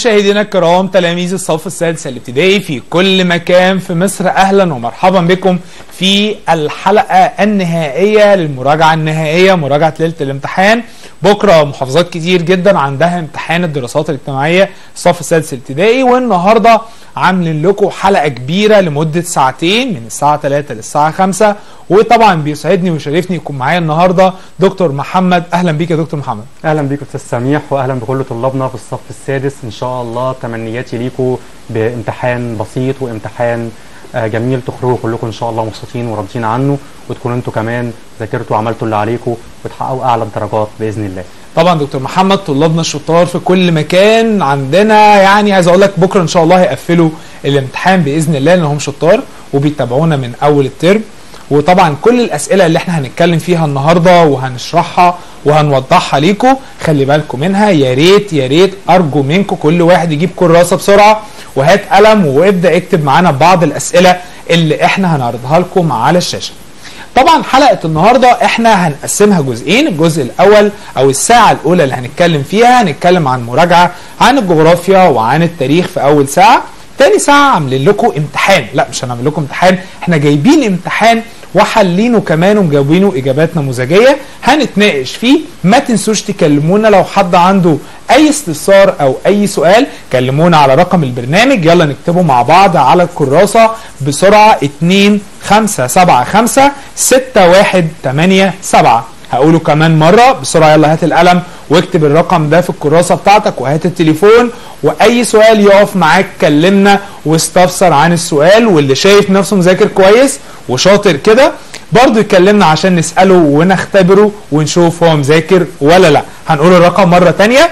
مشاهدينا الكرام تلاميذ الصف السادس الابتدائي في كل مكان في مصر اهلا ومرحبا بكم في الحلقه النهائيه للمراجعه النهائيه مراجعه ليله الامتحان بكره محافظات كتير جدا عندها امتحان الدراسات الاجتماعيه الصف السادس الابتدائي والنهارده عاملين لكم حلقه كبيره لمده ساعتين من الساعه 3 للساعه 5 وطبعا بيسعدني ويشرفني يكون معايا النهارده دكتور محمد اهلا بيك يا دكتور محمد اهلا بيك استاذ سميح واهلا بكل طلابنا في الصف السادس ان شاء الله تمنياتي ليكم بامتحان بسيط وامتحان آه، جميل تخرجوا كلكم ان شاء الله مبسوطين وراضيين عنه وتكونوا انتوا كمان ذاكرتوا وعملتوا اللي عليكم وتحققوا اعلى الدرجات باذن الله طبعا دكتور محمد طلابنا الشطار في كل مكان عندنا يعني عايز اقول لك بكره ان شاء الله هيقفلوا الامتحان باذن الله لان هم شطار وبيتابعونا من اول الترم وطبعا كل الاسئله اللي احنا هنتكلم فيها النهارده وهنشرحها وهنوضحها ليكم خلي بالكم منها يا ريت يا ريت ارجو منكم كل واحد يجيب كراسه بسرعه وهات قلم وابدا اكتب معانا بعض الاسئله اللي احنا هنعرضها لكم على الشاشه طبعا حلقه النهارده احنا هنقسمها جزئين الجزء الاول او الساعه الاولى اللي هنتكلم فيها هنتكلم عن مراجعه عن الجغرافيا وعن التاريخ في اول ساعه تاني ساعه عاملين لكم امتحان لا مش هنعمل لكم امتحان احنا جايبين امتحان وحلينه كمان ومجاوبينه اجابات نموذجيه هنتناقش فيه ما تنسوش تكلمونا لو حد عنده اي استفسار او اي سؤال كلمونا على رقم البرنامج يلا نكتبه مع بعض على الكراسه بسرعه 2 5 7 5 6 1 8 7 هقوله كمان مره بسرعه يلا هات القلم واكتب الرقم ده في الكراسه بتاعتك وهات التليفون واي سؤال يقف معاك كلمنا واستفسر عن السؤال واللي شايف نفسه مذاكر كويس وشاطر كده برضه يكلمنا عشان نساله ونختبره ونشوف هو مذاكر ولا لا هنقول الرقم مره تانية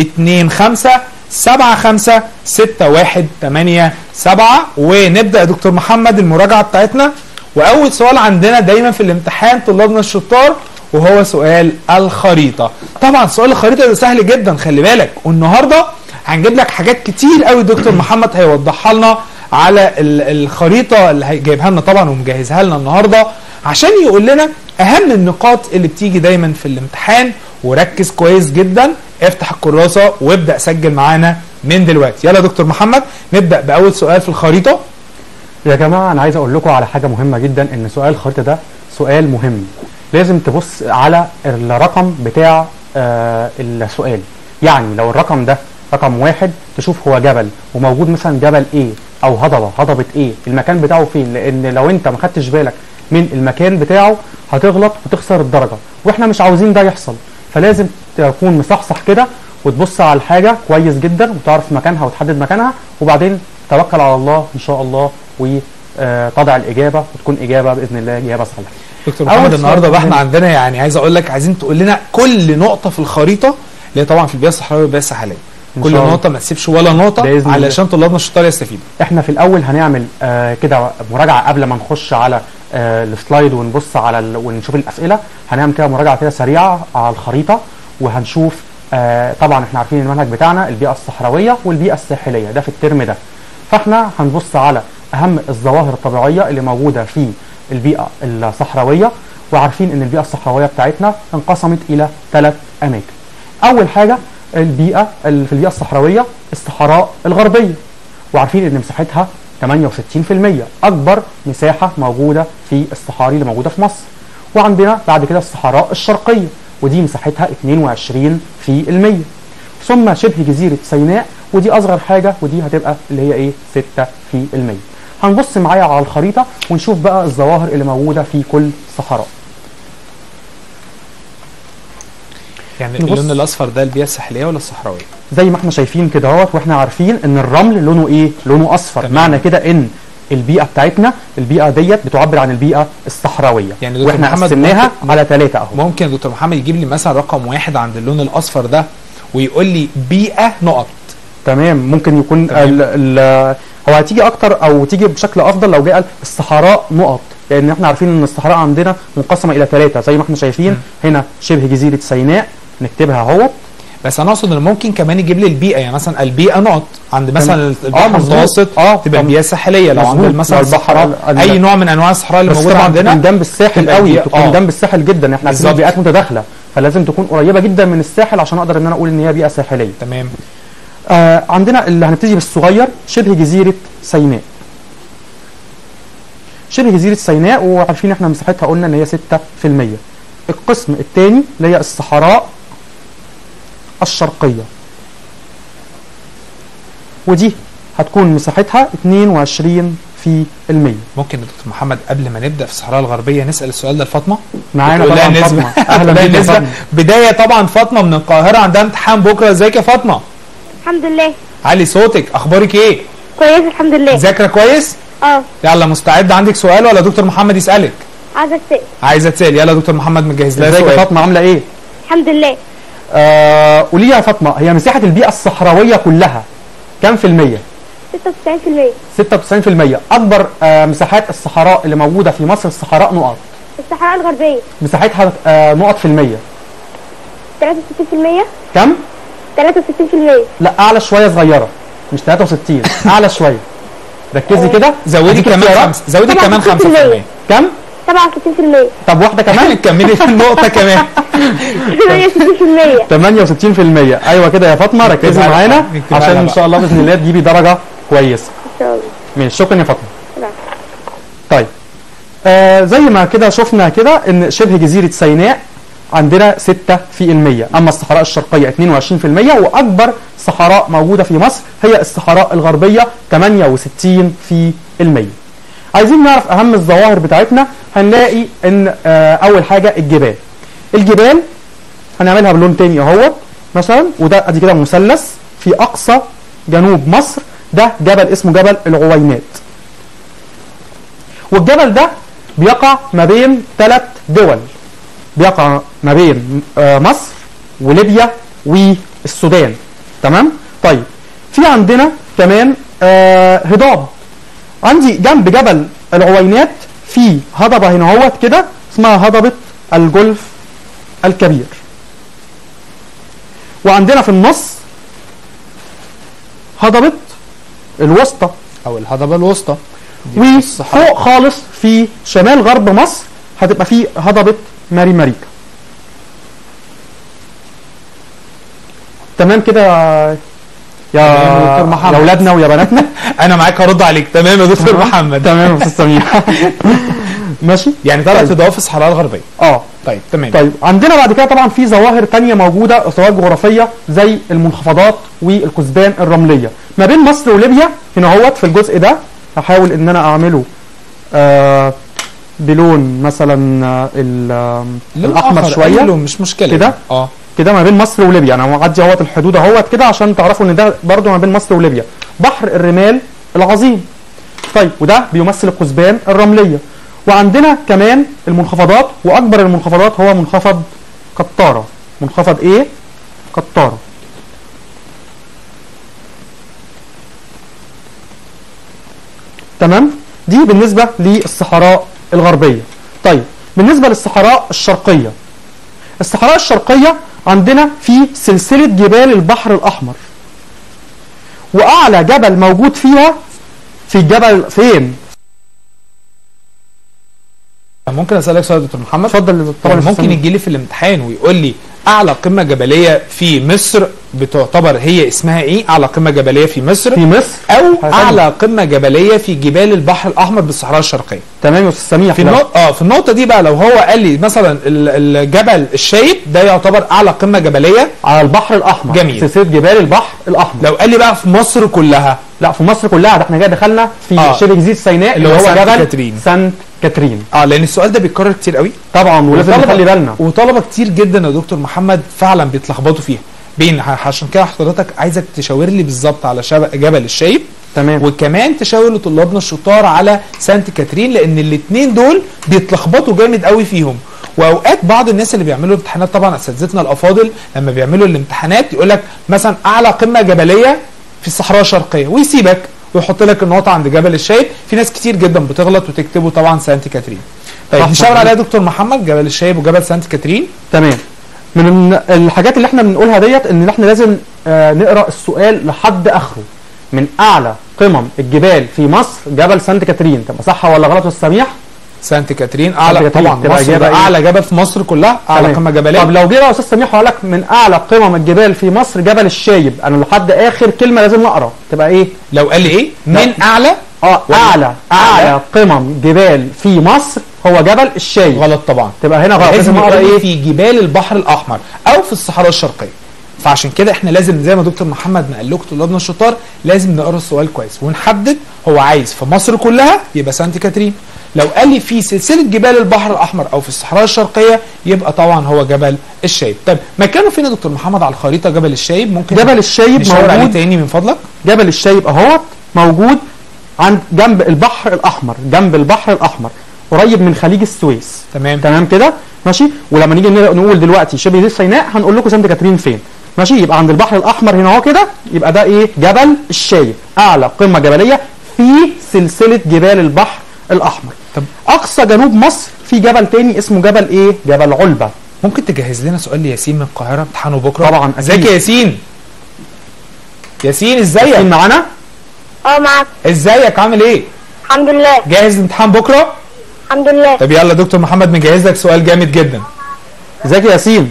2 5 7 5 6 1 8 7 ونبدا يا دكتور محمد المراجعه بتاعتنا واول سؤال عندنا دايما في الامتحان طلابنا الشطار وهو سؤال الخريطه طبعا سؤال الخريطه ده سهل جدا خلي بالك والنهارده هنجيب لك حاجات كتير قوي دكتور محمد هيوضحها لنا على ال- الخريطه اللي هي- جايبها لنا طبعا ومجهزها لنا النهارده عشان يقول لنا اهم النقاط اللي بتيجي دايما في الامتحان وركز كويس جدا افتح الكراسه وابدا سجل معانا من دلوقتي يلا يا دكتور محمد نبدا باول سؤال في الخريطه يا جماعه انا عايز اقول لكم على حاجه مهمه جدا ان سؤال الخريطه ده سؤال مهم لازم تبص على الرقم بتاع آه السؤال يعني لو الرقم ده رقم واحد تشوف هو جبل وموجود مثلا جبل ايه او هضبه هضبه ايه المكان بتاعه فين لان لو انت ما خدتش بالك من المكان بتاعه هتغلط وتخسر الدرجه واحنا مش عاوزين ده يحصل فلازم تكون مصحصح كده وتبص على الحاجه كويس جدا وتعرف مكانها وتحدد مكانها وبعدين توكل على الله ان شاء الله وتضع الاجابه وتكون اجابه باذن الله اجابه صحيحه دكتور أول محمد سؤال النهارده بقى احنا مهم. عندنا يعني عايز اقول لك عايزين تقول لنا كل نقطه في الخريطه اللي هي طبعا في البيئه الصحراويه والبيئه الساحليه إن كل شاء الله. نقطه ما تسيبش ولا نقطه بإذن الله. علشان طلابنا الشطار يستفيدوا احنا في الاول هنعمل آه كده مراجعه قبل ما نخش على آه السلايد ونبص على ال... ونشوف الاسئله هنعمل كده مراجعه كده سريعه على الخريطه وهنشوف آه طبعا احنا عارفين المنهج بتاعنا البيئه الصحراويه والبيئه الساحليه ده في الترم ده فاحنا هنبص على اهم الظواهر الطبيعيه اللي موجوده في البيئه الصحراويه وعارفين ان البيئه الصحراويه بتاعتنا انقسمت الى ثلاث اماكن اول حاجه البيئه ال- في البيئه الصحراويه الصحراء الغربيه وعارفين ان مساحتها 68% اكبر مساحه موجوده في الصحاري اللي موجوده في مصر وعندنا بعد كده الصحراء الشرقيه ودي مساحتها 22% ثم شبه جزيره سيناء ودي اصغر حاجه ودي هتبقى اللي هي ايه 6% هنبص معايا على الخريطه ونشوف بقى الظواهر اللي موجوده في كل صحراء يعني نبص. اللون الاصفر ده البيئه الساحليه ولا الصحراويه زي ما احنا شايفين كده اهوت واحنا عارفين ان الرمل لونه ايه لونه اصفر تمام. معنى كده ان البيئه بتاعتنا البيئه ديت بتعبر عن البيئه الصحراويه يعني دكتور واحنا محمد قسمناها ممكن- على ثلاثه اهو ممكن يا دكتور محمد يجيب لي مثلا رقم واحد عند اللون الاصفر ده ويقول لي بيئه نقط تمام ممكن يكون تمام. ال ال هو هتيجي اكتر او تيجي بشكل افضل لو جاء الصحراء نقط لان احنا عارفين ان الصحراء عندنا منقسمه الى ثلاثه زي ما احنا شايفين هنا شبه جزيره سيناء نكتبها اهوت بس انا اقصد ان ممكن كمان يجيب لي البيئه يعني مثلا البيئه نقط عند مثلا آه، البحر مظبوط. المتوسط آه، تبقى طب- البيئه الساحليه لو عند مظبوط. مثلا والبحر الصحراء ال- اي نوع من انواع الصحراء اللي بس موجوده طبعا عندنا تكون جنب الساحل تبقى قوي البيئة- تكون آه. جنب الساحل جدا احنا عارفين بالظبط. البيئات متداخله فلازم تكون قريبه جدا من الساحل عشان اقدر ان انا اقول ان هي بيئه ساحليه تمام آه عندنا اللي هنبتدي بالصغير شبه جزيره سيناء شبه جزيره سيناء وعارفين احنا مساحتها قلنا ان هي 6% القسم الثاني اللي هي الصحراء الشرقيه ودي هتكون مساحتها 22 في المية ممكن يا دكتور محمد قبل ما نبدا في الصحراء الغربيه نسال السؤال ده لفاطمه معانا بتقول لها طبعا نسبة. فاطمه اهلا بتقول لها بيك يا نسبة. فاطمه بدايه طبعا فاطمه من القاهره عندها امتحان بكره ازيك يا فاطمه الحمد لله علي صوتك اخبارك ايه كويس الحمد لله ذاكره كويس اه يلا مستعد عندك سؤال ولا دكتور محمد يسالك عايزه اسال عايزه تسال يلا دكتور محمد مجهز لها ازيك يا سؤال فاطمه عامله ايه الحمد لله آه قولي لي يا فاطمه هي مساحه البيئه الصحراويه كلها كام في المية 96% 96% اكبر آه مساحات الصحراء اللي موجوده في مصر الصحراء نقط الصحراء الغربيه مساحتها آه نقط في المية 63% كم 63% لا اعلى شويه صغيره مش 63 اعلى شويه ركزي كده زودي هديك كمان اختيارات. خمسه زودي طبعاً كمان 5% 60%. كم 67% طب واحده كمان كملي في النقطه كمان 68% 68% ايوه كده يا فاطمه ركزي نكتبها معانا لها- نكتبها عشان لها ان بقى. شاء الله باذن الله تجيبي درجه كويسه ان شاء الله ماشي شكرا يا فاطمه نعم. طيب آه زي ما كده شفنا كده ان شبه جزيره سيناء عندنا 6% اما الصحراء الشرقيه 22% واكبر صحراء موجوده في مصر هي الصحراء الغربيه 68% عايزين نعرف اهم الظواهر بتاعتنا هنلاقي ان آه اول حاجه الجبال الجبال هنعملها بلون تاني اهوت مثلا وده ادي كده مثلث في اقصى جنوب مصر ده جبل اسمه جبل العوينات والجبل ده بيقع ما بين ثلاث دول بيقع ما بين آه، مصر وليبيا والسودان تمام طيب في عندنا كمان آه، هضاب عندي جنب جبل العوينات في هضبه هنا اهوت كده اسمها هضبه الجولف الكبير وعندنا في النص هضبه الوسطى او الهضبه الوسطى دي في الصحراء. وفوق خالص في شمال غرب مصر هتبقى في هضبة ماري ماريكا تمام كده يا تمام يا يا دكتور محمد. يا اولادنا ويا بناتنا انا معاك هرد عليك تمام يا دكتور محمد تمام يا استاذ سميح ماشي يعني ثلاث طيب. اضافات في الصحراء الغربيه اه طيب تمام طيب عندنا بعد كده طبعا في ظواهر تانية موجودة ظواهر جغرافية زي المنخفضات والكثبان الرملية ما بين مصر وليبيا هنا اهوت في الجزء ده هحاول ان انا اعمله آه بلون مثلا آه، ال- آه، لون الاحمر آخر، شوية أي لون مش مشكله كده؟ اه كده ما بين مصر وليبيا انا معدي اهوت الحدود اهوت كده عشان تعرفوا ان ده برضو ما بين مصر وليبيا بحر الرمال العظيم طيب وده بيمثل الكثبان الرمليه وعندنا كمان المنخفضات واكبر المنخفضات هو منخفض قطاره منخفض ايه قطاره تمام دي بالنسبه للصحراء الغربيه طيب بالنسبه للصحراء الشرقيه الصحراء الشرقية عندنا في سلسلة جبال البحر الأحمر وأعلى جبل موجود فيها في الجبل فين؟ ممكن اسالك سؤال يا دكتور محمد اتفضل طبعا طبعا ممكن يجي لي في الامتحان ويقول لي اعلى قمه جبليه في مصر بتعتبر هي اسمها ايه اعلى قمه جبليه في مصر في مصر او حاجة اعلى قمه جبليه في جبال البحر الاحمر بالصحراء الشرقيه تمام يا أستاذ سميح في لو- النقطة اه في النقطة دي بقى لو هو قال لي مثلا ال- الجبل الشايب ده يعتبر أعلى قمة جبلية على البحر الأحمر جميل. سلسلة جبال البحر الأحمر لو قال لي بقى في مصر كلها لا في مصر كلها ده احنا جاي دخلنا في آه. شبه جزيرة سيناء اللي اللي هو هو سانت جبل كاترين. سانت كاترين اه لأن السؤال ده بيتكرر كتير قوي طبعا ولازم وطلبة- نخلي بالنا وطلبة كتير جدا يا دكتور محمد فعلا بيتلخبطوا فيها بين عشان كده حضرتك عايزك تشاور لي بالظبط على شب- جبل الشايب تمام وكمان تشاور لطلابنا الشطار على سانت كاترين لان الاثنين دول بيتلخبطوا جامد قوي فيهم واوقات بعض الناس اللي بيعملوا امتحانات طبعا اساتذتنا الافاضل لما بيعملوا الامتحانات يقول لك مثلا اعلى قمه جبليه في الصحراء الشرقيه ويسيبك ويحط لك النقطه عند جبل الشايب في ناس كتير جدا بتغلط وتكتبه طبعا سانت كاترين طيب صح، نشاور صح. عليها يا دكتور محمد جبل الشايب وجبل سانت كاترين تمام من الحاجات اللي احنا بنقولها ديت ان احنا لازم آه نقرا السؤال لحد اخره من اعلى قمم الجبال في مصر جبل سانت كاترين تبقى صح ولا غلط يا أستاذ سميح سانت كاترين اعلى سانت كاترين طبعا تبقى مصر إجابة ده إيه؟ اعلى جبل في مصر كلها اعلى تمام. قمه جبليه طب لو جه بقى يا استاذ سميح وقال لك من اعلى قمم الجبال في مصر جبل الشايب انا لحد اخر كلمه لازم نقرا تبقى ايه لو قال لي ايه من اعلى اه ولا- اعلى أعلى؟ اعلى قمم جبال في مصر هو جبل الشايب غلط طبعا تبقى هنا غلط لازم لازم نقرا نقرا ايه ايه في جبال البحر الاحمر او في الصحراء الشرقيه فعشان كده احنا لازم زي ما دكتور محمد ما قال لكم طلابنا الشطار لازم نقرا السؤال كويس ونحدد هو عايز في مصر كلها يبقى سانت كاترين لو قال لي في سلسله جبال البحر الاحمر او في الصحراء الشرقيه يبقى طبعا هو جبل الشايب طب مكانه فين يا دكتور محمد على الخريطه جبل الشايب ممكن جبل الشايب نشاور عليه موجود تاني من فضلك جبل الشايب اهوت موجود عند جنب البحر الاحمر جنب البحر الاحمر قريب من خليج السويس تمام تمام كده ماشي ولما نيجي نقول دلوقتي شبه جزيره سيناء هنقول لكم سانت كاترين فين ماشي يبقى عند البحر الاحمر هنا اهو كده يبقى ده ايه جبل الشايب اعلى قمه جبليه في سلسله جبال البحر الاحمر طب اقصى جنوب مصر في جبل تاني اسمه جبل ايه جبل علبه ممكن تجهز لنا سؤال لياسين من القاهره امتحانه بكره طبعا، أكيد. ازيك يا ياسين ياسين مين ازيك معانا اه معاك ازيك عامل ايه الحمد لله جاهز الامتحان بكره الحمد لله طب يلا دكتور محمد مجهز لك سؤال جامد جدا ازيك يا ياسين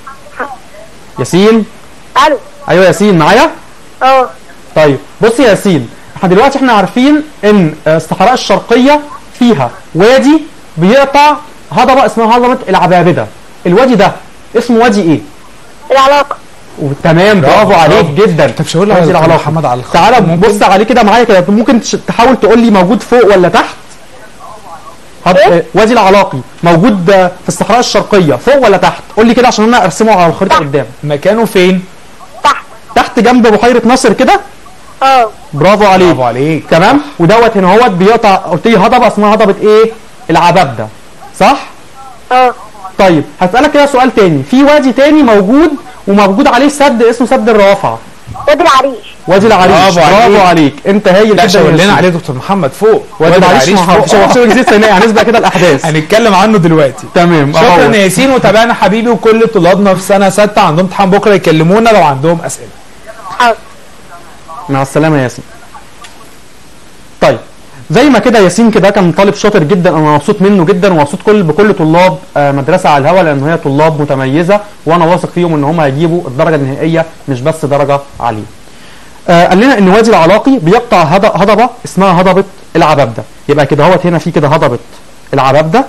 ياسين الو ايوه ياسين معايا اه طيب بص يا ياسين احنا دلوقتي احنا عارفين ان الصحراء الشرقيه فيها وادي بيقطع هضبه اسمها هضبه العبابده الوادي ده اسمه وادي ايه العلاقة تمام برافو عليك برافو. جدا طب شاور لي وادي على دكتور العلاقة. محمد على الخط تعالى ممكن؟ بص عليه كده معايا كده ممكن تش- تحاول تقول لي موجود فوق ولا تحت هض... إيه؟ اه، وادي العلاقي موجود اه، في الصحراء الشرقيه فوق ولا تحت قول لي كده عشان انا ارسمه على الخريطه تحت. قدام مكانه فين تحت تحت جنب بحيره ناصر كده اه برافو عليك برافو عليك تمام ودوت هنا هوت بيقطع قلت لي هضبه اسمها هضبه ايه العبابده صح اه طيب هسالك كده سؤال تاني في وادي تاني موجود وموجود عليه سد اسمه سد الروافع وادي العريش وادي العريش برافو عليك. برافو عليك انت هايل لا جدا شاور يا لنا ياسين. عليه دكتور محمد فوق وادي العريش ما فوق. هو- شو شو جزيره سيناء هنسبق كده الاحداث هنتكلم عنه دلوقتي تمام شكرا أهو. يا ياسين وتابعنا حبيبي وكل طلابنا في سنه سته عندهم امتحان بكره يكلمونا لو عندهم اسئله حاضر مع السلامه يا ياسين طيب زي ما كده ياسين كده كان طالب شاطر جدا انا مبسوط منه جدا ومبسوط كل بكل طلاب آه، مدرسه على الهوا لان هي طلاب متميزه وانا واثق فيهم ان هم هيجيبوا الدرجه النهائيه مش بس درجه عاليه. آه، قال لنا ان وادي العلاقي بيقطع هض- هضبه اسمها هضبه العبابده يبقى كده هوت هنا في كده هضبه العبابده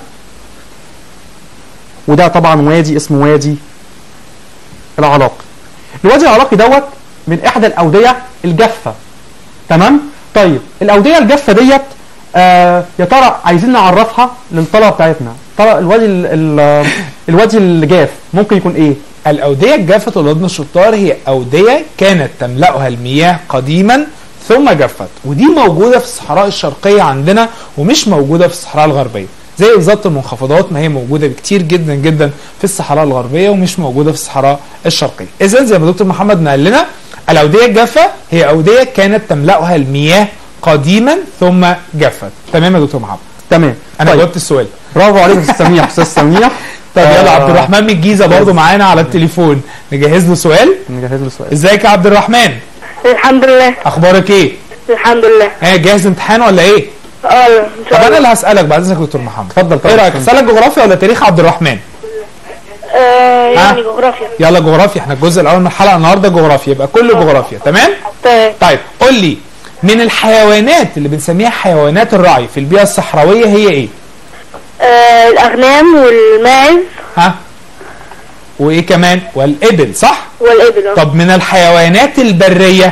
وده طبعا وادي اسمه وادي العلاقي. الوادي العلاقي دوت من احدى الاوديه الجافه تمام طيب الاوديه الجافه ديت آه يا ترى عايزين نعرفها للطلبه بتاعتنا ترى الوادي ال ال الوادي الجاف ممكن يكون ايه الأودية الجافة طلابنا الشطار هي أودية كانت تملأها المياه قديما ثم جفت ودي موجودة في الصحراء الشرقية عندنا ومش موجودة في الصحراء الغربية زي بالظبط المنخفضات ما هي موجودة بكتير جدا جدا في الصحراء الغربية ومش موجودة في الصحراء الشرقية إذا زي ما دكتور محمد ما قال لنا الأودية الجافة هي أودية كانت تملأها المياه قديما ثم جفت تمام يا دكتور محمد تمام أنا طيب جاوبت السؤال برافو عليك يا استاذ سميح استاذ سميح طب يلا آه، عبد الرحمن من الجيزة برضو معانا على التليفون نجهز له سؤال نجهز له سؤال ازيك يا عبد الرحمن الحمد لله اخبارك ايه الحمد لله ها جاهز امتحان ولا ايه اه ان طب شاء انا الله اللي هسالك بعد اذنك يا دكتور محمد اتفضل ايه طبعا رايك اسالك جغرافيا ولا تاريخ عبد الرحمن آه يعني ها؟ جغرافيا يلا جغرافيا احنا الجزء الاول من الحلقه النهارده جغرافيا يبقى كله جغرافيا تمام طيب طيب قول لي من الحيوانات اللي بنسميها حيوانات الرعي في البيئه الصحراويه هي ايه آه الاغنام والماعز ها وايه كمان والابل صح والابل آه. طب من الحيوانات البريه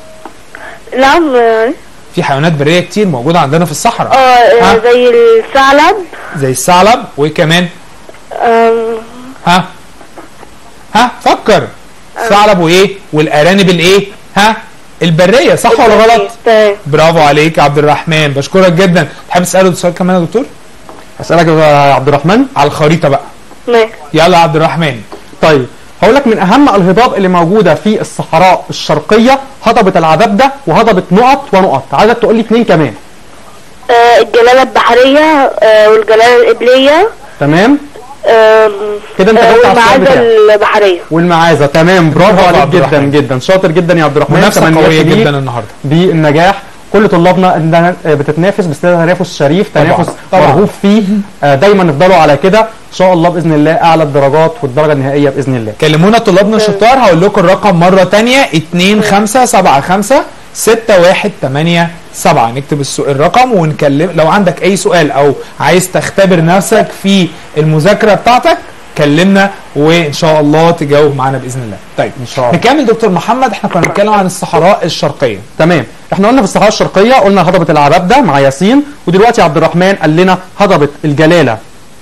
نعم آه في حيوانات بريه كتير موجوده عندنا في الصحراء آه، ها؟ زي الثعلب زي الثعلب وايه كمان آم، ها ها فكر ثعلب وايه والارانب الايه ها البريه صح ولا غلط طيب برافو عليك يا عبد الرحمن بشكرك جدا تحب تساله سؤال كمان يا دكتور اسالك يا عبد الرحمن على الخريطه بقى ماشي يلا يا عبد الرحمن طيب هقول لك من اهم الهضاب اللي موجوده في الصحراء الشرقيه هضبه العبابده وهضبه نقط ونقط عايزك تقول لي اثنين كمان آه الجلالة البحرية آه والجلالة القبلية تمام آم، كده انت آه جاوبت على السؤال والمعادة بتاعك. البحرية والمعازه تمام برافو برافو عليك عبد جدا الرحمن. جدا شاطر جدا يا عبد الرحمن منافسه تمنياتي قويه ليك جدا النهارده بالنجاح كل طلابنا إنها بتتنافس بس ده تنافس شريف طبعاً. تنافس طبعاً. مرغوب فيه آه، دايما نفضلوا على كده ان شاء الله باذن الله اعلى الدرجات والدرجه النهائيه باذن الله كلمونا طلابنا الشطار هقول لكم الرقم مرة تانية 2575 6187 نكتب السو- الرقم ونكلم لو عندك اي سؤال او عايز تختبر نفسك في المذاكرة بتاعتك كلمنا وان شاء الله تجاوب معانا باذن الله طيب ان شاء الله نكمل دكتور محمد احنا كنا بنتكلم عن الصحراء الشرقية تمام احنا قلنا في الصحراء الشرقيه قلنا هضبه العبابده مع ياسين ودلوقتي عبد الرحمن قال لنا هضبه الجلاله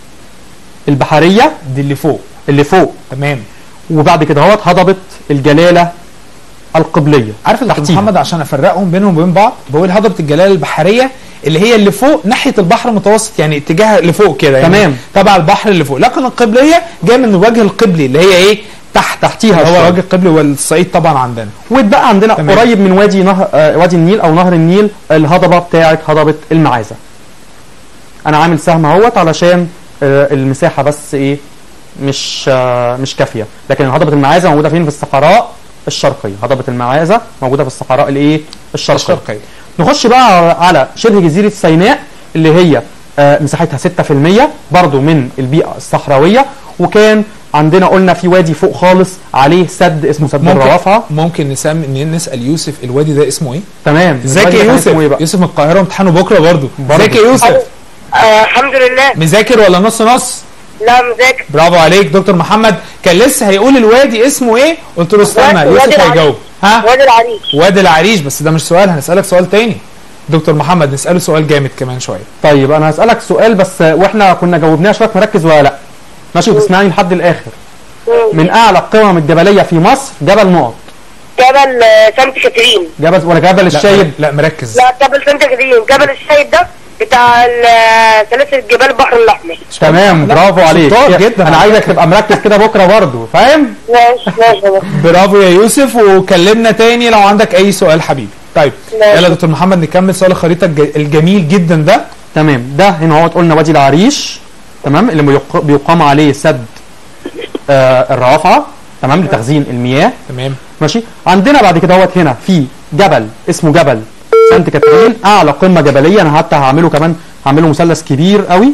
البحريه دي اللي فوق اللي فوق تمام وبعد كده اهوت هضبه الجلاله القبليه عارف يا دكتور تحتيها. محمد عشان افرقهم بينهم وبين بعض بقول هضبه الجلاله البحريه اللي هي اللي فوق ناحيه البحر المتوسط يعني اتجاه لفوق كده يعني تمام. تبع البحر اللي فوق لكن القبليه جايه من الوجه القبلي اللي هي ايه تحت تحتيها اللي هو شوية. الوجه القبلي والصعيد طبعا عندنا واتبقى عندنا تمام. قريب من وادي نهر آه وادي النيل او نهر النيل الهضبه بتاعه هضبه المعازه انا عامل سهم اهوت علشان آه المساحه بس ايه مش آه مش كافيه لكن هضبه المعازه موجوده فين في الصحراء الشرقيه هضبه المعازه موجوده في الصحراء الايه الشرقيه الشرقيه نخش بقى على شبه جزيره سيناء اللي هي آه، مساحتها 6% برضو من البيئه الصحراويه وكان عندنا قلنا في وادي فوق خالص عليه سد اسمه سد ممكن الروافعه ممكن نسمي نسال يوسف الوادي ده اسمه ايه؟ تمام ازيك الوادي يا ده كان يوسف؟ اسمه ايه بقى؟ يوسف من القاهره امتحانه بكره برضه برضه. ازيك يا يوسف؟ آه الحمد لله مذاكر ولا نص نص؟ لا مذاكر برافو عليك دكتور محمد كان لسه هيقول الوادي اسمه ايه؟ قلت له استنى وادي يوسف العريش. هيجاوب ها؟ وادي العريش وادي العريش بس ده مش سؤال هنسألك سؤال تاني دكتور محمد نسأله سؤال جامد كمان شوية طيب انا هسالك سؤال بس آه، واحنا كنا جاوبناه شويه مركز ولا لا ماشي وتسمعني لحد الاخر من اعلى القمم الجبليه في مصر جبل نقط جبل آه، سانت كاترين جبل ولا جبل لا، الشايب لا مركز لا جبل سانت كاترين جبل الشايب ده بتاع ال- آه، سلاسل جبال البحر الاحمر تمام لا، برافو عليك شطار يا- جدا انا على عايزك تبقى مركز كده بكره برضه فاهم ماشي ماشي يا بابا. برافو يا يوسف وكلمنا تاني لو عندك أي سؤال حبيبي طيب ماشي. يلا يا دكتور محمد نكمل سؤال الخريطة الج- الجميل جدا ده تمام ده هنا هو قلنا وادي العريش تمام اللي بيق- بيقام عليه سد آه الروافعه تمام لتخزين المياه تمام ماشي عندنا بعد كده هوت هنا في جبل اسمه جبل سانت كاترين اعلى قمه جبليه انا حتى هعمله كمان هعمله مثلث كبير قوي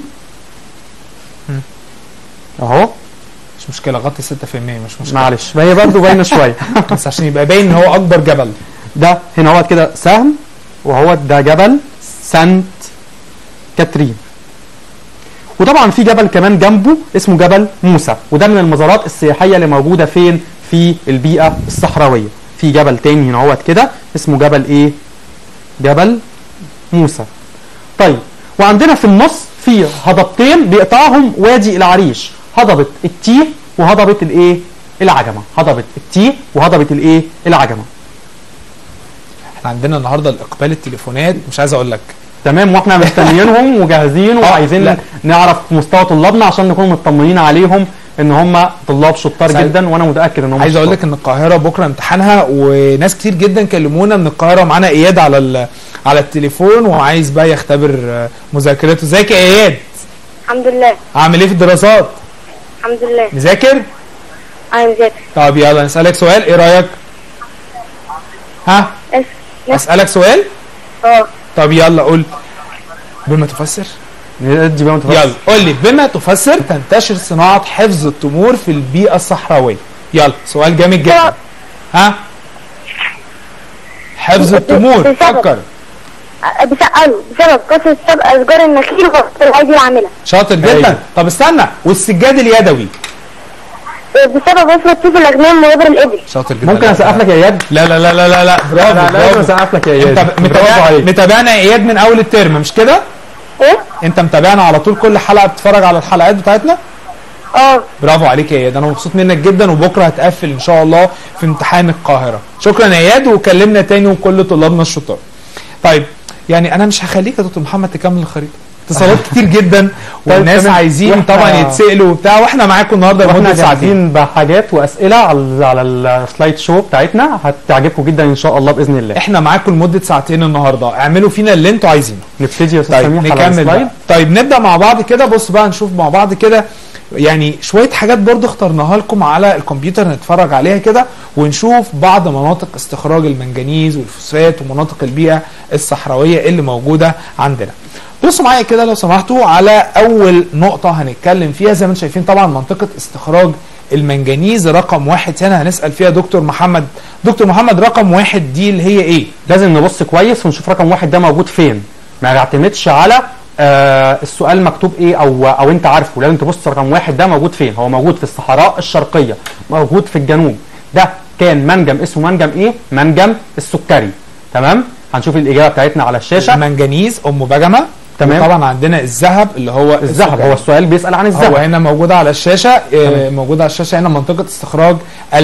اهو مش مشكلة غطي 6% مش مشكلة معلش ما هي برضه باينه شويه بس عشان يبقى باين ان هو أكبر جبل ده هنا هوت كده سهم وهو ده جبل سانت كاترين وطبعا في جبل كمان جنبه اسمه جبل موسى وده من المزارات السياحيه اللي موجوده فين في البيئه الصحراويه في جبل تاني هنا هوت كده اسمه جبل ايه جبل موسى طيب وعندنا في النص في هضبتين بيقطعهم وادي العريش هضبه التيه وهضبه الايه العجمه هضبه التيه وهضبه الايه العجمه احنا عندنا النهاردة الإقبال التليفونات مش عايز أقول لك تمام واحنا مستنيينهم وجاهزين وعايزين لا. نعرف مستوى طلابنا عشان نكون مطمنين عليهم ان هم طلاب شطار سعيد. جدا وانا متاكد ان هم عايز اقول شطار. لك ان القاهره بكره امتحانها وناس كتير جدا كلمونا من القاهره ومعانا اياد على ال- على التليفون وعايز بقى يختبر آه، مذاكرته ازيك يا اياد الحمد لله عامل ايه في الدراسات الحمد لله مذاكر انا مذاكر طب يلا نسالك سؤال ايه رايك ها اس- اسالك سؤال اه طب يلا قول بما تفسر ندي بقى متفسر. يلا قول لي بما تفسر تنتشر صناعه حفظ التمور في البيئه الصحراويه يلا سؤال جامد جدا ها حفظ التمور بسبب- فكر أه، بسأله بسبب كثرة سبق أشجار النخيل والأيدي العاملة شاطر جدا أيوة. طب استنى والسجاد اليدوي أه، بسبب وفرة طيف الأجنام وإبر الإبل شاطر جدا ممكن اسقف لك يا اياد لا لا لا لا لا لا برافو لا لازم برافو اسقف لك يا انت اياد برافو متابع عليك متابعنا يا اياد من اول الترم مش كده إيه؟ انت متابعنا على طول كل حلقه بتتفرج على الحلقات بتاعتنا اه برافو عليك يا اياد انا مبسوط منك جدا وبكره هتقفل ان شاء الله في امتحان القاهره شكرا يا اياد وكلمنا تاني وكل طلابنا الشطار طيب يعني انا مش هخليك يا دكتور محمد تكمل الخريطه اتصالات كتير جدا والناس تمام. عايزين وإحنا- طبعا يتسالوا وبتاع واحنا معاكم النهارده واحنا لمده ساعتين جاهزين بحاجات واسئله على على السلايد شو بتاعتنا هتعجبكم جدا ان شاء الله باذن الله احنا معاكم لمده ساعتين النهارده اعملوا فينا اللي انتوا عايزينه نبتدي يا استاذ طيب سميح على نكمل بقى. السلايد طيب نبدا مع بعض كده بص بقى نشوف مع بعض كده يعني شويه حاجات برضو اخترناها لكم على الكمبيوتر نتفرج عليها كده ونشوف بعض مناطق استخراج المنجنيز والفوسفات ومناطق البيئه الصحراويه اللي موجوده عندنا بصوا معايا كده لو سمحتوا على اول نقطه هنتكلم فيها زي ما انتم شايفين طبعا منطقه استخراج المنجنيز رقم واحد هنا هنسال فيها دكتور محمد دكتور محمد رقم واحد دي اللي هي ايه؟ لازم نبص كويس ونشوف رقم واحد ده موجود فين ما نعتمدش على آه السؤال مكتوب ايه او او انت عارفه لازم تبص رقم واحد ده موجود فين هو موجود في الصحراء الشرقيه موجود في الجنوب ده كان منجم اسمه منجم ايه منجم السكري تمام هنشوف الاجابه بتاعتنا على الشاشه منجنيز ام بجمه تمام. طبعا عندنا الذهب اللي هو الذهب السكري. هو السؤال بيسال عن هو الذهب هنا موجودة على الشاشة آه، موجودة على الشاشة هنا منطقة استخراج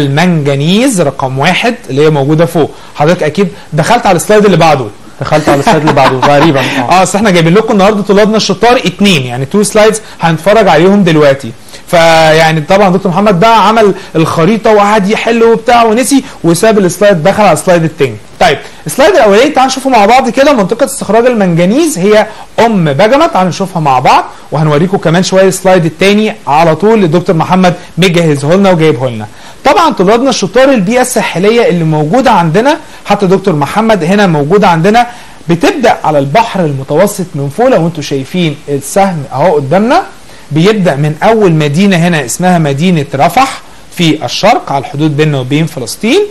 المنجنيز رقم واحد اللي هي موجودة فوق حضرتك أكيد دخلت على السلايد اللي بعده دخلت على السلايد اللي بعده تقريبا اه اه اصل احنا جايبين لكم النهارده طلابنا الشطار اتنين يعني تو سلايدز هنتفرج عليهم دلوقتي فيعني طبعا دكتور محمد بقى عمل الخريطه وقعد يحل وبتاع ونسي وساب السلايد دخل على السلايد التاني طيب السلايد الاولاني تعالوا نشوفه مع بعض كده منطقه استخراج المنجنيز هي ام بجمه تعالوا نشوفها مع بعض وهنوريكم كمان شويه السلايد التاني على طول اللي الدكتور محمد مجهزه لنا وجايبه لنا طبعا طلابنا الشطار البيئه الساحليه اللي موجوده عندنا حتى دكتور محمد هنا موجوده عندنا بتبدا على البحر المتوسط من فوق لو انتم شايفين السهم اهو قدامنا بيبدا من اول مدينه هنا اسمها مدينه رفح في الشرق على الحدود بيننا وبين فلسطين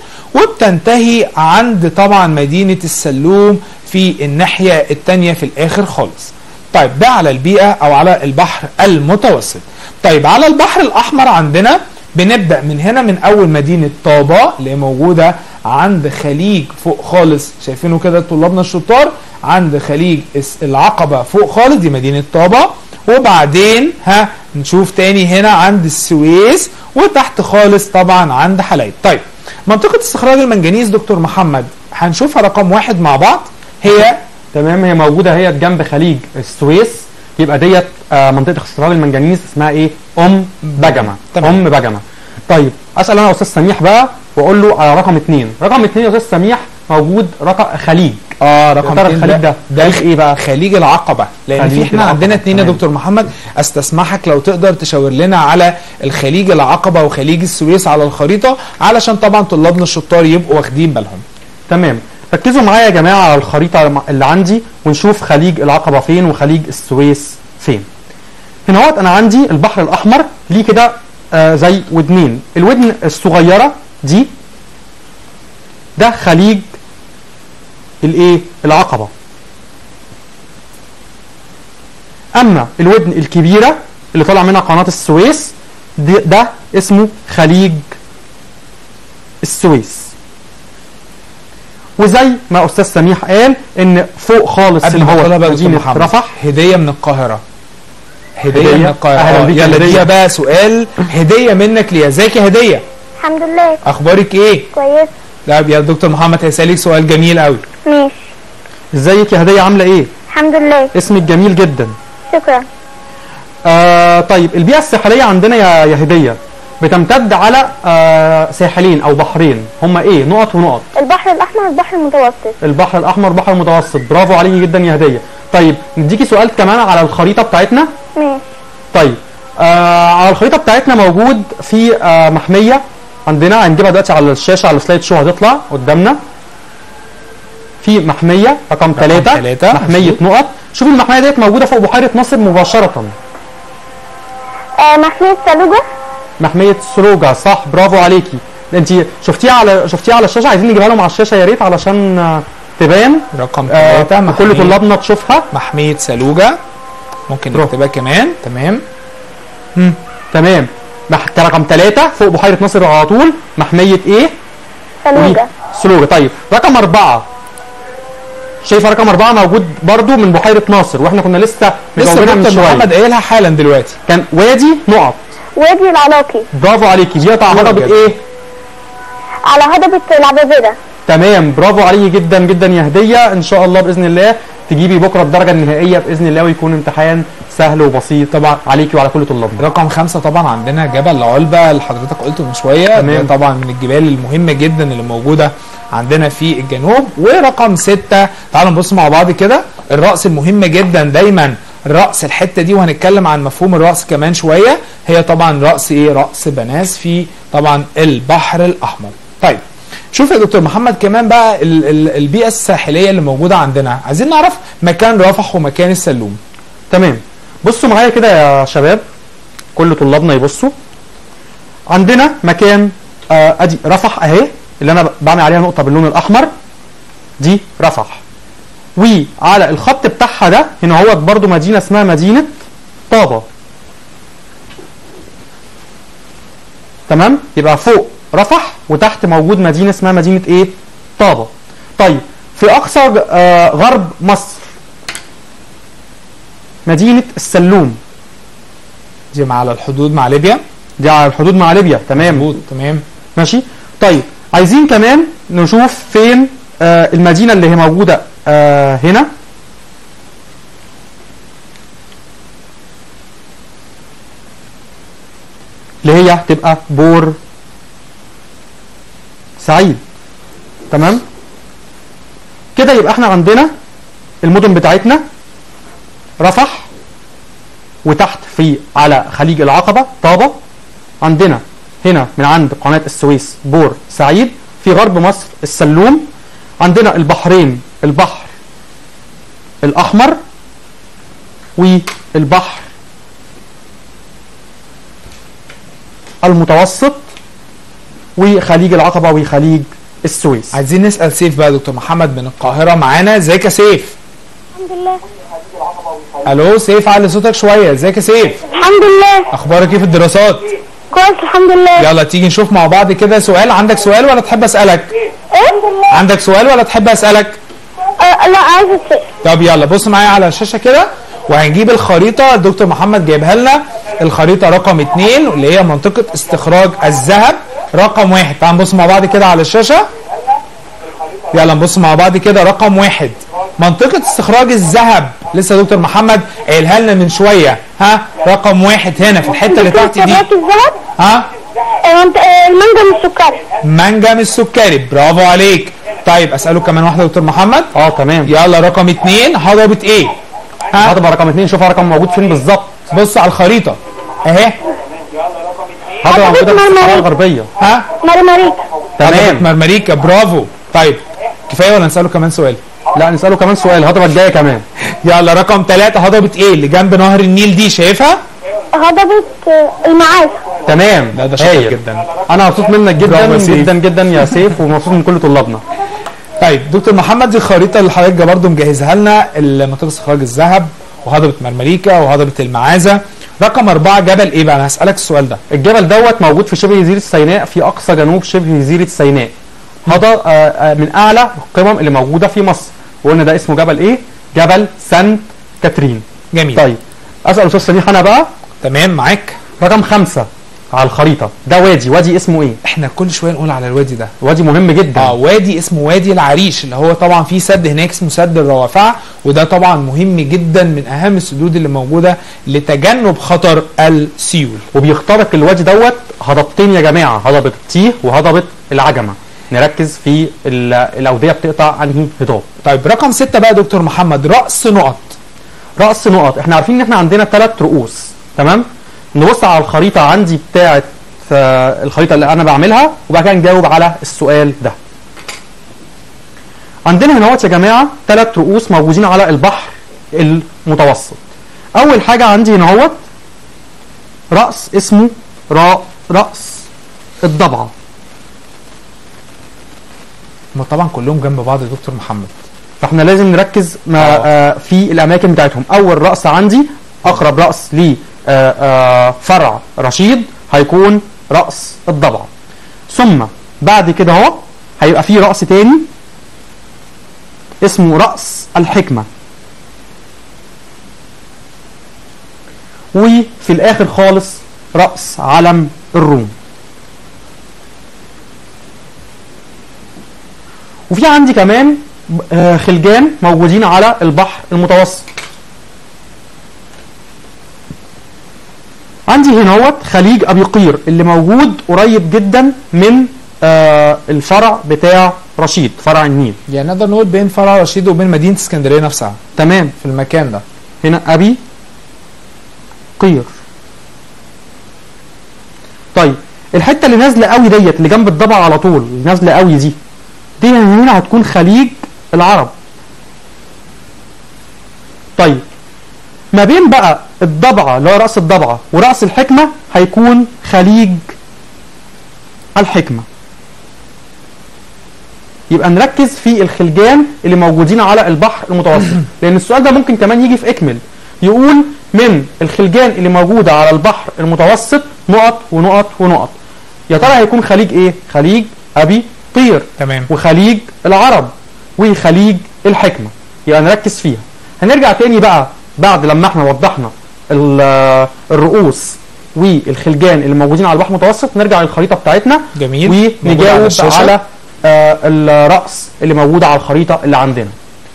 وبتنتهي عند طبعا مدينه السلوم في الناحيه الثانيه في الاخر خالص. طيب ده على البيئه او على البحر المتوسط. طيب على البحر الاحمر عندنا بنبدا من هنا من اول مدينه طابا اللي هي موجوده عند خليج فوق خالص شايفينه كده طلابنا الشطار عند خليج الس- العقبه فوق خالص دي مدينه طابا وبعدين ها نشوف تاني هنا عند السويس وتحت خالص طبعا عند حلايب طيب منطقه استخراج المنجنيز دكتور محمد هنشوفها رقم واحد مع بعض هي تمام هي موجوده هي جنب خليج السويس يبقى ديت آه، منطقه استخراج المنجنيز اسمها ايه ام بجمه تمام. ام بجمه طيب اسال انا يا استاذ سميح بقى واقول له على رقم اثنين رقم اثنين يا استاذ سميح موجود رقم خليج اه يا رقم ترى اتنين الخليج ده ده خليج ايه بقى؟ خليج العقبه لان في خليج احنا العقبة، عندنا اتنين يا تمام. دكتور محمد استسمحك لو تقدر تشاور لنا على الخليج العقبه وخليج السويس على الخريطه علشان طبعا طلابنا الشطار يبقوا واخدين بالهم تمام ركزوا معايا يا جماعه على الخريطه اللي عندي ونشوف خليج العقبه فين وخليج السويس فين هنا اهوت انا عندي البحر الاحمر ليه كده آه زي ودنين الودن الصغيره دي ده خليج الايه العقبه اما الودن الكبيره اللي طالع منها قناه السويس دي ده اسمه خليج السويس وزي ما استاذ سميح قال ان فوق خالص قبل اللي ما هو اقولها بقى يا دكتور مدينه محمد رفح هديه من القاهره هديه, هدية؟ من القاهره أهلا آه، بيك يا يلا هدية. دي بقى سؤال هديه منك ليا ازيك يا هديه الحمد لله اخبارك ايه كويس لا يا دكتور محمد هيسالك سؤال جميل قوي ماشي ازيك يا هديه عامله ايه الحمد لله اسمك جميل جدا شكرا آه طيب البيئه الساحليه عندنا يا يا هديه بتمتد على آه ساحلين او بحرين هما ايه نقط ونقط البحر الأحمر والبحر المتوسط البحر الاحمر بحر المتوسط برافو عليكي جدا يا هديه طيب نديكي سؤال كمان على الخريطه بتاعتنا ماشي طيب آه على الخريطه بتاعتنا موجود في آه محميه عندنا هنجيبها دلوقتي على الشاشه على السلايد شو هتطلع قدامنا في محميه رقم ثلاثة تلاتة، محميه مظبوط. نقط شوفي المحميه ديت موجوده فوق بحيره ناصر مباشره آه محمية سلوجة محميه سروجا صح برافو عليكي انت شفتيها على شفتيها على الشاشه عايزين نجيبها لهم على الشاشه يا ريت علشان آه، تبان رقم آه ثلاثة كل طلابنا تشوفها محمية سلوجة ممكن برافو. نكتبها كمان تمام تمام مح... رقم ثلاثة فوق بحيره ناصر على طول محميه ايه سلوجة سلوجة طيب رقم أربعة شايفة رقم أربعة موجود برضو من بحيرة ناصر واحنا كنا لسه لسه مجاوبينها من دكتور شوية محمد قايلها حالا دلوقتي كان وادي نقط وادي العلاقي برافو عليكي دي هضبة بجد. ايه؟ على هضبة العبابرة تمام برافو عليكي جدا جدا يا هدية ان شاء الله بإذن الله تجيبي بكرة الدرجة النهائية بإذن الله ويكون امتحان سهل وبسيط طبعا عليكي وعلى كل طلابنا رقم خمسة طبعا عندنا جبل علبة اللي حضرتك قلته من شوية تمام. ده طبعا من الجبال المهمة جدا اللي موجودة عندنا في الجنوب ورقم ستة تعالوا نبص مع بعض كده الرأس المهمة جدا دايما رأس الحتة دي وهنتكلم عن مفهوم الرأس كمان شوية هي طبعا رأس ايه رأس بناس في طبعا البحر الأحمر طيب شوف يا دكتور محمد كمان بقى ال ال البيئة الساحلية اللي موجودة عندنا عايزين نعرف مكان رفح ومكان السلوم تمام بصوا معايا كده يا شباب كل طلابنا يبصوا عندنا مكان آه ادي رفح اهي اللي انا بعمل عليها نقطه باللون الاحمر دي رفح وعلى الخط بتاعها ده هنا هو برضو مدينه اسمها مدينه طابه تمام يبقى فوق رفح وتحت موجود مدينه اسمها مدينه ايه طابه طيب في اقصى آه غرب مصر مدينه السلوم دي مع على الحدود مع ليبيا دي على الحدود مع ليبيا تمام مظبوط تمام ماشي طيب عايزين كمان نشوف فين آه المدينه اللي هي موجوده آه هنا اللي هي تبقى بور سعيد تمام كده يبقى احنا عندنا المدن بتاعتنا رفح وتحت في على خليج العقبة طابة عندنا هنا من عند قناة السويس بور سعيد في غرب مصر السلوم عندنا البحرين البحر الأحمر والبحر المتوسط وخليج العقبة وخليج السويس عايزين نسأل سيف بقى يا دكتور محمد من القاهرة معانا ازيك يا سيف الحمد لله الو سيف علي صوتك شوية ازيك يا سيف الحمد لله اخبارك ايه في الدراسات كويس الحمد لله يلا تيجي نشوف مع بعض كده سؤال عندك سؤال ولا تحب اسالك ايه عندك سؤال ولا تحب اسالك آه لا عايز اسال طب يلا بص معايا على الشاشه كده وهنجيب الخريطه الدكتور محمد جايبها لنا الخريطه رقم اتنين اللي هي منطقه استخراج الذهب رقم واحد تعال نبص مع بعض كده على الشاشه يلا نبص مع بعض كده رقم واحد منطقة استخراج الذهب لسه دكتور محمد قايلها لنا من شوية ها رقم واحد هنا في الحتة اللي تحت دي منطقة الذهب ها آه، منط- آه، المانجا السكري منجم السكري برافو عليك طيب اسأله كمان واحدة يا دكتور محمد اه تمام يلا رقم اتنين هضبة ايه ها هضبة رقم اتنين شوفها رقم موجود فين بالظبط بص على الخريطة اهي هضبة هضبة موجودة في الصحراء مرمريك. الغربية ها مرمريك هضبة تمام مرمريكا برافو طيب كفاية ولا نسأله كمان سؤال لا نسأله كمان سؤال الهضبة الجاية كمان يلا رقم ثلاثة هضبة ايه اللي جنب نهر النيل دي شايفها هضبة آه، المعازة تمام لا ده شاطر هايل. جدا انا مبسوط منك برافو جدا يا سيف. جدا جدا يا سيف ومبسوط من كل طلابنا طيب دكتور محمد دي الخريطة اللي حضرتك برضه مجهزها لنا منطقة استخراج الذهب وهضبة مرمريكا وهضبة المعازة رقم أربعة جبل إيه بقى؟ أنا هسألك السؤال ده الجبل دوت موجود في شبه جزيرة سيناء في أقصى جنوب شبه جزيرة سيناء هذا آه، آه، من أعلى القمم اللي موجودة في مصر وقلنا ده اسمه جبل إيه؟ جبل سانت كاترين جميل طيب أسأل أستاذ سميح أنا بقى تمام معاك رقم خمسة على الخريطة ده وادي وادي اسمه إيه؟ إحنا كل شوية نقول على الوادي ده وادي مهم جدا اه وادي اسمه وادي العريش اللي هو طبعا في سد هناك اسمه سد الروافع وده طبعا مهم جدا من اهم السدود اللي موجوده لتجنب خطر السيول وبيخترق الوادي دوت هضبتين يا جماعة هضبة التيه وهضبة العجمة نركز في ال- الأودية بتقطع أنهي هضاب طيب رقم ستة بقى يا دكتور محمد رأس نقط رأس نقط احنا عارفين ان احنا عندنا ثلاث رؤوس تمام نبص على الخريطة عندي بتاعة آه، الخريطة اللي انا بعملها وبعد كده نجاوب على السؤال ده عندنا هنا اهوت يا جماعة ثلاث رؤوس موجودين على البحر المتوسط اول حاجة عندي هنا اهوت رأس اسمه راء رأس الضبعة ما طبعا كلهم جنب بعض يا دكتور محمد فاحنا لازم نركز ما آه. آه في الاماكن بتاعتهم اول راس عندي اقرب راس ل آه آه فرع رشيد هيكون راس الضبع ثم بعد كده اهو هيبقى في راس تاني اسمه راس الحكمه وفي الاخر خالص راس علم الروم وفي عندي كمان آه، خلجان موجودين على البحر المتوسط عندي هنا هوت خليج ابي قير اللي موجود قريب جدا من آه، الفرع بتاع رشيد فرع النيل يعني نقدر نقول بين فرع رشيد وبين مدينه اسكندريه نفسها تمام في المكان ده هنا ابي قير طيب الحته اللي نازله قوي ديت اللي جنب الضبع على طول اللي نازله قوي دي دي هنا هتكون خليج العرب طيب ما بين بقى الضبعه اللي هو راس الضبعه وراس الحكمه هيكون خليج الحكمه يبقى نركز في الخلجان اللي موجودين على البحر المتوسط لان السؤال ده ممكن كمان يجي في اكمل يقول من الخلجان اللي موجوده على البحر المتوسط نقط ونقط ونقط يا ترى هيكون خليج ايه خليج ابي طير تمام وخليج العرب وخليج الحكمة يبقى نركز فيها هنرجع تاني بقى بعد لما احنا وضحنا ال- الرؤوس والخلجان اللي موجودين على البحر المتوسط نرجع للخريطة بتاعتنا جميل موجود على ونجاوب الشاشة. على آه، الرأس اللي موجودة على الخريطة اللي عندنا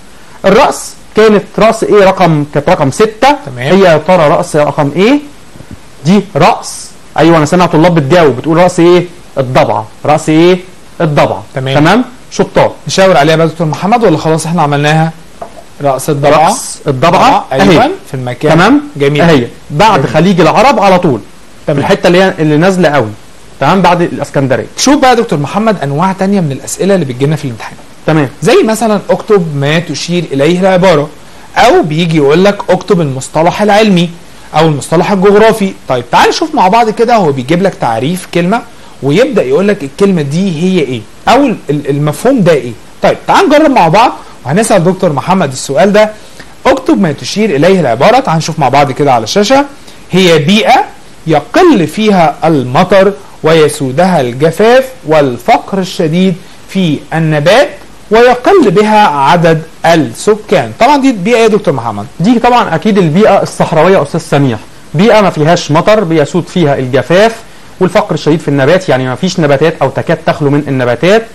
الرأس كانت رأس ايه رقم كانت رقم ستة تمام. هي يا ترى رأس رقم ايه دي رأس ايوه انا سامع طلاب بتجاوب بتقول رأس ايه الضبعة رأس ايه الضبعة تمام. تمام شطار نشاور عليها بقى دكتور محمد ولا خلاص احنا عملناها رأس الضبعة رأس الضبعة ايوه اهي في المكان تمام جميل اهي بعد جميل. خليج العرب على طول تمام. الحتة اللي هي اللي نازلة قوي تمام بعد الاسكندرية شوف بقى يا دكتور محمد انواع تانية من الاسئله اللي بتجيلنا في الامتحان تمام زي مثلا اكتب ما تشير اليه العباره او بيجي يقول لك اكتب المصطلح العلمي او المصطلح الجغرافي طيب تعال نشوف مع بعض كده هو بيجيب لك تعريف كلمه ويبدا يقول لك الكلمه دي هي ايه او ال- ال- المفهوم ده ايه طيب تعال نجرب مع بعض وهنسال دكتور محمد السؤال ده اكتب ما تشير اليه العباره تعال نشوف مع بعض كده على الشاشه هي بيئه يقل فيها المطر ويسودها الجفاف والفقر الشديد في النبات ويقل بها عدد السكان طبعا دي بيئه ايه يا دكتور محمد دي طبعا اكيد البيئة الصحراوية يا استاذ سميح بيئة ما فيهاش مطر بيسود فيها الجفاف والفقر الشديد في النبات يعني ما فيش نباتات او تكاد تخلو من النباتات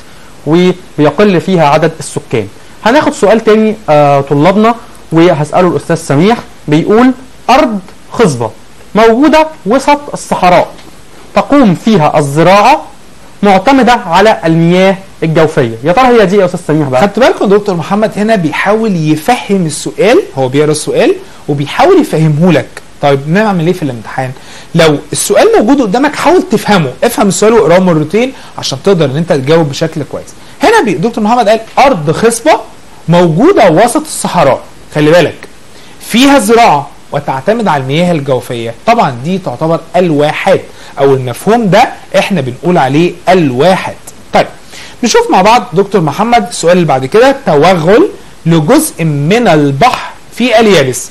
وبيقل فيها عدد السكان هناخد سؤال تاني آه طلابنا وهسأله الأستاذ سميح بيقول أرض خصبة موجودة وسط الصحراء تقوم فيها الزراعة معتمدة على المياه الجوفية يا ترى هي دي يا أستاذ سميح بقى خدت بالكم دكتور محمد هنا بيحاول يفهم السؤال هو بيقرا السؤال وبيحاول يفهمه لك طيب نعمل ايه في الامتحان لو السؤال موجود قدامك حاول تفهمه افهم السؤال واقراه مرتين عشان تقدر ان انت تجاوب بشكل كويس هنا بي... دكتور محمد قال ارض خصبه موجوده وسط الصحراء خلي بالك فيها زراعه وتعتمد على المياه الجوفيه طبعا دي تعتبر الواحات او المفهوم ده احنا بنقول عليه الواحد طيب نشوف مع بعض دكتور محمد السؤال اللي بعد كده توغل لجزء من البحر في اليابس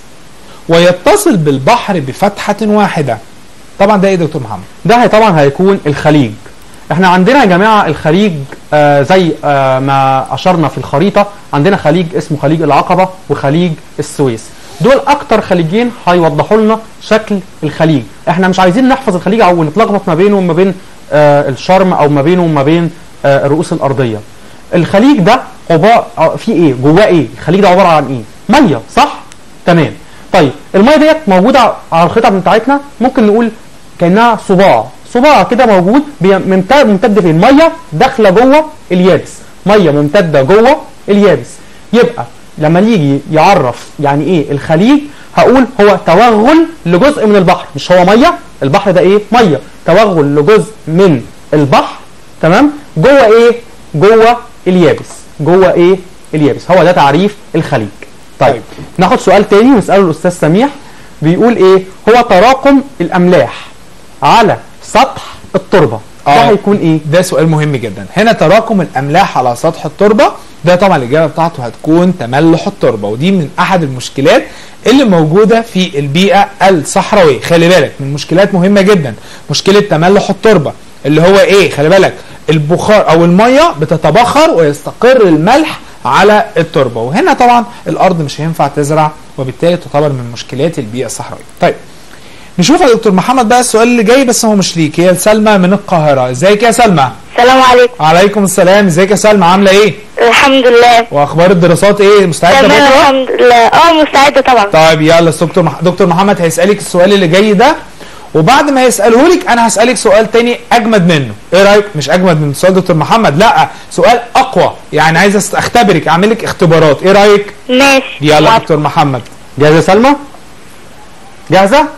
ويتصل بالبحر بفتحة واحدة طبعا ده ايه يا دكتور محمد ده هي طبعا هيكون الخليج احنا عندنا يا جماعة الخليج آه زي آه ما أشرنا في الخريطة عندنا خليج اسمه خليج العقبة وخليج السويس دول أكتر خليجين هيوضحوا لنا شكل الخليج احنا مش عايزين نحفظ الخليج أو نتلخبط ما بينه وما بين آه الشرم أو ما بينه وما بين آه الرؤوس الأرضية الخليج ده عبارة آه، فيه ايه جواه ايه الخليج ده عبارة عن ايه مية صح تمام طيب المية ديت موجودة على الخطط بتاعتنا ممكن نقول كأنها صباع صباع كده موجود بي- ممتد ممتد فين ميه داخله جوه اليابس ميه ممتده جوه اليابس يبقى لما نيجي يعرف يعني ايه الخليج هقول هو توغل لجزء من البحر مش هو ميه البحر ده ايه ميه توغل لجزء من البحر تمام جوه ايه جوه اليابس جوه ايه اليابس هو ده تعريف الخليج طيب, طيب. طيب. ناخد سؤال تاني نساله الاستاذ سميح بيقول ايه هو تراكم الاملاح على سطح التربه ده آه. هيكون ايه ده سؤال مهم جدا هنا تراكم الاملاح على سطح التربه ده طبعا الاجابه بتاعته هتكون تملح التربه ودي من احد المشكلات اللي موجوده في البيئه الصحراويه خلي بالك من مشكلات مهمه جدا مشكله تملح التربه اللي هو ايه خلي بالك البخار او الميه بتتبخر ويستقر الملح على التربه وهنا طبعا الارض مش هينفع تزرع وبالتالي تعتبر من مشكلات البيئه الصحراويه طيب نشوف يا دكتور محمد بقى السؤال اللي جاي بس هو مش ليك هي سلمى من القاهره ازيك يا سلمى السلام عليكم عليكم السلام ازيك يا سلمى عامله ايه الحمد لله واخبار الدراسات ايه مستعده تمام بكره الحمد لله اه مستعدة طبعا طيب يلا دكتور مح... دكتور محمد هيسالك السؤال اللي جاي ده وبعد ما يساله لك انا هسالك سؤال تاني اجمد منه ايه رايك مش اجمد من سؤال دكتور محمد لا سؤال اقوى يعني عايز أست- اختبرك اعمل لك اختبارات ايه رايك ماشي يلا موافقة. دكتور محمد جاهزه يا سلمى جاهزه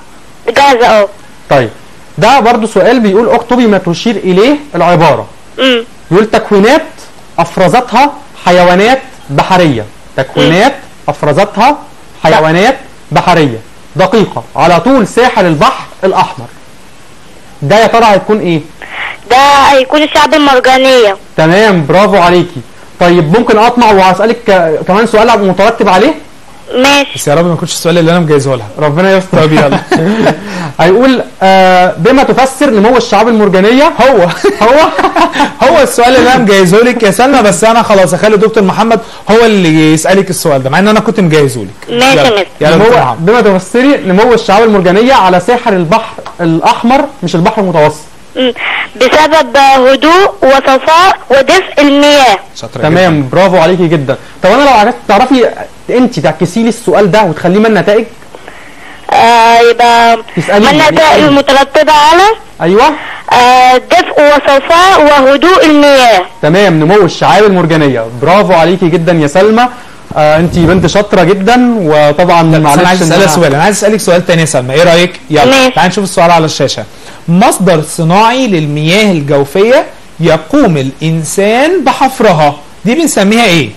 جاهزة اه طيب ده برضو سؤال بيقول اكتبي ما تشير اليه العباره امم بيقول تكوينات افرزتها حيوانات بحريه تكوينات افرزتها حيوانات بحريه دقيقه على طول ساحل البحر الاحمر ده يا ترى هيكون ايه ده هيكون الشعب المرجانية تمام برافو عليكي طيب ممكن اطمع وهسالك ك- كمان سؤال مترتب عليه ماشي بس يا رب ما يكونش السؤال اللي انا مجهزه لها ربنا يستر طب يلا هيقول آه بما تفسر نمو الشعاب المرجانيه هو هو هو السؤال اللي انا مجهزه لك يا سلمى بس انا خلاص اخلي دكتور محمد هو اللي يسالك السؤال ده مع ان انا كنت مجهزه لك ماشي يلا. يا مستر. يلا دكتور نمو محمد بما تفسري نمو الشعاب المرجانيه على ساحل البحر الاحمر مش البحر المتوسط مم. بسبب هدوء وصفاء ودفء المياه شاطره جدا. تمام برافو عليكي جدا طب انا لو عرفت تعرفي انت تعكسي لي السؤال ده وتخليه من نتائج آه يبقى تسألي ما يعني النتائج إيه؟ المترتبة على ايوه آه دفء وصفاء وهدوء المياه تمام نمو الشعاب المرجانيه برافو عليكي جدا يا سلمى آه انت بنت شاطره جدا وطبعا بس معلش انا عايز إن اسالك أنا- سؤال انا عايز اسالك سؤال تاني يا سلمى ايه رايك يلا ماشي. تعال نشوف السؤال على الشاشه مصدر صناعي للمياه الجوفيه يقوم الانسان بحفرها دي بنسميها ايه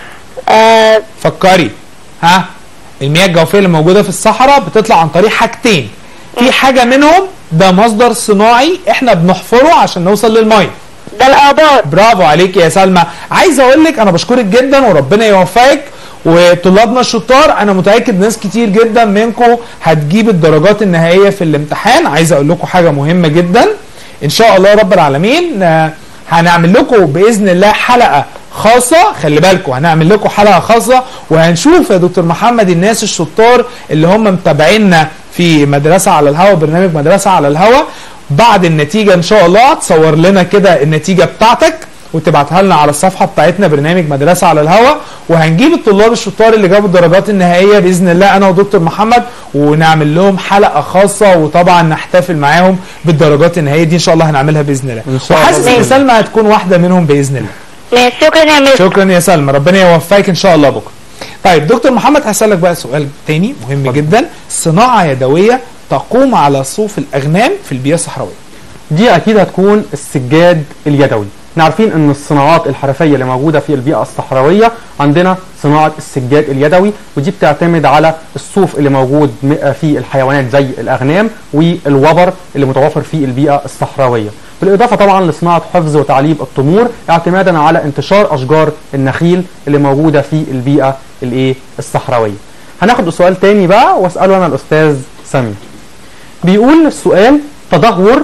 آه فكري ها المياه الجوفيه اللي موجوده في الصحراء بتطلع عن طريق حاجتين في حاجه منهم ده مصدر صناعي احنا بنحفره عشان نوصل للميه ده الآبار برافو عليك يا سلمى عايز اقول لك انا بشكرك جدا وربنا يوفقك وطلابنا الشطار انا متاكد ناس كتير جدا منكم هتجيب الدرجات النهائيه في الامتحان عايز اقول لكم حاجه مهمه جدا ان شاء الله رب العالمين آه، هنعمل لكم باذن الله حلقه خاصه خلي بالكم هنعمل لكم حلقه خاصه وهنشوف يا دكتور محمد الناس الشطار اللي هم متابعينا في مدرسه على الهوا برنامج مدرسه على الهوا بعد النتيجه ان شاء الله تصور لنا كده النتيجه بتاعتك وتبعتها لنا على الصفحه بتاعتنا برنامج مدرسه على الهوا وهنجيب الطلاب الشطار اللي جابوا الدرجات النهائيه باذن الله انا ودكتور محمد ونعمل لهم حلقه خاصه وطبعا نحتفل معاهم بالدرجات النهائيه دي ان شاء الله هنعملها باذن الله إن شاء الله وحاسس ان بإذن سلمى هتكون واحده منهم باذن الله ماشي شكرا يا مستر شكرا يا سلمى ربنا يوفقك ان شاء الله بكره طيب دكتور محمد هسألك بقى سؤال تاني مهم جدا صناعه يدويه تقوم على صوف الاغنام في البيئه الصحراويه دي اكيد هتكون السجاد اليدوي احنا عارفين ان الصناعات الحرفيه اللي موجوده في البيئه الصحراويه عندنا صناعه السجاد اليدوي ودي بتعتمد على الصوف اللي موجود م- في الحيوانات زي الاغنام والوبر اللي متوفر في البيئه الصحراويه بالاضافه طبعا لصناعه حفظ وتعليب التمور اعتمادا على انتشار اشجار النخيل اللي موجوده في البيئه الايه الصحراويه هناخد سؤال تاني بقى واساله انا الاستاذ سمير بيقول السؤال تدهور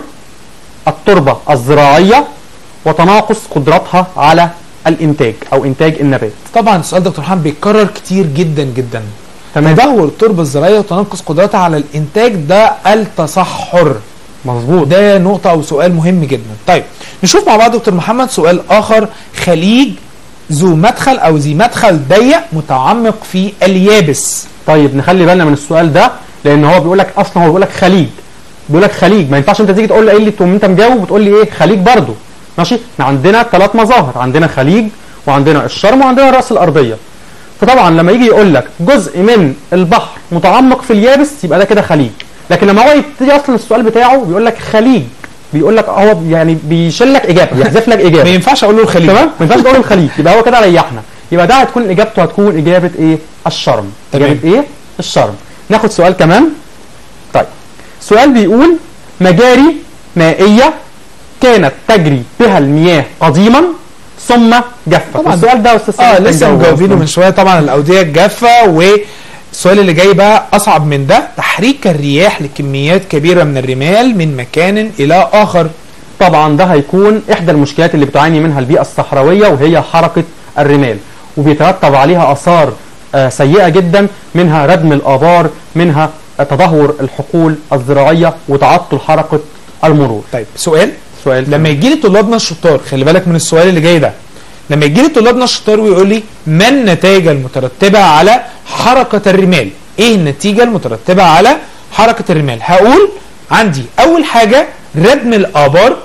التربة الزراعية وتناقص قدرتها على الإنتاج أو إنتاج النبات طبعا السؤال دكتور محمد بيتكرر كتير جدا جدا تمام تدهور التربه الزراعيه وتنقص قدرتها على الانتاج ده التصحر مظبوط ده نقطة أو سؤال مهم جدا طيب نشوف مع بعض دكتور محمد سؤال آخر خليج ذو مدخل أو ذي مدخل ضيق متعمق في اليابس طيب نخلي بالنا من السؤال ده لأن هو بيقول لك أصلا هو بيقول لك خليج بيقول لك خليج ما ينفعش أنت تيجي تقول لي إيه اللي تقوم أنت مجاوب وتقول لي إيه خليج برضه ماشي احنا عندنا ثلاث مظاهر عندنا خليج وعندنا الشرم وعندنا الرأس الأرضية فطبعا لما يجي يقول لك جزء من البحر متعمق في اليابس يبقى ده كده خليج لكن لما هو يبتدي اصلا السؤال بتاعه بيقول لك خليج بيقول لك هو يعني بيشيل لك اجابه بيحذف لك ما اجابه ينفعش أقول له الخليج تمام ما ينفعش تقول الخليج يبقى هو كده ريحنا يبقى ده هتكون اجابته هتكون اجابه ايه الشرم تمام. اجابه ايه الشرم ناخد سؤال كمان طيب سؤال بيقول مجاري مائيه كانت تجري بها المياه قديما ثم جفت طبعاً. السؤال ده يا استاذ اه سامي كان لسه جاوبه مجاوبينه أصلاً. من شويه طبعا الاوديه الجافه والسؤال اللي جاي بقى اصعب من ده تحريك الرياح لكميات كبيره من الرمال من مكان الى اخر طبعا ده هيكون احدى المشكلات اللي بتعاني منها البيئه الصحراويه وهي حركه الرمال وبيترتب عليها اثار آه، سيئه جدا منها ردم الابار منها تدهور الحقول الزراعيه وتعطل حركه المرور طيب سؤال سؤال لما يجي لي طلابنا الشطار خلي بالك من السؤال اللي جاي ده لما يجي لي طلابنا الشطار ويقول لي ما النتائج المترتبه على حركه الرمال ايه النتيجه المترتبه على حركه الرمال هقول عندي اول حاجه ردم الابار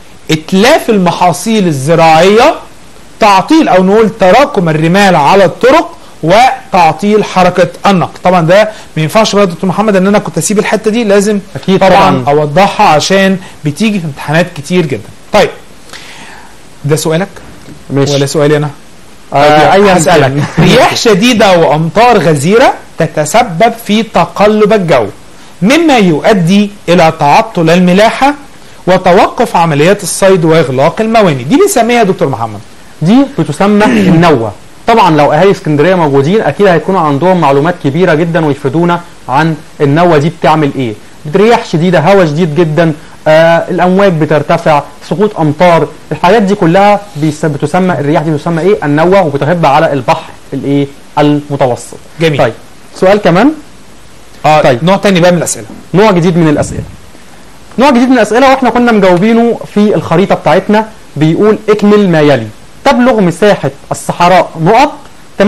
اتلاف المحاصيل الزراعيه تعطيل او نقول تراكم الرمال على الطرق وتعطيل حركه النقل طبعا ده ما ينفعش بقى يا دكتور محمد ان انا كنت اسيب الحته دي لازم أكيد طبعا, طبعاً. اوضحها عشان بتيجي في امتحانات كتير جدا طيب ده سؤالك ماشي ولا سؤالي انا آه طيب أيا هسألك كان. رياح شديدة وأمطار غزيرة تتسبب في تقلب الجو مما يؤدي إلى تعطل الملاحة وتوقف عمليات الصيد وإغلاق المواني دي بنسميها يا دكتور محمد دي بتسمى النوة طبعا لو اهالي اسكندريه موجودين اكيد هيكونوا عندهم معلومات كبيره جدا ويفيدونا عن النوة دي بتعمل ايه رياح شديده هواء شديد جدا آه الامواج بترتفع سقوط امطار الحاجات دي كلها بيس- بتسمى الرياح دي بتسمى ايه النوة وبتهب على البحر الايه المتوسط جميل. طيب سؤال كمان آه طيب. نوع تاني بقى من الأسئلة نوع جديد من الاسئله نوع جديد من الاسئله واحنا كنا مجاوبينه في الخريطه بتاعتنا بيقول اكمل ما يلي تبلغ مساحه الصحراء نقط 68%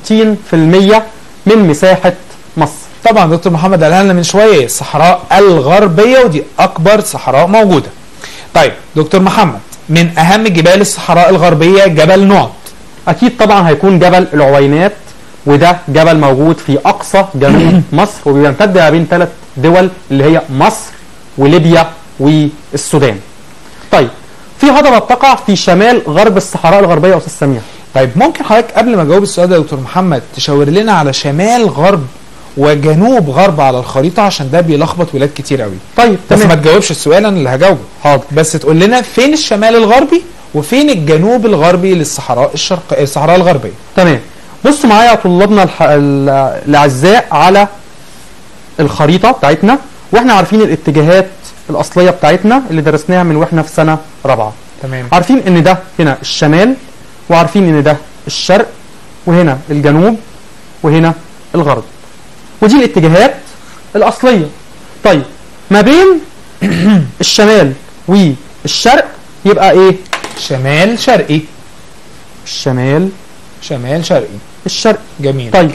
من مساحه مصر طبعا دكتور محمد قالها لنا من شوية الصحراء الغربية ودي أكبر صحراء موجودة طيب دكتور محمد من أهم جبال الصحراء الغربية جبل نعط اكيد طبعا هيكون جبل العوينات وده جبل موجود في اقصى جنوب مصر وبيمتد ما بين ثلاث دول اللي هي مصر وليبيا والسودان طيب في هضبه بتقع في شمال غرب الصحراء الغربيه يا استاذ سمير طيب ممكن حضرتك قبل ما اجاوب السؤال ده يا دكتور محمد تشاور لنا على شمال غرب وجنوب غرب على الخريطه عشان ده بيلخبط ولاد كتير قوي طيب بس ما تمام تجاوبش السؤال انا اللي هجاوبه حاضر بس تقول لنا فين الشمال الغربي وفين الجنوب الغربي للصحراء الشرق الصحراء الغربيه تمام بصوا معايا يا طلابنا الح... ال- الاعزاء على الخريطه بتاعتنا واحنا عارفين الاتجاهات الاصليه بتاعتنا اللي درسناها من واحنا في سنه رابعه تمام عارفين ان ده هنا الشمال وعارفين ان ده الشرق وهنا الجنوب وهنا الغرب ودي الاتجاهات الاصليه طيب ما بين الشمال والشرق يبقى ايه شمال شرقي الشمال شمال شرقي الشرق جميل طيب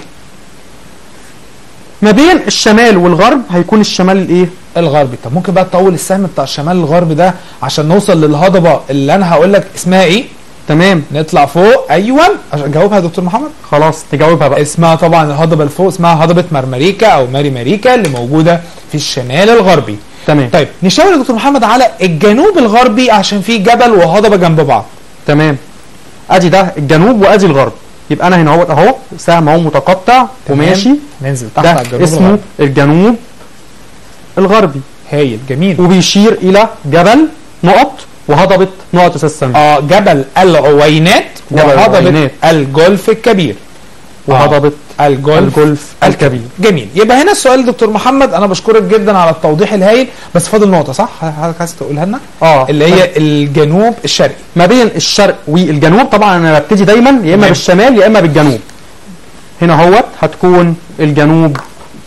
ما بين الشمال والغرب هيكون الشمال الايه الغربي طب ممكن بقى تطول السهم بتاع الشمال الغربي ده عشان نوصل للهضبه اللي انا هقول لك اسمها ايه تمام نطلع فوق ايوه عشان جاوبها يا دكتور محمد خلاص تجاوبها بقى اسمها طبعا الهضبه اللي فوق اسمها هضبه مرمريكا او ماري ماريكا اللي موجوده في الشمال الغربي تمام طيب نشاور يا دكتور محمد على الجنوب الغربي عشان في جبل وهضبه جنب بعض تمام ادي ده الجنوب وادي الغرب يبقى انا هنا اهو اهو سهم اهو متقطع تمام. وماشي ننزل تحت ده على الجنوب اسمه الغربي الجنوب الغربي هايل جميل وبيشير الى جبل نقط وهضبه نقط استاذ سمير اه جبل العوينات جبل وهضبه العوينات. الجولف الكبير وهضبه الجولف الجولف الكبير جميل يبقى هنا السؤال دكتور محمد انا بشكرك جدا على التوضيح الهايل بس فاضل نقطه صح حضرتك عايز تقولها لنا اه اللي هي الجنوب الشرقي ما بين الشرق والجنوب طبعا انا ببتدي دايما يا اما تمام. بالشمال يا اما بالجنوب هنا اهوت هتكون الجنوب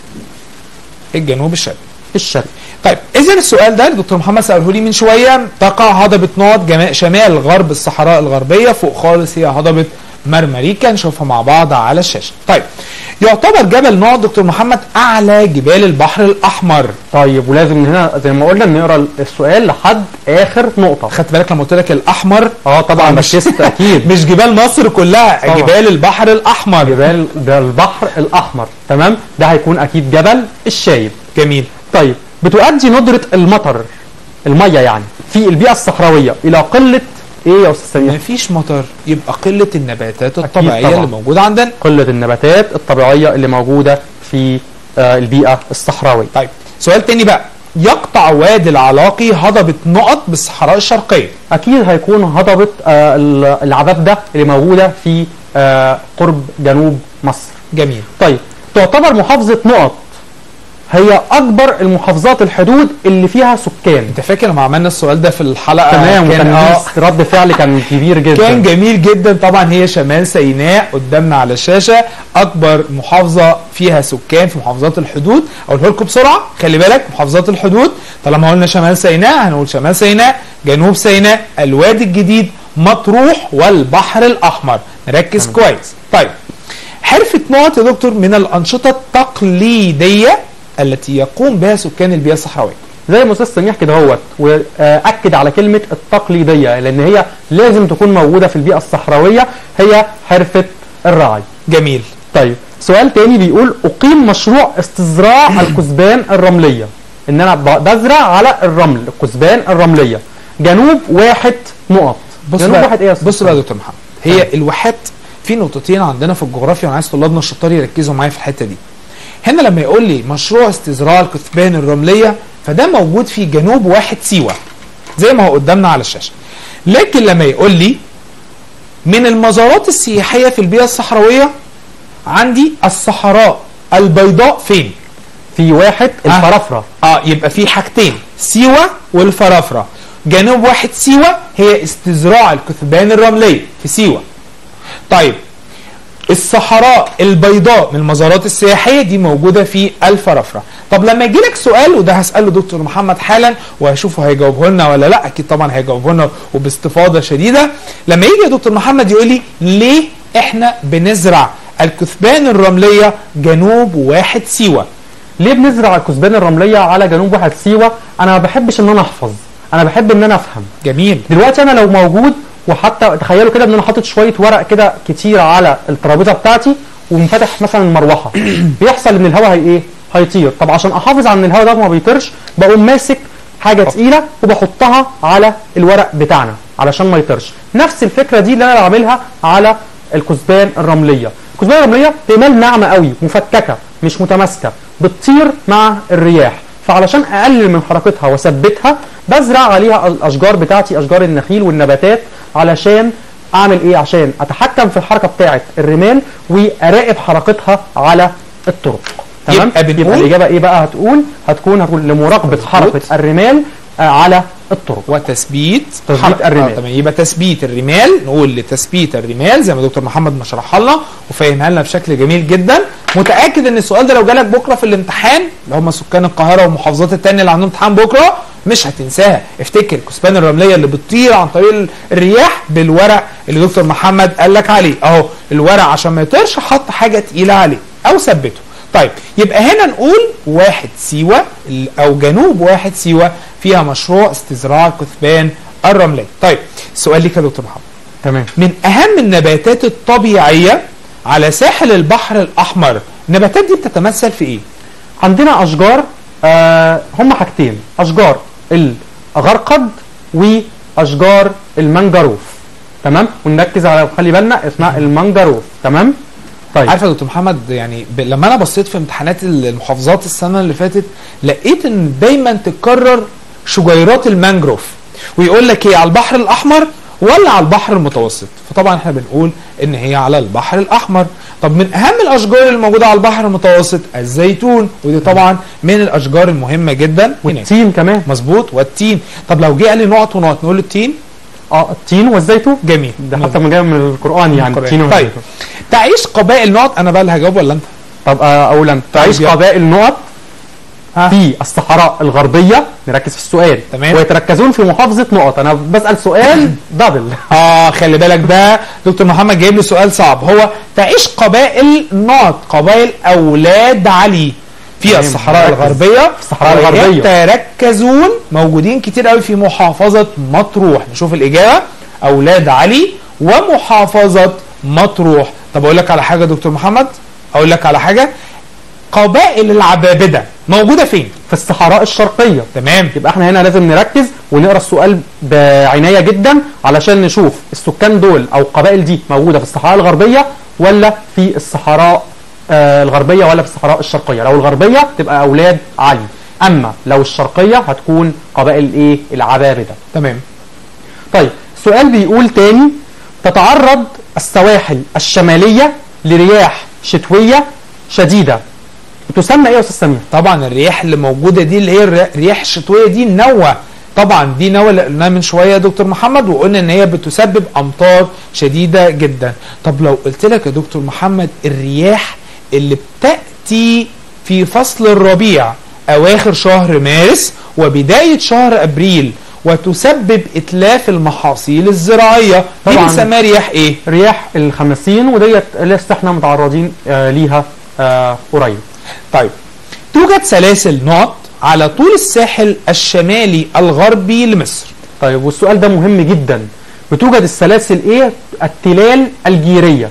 الجنوب الشرقي الشرقي طيب اذا السؤال ده الدكتور محمد ساله لي من شويه تقع هضبه نقط جما- شمال غرب الصحراء الغربيه فوق خالص هي هضبه مرمريكا نشوفها مع بعض على الشاشه طيب يعتبر جبل نقط دكتور محمد اعلى جبال البحر الاحمر طيب ولازم من هنا زي ما قلنا نقرا السؤال لحد اخر نقطه خدت بالك لما قلت لك الاحمر اه طبعا مش- ركزت اكيد مش جبال مصر كلها طبعا. جبال البحر الاحمر جبال ده البحر الاحمر تمام ده هيكون اكيد جبل الشايب جميل طيب بتؤدي ندره المطر الميه يعني في البيئه الصحراويه الى قله ايه يا استاذ سمير مفيش مطر يبقى قله النباتات الطبيعيه طبعا. اللي موجوده عندنا قله النباتات الطبيعيه اللي موجوده في آه، البيئه الصحراويه طيب سؤال تاني بقى يقطع وادي العلاقي هضبه نقط بالصحراء الشرقيه اكيد هيكون هضبه آه، ال- العباب ده اللي موجوده في آه، قرب جنوب مصر جميل طيب تعتبر محافظه نقط هي اكبر المحافظات الحدود اللي فيها سكان انت فاكر لما عملنا السؤال ده في الحلقه تمام كان وكان اه ليه رد فعل كان كبير جدا كان جميل جدا طبعا هي شمال سيناء قدامنا على الشاشه اكبر محافظه فيها سكان في محافظات الحدود اقولها لكم بسرعه خلي بالك محافظات الحدود طالما قلنا شمال سيناء هنقول شمال سيناء جنوب سيناء الوادي الجديد مطروح والبحر الاحمر نركز كويس طيب حرفه نقط يا دكتور من الانشطه التقليديه التي يقوم بها سكان البيئه الصحراويه زي ما استاذ سميح كده هوت واكد على كلمه التقليديه لان هي لازم تكون موجوده في البيئه الصحراويه هي حرفه الرعي جميل طيب سؤال تاني بيقول اقيم مشروع استزراع الكثبان الرمليه ان انا ب- بزرع على الرمل الكثبان الرمليه جنوب واحد نقط بص جنوب بقى واحد ايه يا أستاذ بص بقى يا سامي؟ دكتور محمد هي الواحات في نقطتين عندنا في الجغرافيا وانا عايز طلابنا الشطار يركزوا معايا في الحته دي هنا لما يقول لي مشروع استزراع الكثبان الرمليه فده موجود في جنوب واحد سيوه زي ما هو قدامنا على الشاشه لكن لما يقول لي من المزارات السياحيه في البيئه الصحراويه عندي الصحراء البيضاء فين في واحد آه. الفرافره اه يبقى في حاجتين سيوة والفرافرة جنوب واحد سيوة هي استزراع الكثبان الرملية في سيوة طيب الصحراء البيضاء من المزارات السياحية دي موجودة في الفرافرة طب لما يجي لك سؤال وده هسأله دكتور محمد حالا وهشوفه هيجاوبه لنا ولا لا أكيد طبعا هيجاوبه لنا وباستفاضة شديدة لما يجي يا دكتور محمد يقول لي ليه احنا بنزرع الكثبان الرملية جنوب واحد سيوة ليه بنزرع الكثبان الرمليه على جنوب واحد سيوه انا ما بحبش ان انا احفظ انا بحب ان انا افهم جميل دلوقتي انا لو موجود وحتى تخيلوا كده ان انا حاطط شويه ورق كده كتير على الترابيزه بتاعتي ومفتح مثلا المروحه بيحصل ان الهواء هي ايه هيطير طب عشان احافظ على ان الهواء ده ما بيطيرش بقوم ماسك حاجه تقيله وبحطها على الورق بتاعنا علشان ما يطيرش نفس الفكره دي اللي انا بعملها على الكثبان الرمليه الكثبان الرمليه رمال ناعمه قوي مفككه مش متماسكه بتطير مع الرياح فعلشان اقلل من حركتها واثبتها بزرع عليها الاشجار بتاعتي اشجار النخيل والنباتات علشان اعمل ايه عشان اتحكم في الحركه بتاعه الرمال واراقب حركتها على الطرق تمام يبقى بنقول- يبقى الاجابه ايه بقى هتقول هتكون هتقول لمراقبه مظبوط. حركه الرمال آه، على الطرق وتثبيت تثبيت حركة. الرمال. آه تمام يبقى تثبيت الرمال نقول لتثبيت الرمال زي ما دكتور محمد ما شرحها لنا وفهمها لنا بشكل جميل جدا متاكد ان السؤال ده لو جالك بكره في الامتحان اللي هم سكان القاهره والمحافظات التانية اللي عندهم امتحان بكره مش هتنساها افتكر الكثبان الرمليه اللي بتطير عن طريق ال- الرياح بالورق اللي دكتور محمد قال لك عليه اهو الورق عشان ما يطيرش حط حاجه تقيله عليه او ثبته طيب يبقى هنا نقول واحد سيوة ال- أو جنوب واحد سيوة فيها مشروع استزراع الكثبان الرملية طيب السؤال ليك يا دكتور محمد تمام من أهم النباتات الطبيعية على ساحل البحر الأحمر النباتات دي بتتمثل في إيه؟ عندنا اشجار آه هم حاجتين اشجار الغرقد واشجار المنجروف تمام ونركز على خلي بالنا اسمها المنجروف تمام طيب عارف يا دكتور محمد يعني ب... لما انا بصيت في امتحانات المحافظات السنه اللي فاتت لقيت ان دايما تتكرر شجيرات المانجروف ويقول لك هي على البحر الاحمر ولا على البحر المتوسط فطبعا احنا بنقول ان هي على البحر الاحمر طب من اهم الاشجار الموجوده على البحر المتوسط الزيتون ودي طبعا من الاشجار المهمه جدا هناك والتين كمان مظبوط والتين طب لو جه قال لي نقط ونقط نقول له التين اه التين والزيتون جميل ده حتى من جاي من القران يعني القرآن. التين طيب والزيتون تعيش قبائل نقط انا بقى اللي هجاوب ولا انت طب آه اولا تعيش يلا. قبائل نقط ها. في الصحراء الغربيه نركز في السؤال تمام. ويتركزون في محافظه نقط انا بسال سؤال دبل اه خلي بالك ده دكتور محمد جايب لي سؤال صعب هو تعيش قبائل نقط قبائل اولاد علي في تمام، الصحراء مركز. الغربيه الصحراء الغربية. يتركزون موجودين كتير قوي في محافظه مطروح نشوف الاجابه اولاد علي ومحافظه مطروح طب اقول لك على حاجه يا دكتور محمد اقول لك على حاجه قبائل العبابده موجوده فين في الصحراء الشرقيه تمام يبقى احنا هنا لازم نركز ونقرا السؤال بعنايه جدا علشان نشوف السكان دول او القبائل دي موجوده في الصحراء الغربيه ولا في الصحراء آه الغربيه ولا في الصحراء الشرقيه لو الغربيه تبقى اولاد علي اما لو الشرقيه هتكون قبائل ايه العبابده تمام طيب سؤال بيقول تاني تتعرض السواحل الشماليه لرياح شتويه شديده تسمى ايه يا استاذ سمير طبعا الرياح اللي موجوده دي اللي هي الري- الرياح الشتويه دي النوة طبعا دي نوى اللي قلناها من شويه يا دكتور محمد وقلنا ان هي بتسبب امطار شديده جدا طب لو قلت لك يا دكتور محمد الرياح اللي بتاتي في فصل الربيع اواخر شهر مارس وبدايه شهر ابريل وتسبب اتلاف المحاصيل الزراعيه دي طبعاً. بنسميها رياح ايه رياح الخمسين وديت لسه احنا متعرضين آه ليها آه قريب طيب توجد سلاسل نقط على طول الساحل الشمالي الغربي لمصر طيب والسؤال ده مهم جدا بتوجد السلاسل ايه التلال الجيريه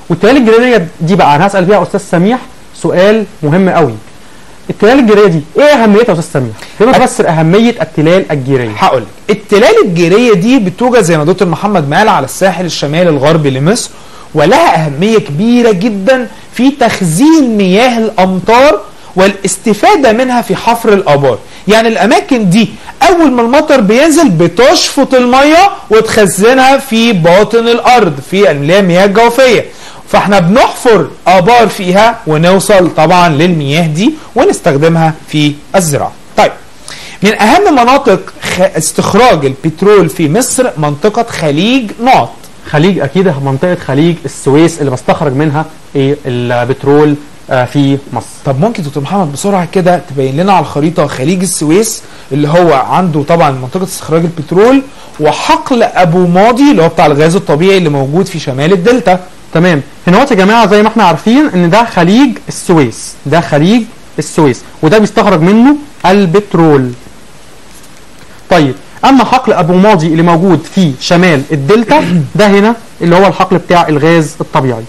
والتلال الجيريه دي بقى انا هسال فيها استاذ سميح سؤال مهم قوي التلال الجيريه دي ايه اهميتها يا استاذ سميح بما تفسر اهميه التلال الجيريه هقول لك التلال الجيريه دي بتوجد زي ما دكتور محمد قال على الساحل الشمالي الغربي لمصر ولها اهميه كبيره جدا في تخزين مياه الامطار والاستفاده منها في حفر الابار يعني الاماكن دي اول ما المطر بينزل بتشفط الميه وتخزنها في باطن الارض في اللي هي المياه الجوفيه فاحنا بنحفر ابار فيها ونوصل طبعا للمياه دي ونستخدمها في الزراعه طيب من اهم مناطق خ... استخراج البترول في مصر منطقه خليج نعط خليج اكيد منطقه خليج السويس اللي بستخرج منها ايه البترول آه، في مصر طب ممكن دكتور محمد بسرعه كده تبين لنا على الخريطه خليج السويس اللي هو عنده طبعا منطقه استخراج البترول وحقل ابو ماضي اللي هو بتاع الغاز الطبيعي اللي موجود في شمال الدلتا تمام هنا يا جماعه زي ما احنا عارفين ان ده خليج السويس ده خليج السويس وده بيستخرج منه البترول طيب اما حقل ابو ماضي اللي موجود في شمال الدلتا ده هنا اللي هو الحقل بتاع الغاز الطبيعي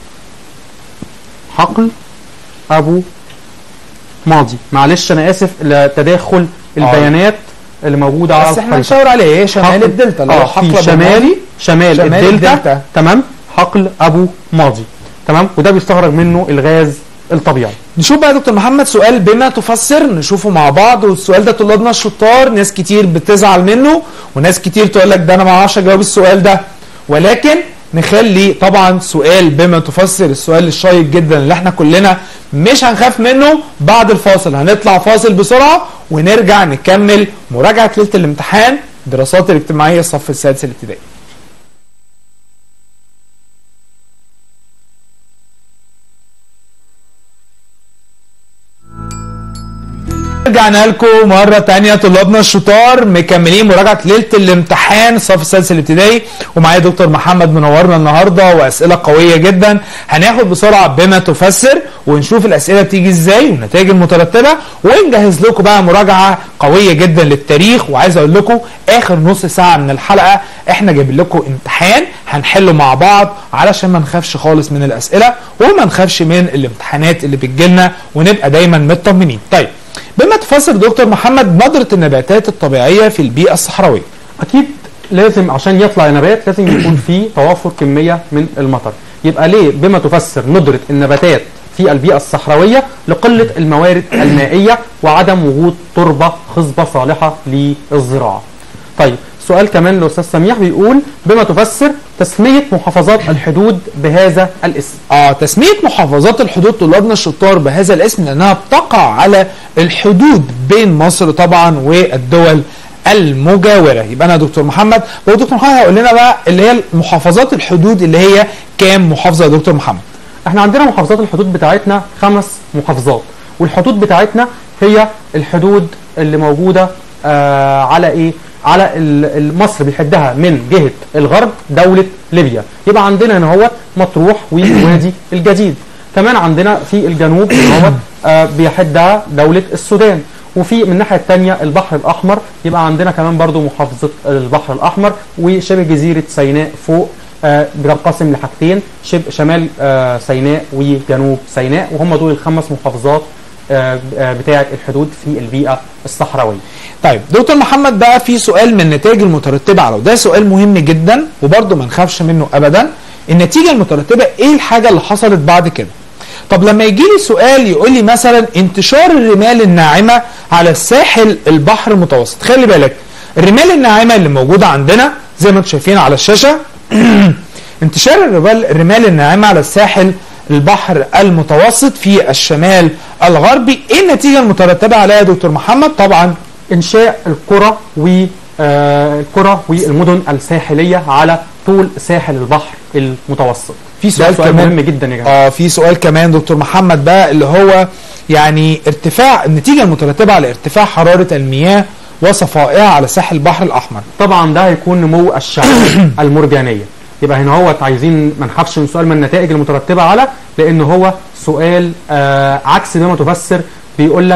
حقل ابو ماضي معلش انا اسف لتداخل البيانات اللي موجوده على بس احنا الخريطه هنشاور عليه ايه شمال حقل- الدلتا اللي هو اه حقل في أبو شمال ماضي. شمال, شمال الدلتا, الدلتا. تمام حقل ابو ماضي تمام وده بيستخرج منه الغاز الطبيعي نشوف بقى يا دكتور محمد سؤال بما تفسر نشوفه مع بعض والسؤال ده طلابنا الشطار ناس كتير بتزعل منه وناس كتير تقول لك ده انا ما اعرفش اجاوب السؤال ده ولكن نخلي طبعا سؤال بما تفسر السؤال الشيق جدا اللي احنا كلنا مش هنخاف منه بعد الفاصل هنطلع فاصل بسرعه ونرجع نكمل مراجعه ليله الامتحان دراسات الاجتماعيه الصف السادس الابتدائي رجعنا لكم مرة تانية طلابنا الشطار مكملين مراجعة ليلة الامتحان الصف السادس الابتدائي ومعايا دكتور محمد منورنا النهاردة وأسئلة قوية جدا هناخد بسرعة بما تفسر ونشوف الأسئلة بتيجي ازاي والنتائج المترتبة ونجهز لكم بقى مراجعة قوية جدا للتاريخ وعايز أقول لكم آخر نص ساعة من الحلقة احنا جايبين لكم امتحان هنحله مع بعض علشان ما نخافش خالص من الأسئلة وما نخافش من الامتحانات اللي بتجيلنا ونبقى دايما مطمنين طيب بما تفسر دكتور محمد نظرة النباتات الطبيعية في البيئة الصحراوية اكيد لازم عشان يطلع نبات لازم يكون فيه توافر كميه من المطر يبقى ليه بما تفسر ندره النباتات في البيئه الصحراويه لقله الموارد المائيه وعدم وجود تربه خصبه صالحه للزراعه طيب سؤال كمان للاستاذ سميح بيقول بما تفسر تسميه محافظات الحدود بهذا الاسم اه تسمية محافظات الحدود طلابنا الشطار بهذا الاسم لأنها بتقع على الحدود بين مصر طبعا والدول المجاورة يبقى أنا دكتور محمد ودكتور محمد هيقول لنا بقى اللي هي محافظات الحدود اللي هي كام محافظة يا دكتور محمد احنا عندنا محافظات الحدود بتاعتنا خمس محافظات والحدود بتاعتنا هي الحدود اللي موجودة آه على ايه على ال- ال- مصر بيحدها من جهة الغرب دولة ليبيا يبقى عندنا هنا هو مطروح ووادي الجديد كمان عندنا في الجنوب هنا هو آه بيحدها دولة السودان وفي من الناحية الثانية البحر الأحمر يبقى عندنا كمان برضو محافظة البحر الأحمر وشبه جزيرة سيناء فوق آه، بتنقسم لحاجتين شبه شمال آه، سيناء وجنوب سيناء وهم دول الخمس محافظات آه، آه، بتاعة الحدود في البيئة الصحراوية طيب دكتور محمد بقى في سؤال من النتائج المترتبة على وده سؤال مهم جدا وبرضه ما نخافش منه أبدا النتيجة المترتبة إيه الحاجة اللي حصلت بعد كده طب لما يجي لي سؤال يقول لي مثلا انتشار الرمال الناعمة على الساحل البحر المتوسط خلي بالك الرمال الناعمة اللي موجودة عندنا زي ما انتم شايفين على الشاشة انتشار الرمال الرمال الناعمة على الساحل البحر المتوسط في الشمال الغربي ايه النتيجة المترتبة عليها يا دكتور محمد طبعا إنشاء القرى و آه، القرى والمدن الساحلية على طول ساحل البحر المتوسط في ده سؤال سؤال كمان مهم جدا يا جماعة اه في سؤال كمان دكتور محمد بقى اللي هو يعني ارتفاع النتيجة المترتبة على ارتفاع حرارة المياه وصفائها على ساحل البحر الأحمر طبعا ده هيكون نمو الشعب المرجانيه يبقى هنا هو عايزين ما نخافش من سؤال من النتائج المترتبه على لان هو سؤال آه عكس بما تفسر بيقول لك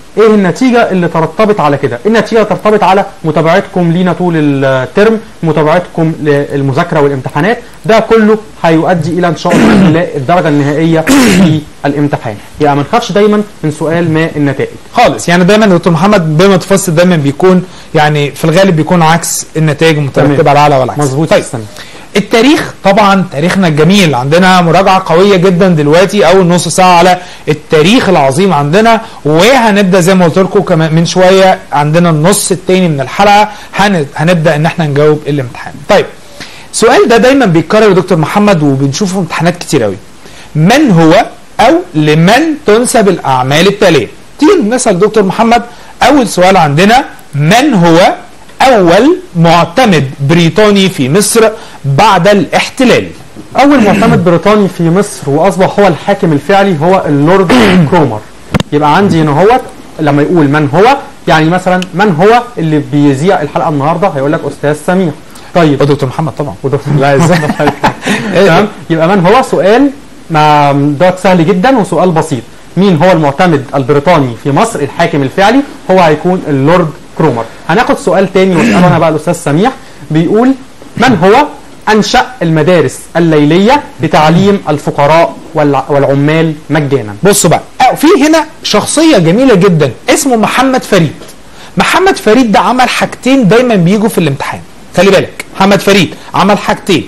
ايه النتيجه اللي ترتبط على كده النتيجه ترتبط على متابعتكم لينا طول الترم متابعتكم للمذاكره والامتحانات ده كله هيؤدي الى ان شاء الله بإذن الله الدرجه النهائيه في الامتحان يبقى ما نخافش دايما من سؤال ما النتائج خالص يعني دايما دكتور محمد بما تفصل دايما بيكون يعني في الغالب بيكون عكس النتائج المترتبه على الاعلى والعكس مظبوط طيب تسلم. التاريخ طبعا تاريخنا الجميل عندنا مراجعه قويه جدا دلوقتي اول نص ساعه على التاريخ العظيم عندنا وهنبدا زي ما قلت لكم كمان من شويه عندنا النص الثاني من الحلقه هن- هنبدا ان احنا نجاوب الامتحان طيب السؤال ده دايما بيتكرر يا دكتور محمد وبنشوفه في امتحانات كتير قوي من هو او لمن تنسب الاعمال التاليه تيجي نسال دكتور محمد اول سؤال عندنا من هو اول معتمد بريطاني في مصر بعد الاحتلال اول معتمد بريطاني في مصر واصبح هو الحاكم الفعلي هو اللورد كرومر يبقى عندي هنا هو لما يقول من هو يعني مثلا من هو اللي بيذيع الحلقه النهارده هيقول لك استاذ سمير طيب دكتور محمد طبعا ودكتور لا ازاي تمام يبقى من هو سؤال ما دوت سهل جدا وسؤال بسيط مين هو المعتمد البريطاني في مصر الحاكم الفعلي هو هيكون اللورد كرومر هناخد سؤال تاني واساله انا بقى الاستاذ سميح بيقول من هو انشا المدارس الليليه لتعليم الفقراء والع- والعمال مجانا بصوا بقى آه، في هنا شخصيه جميله جدا اسمه محمد فريد محمد فريد ده عمل حاجتين دايما بيجوا في الامتحان خلي بالك محمد فريد عمل حاجتين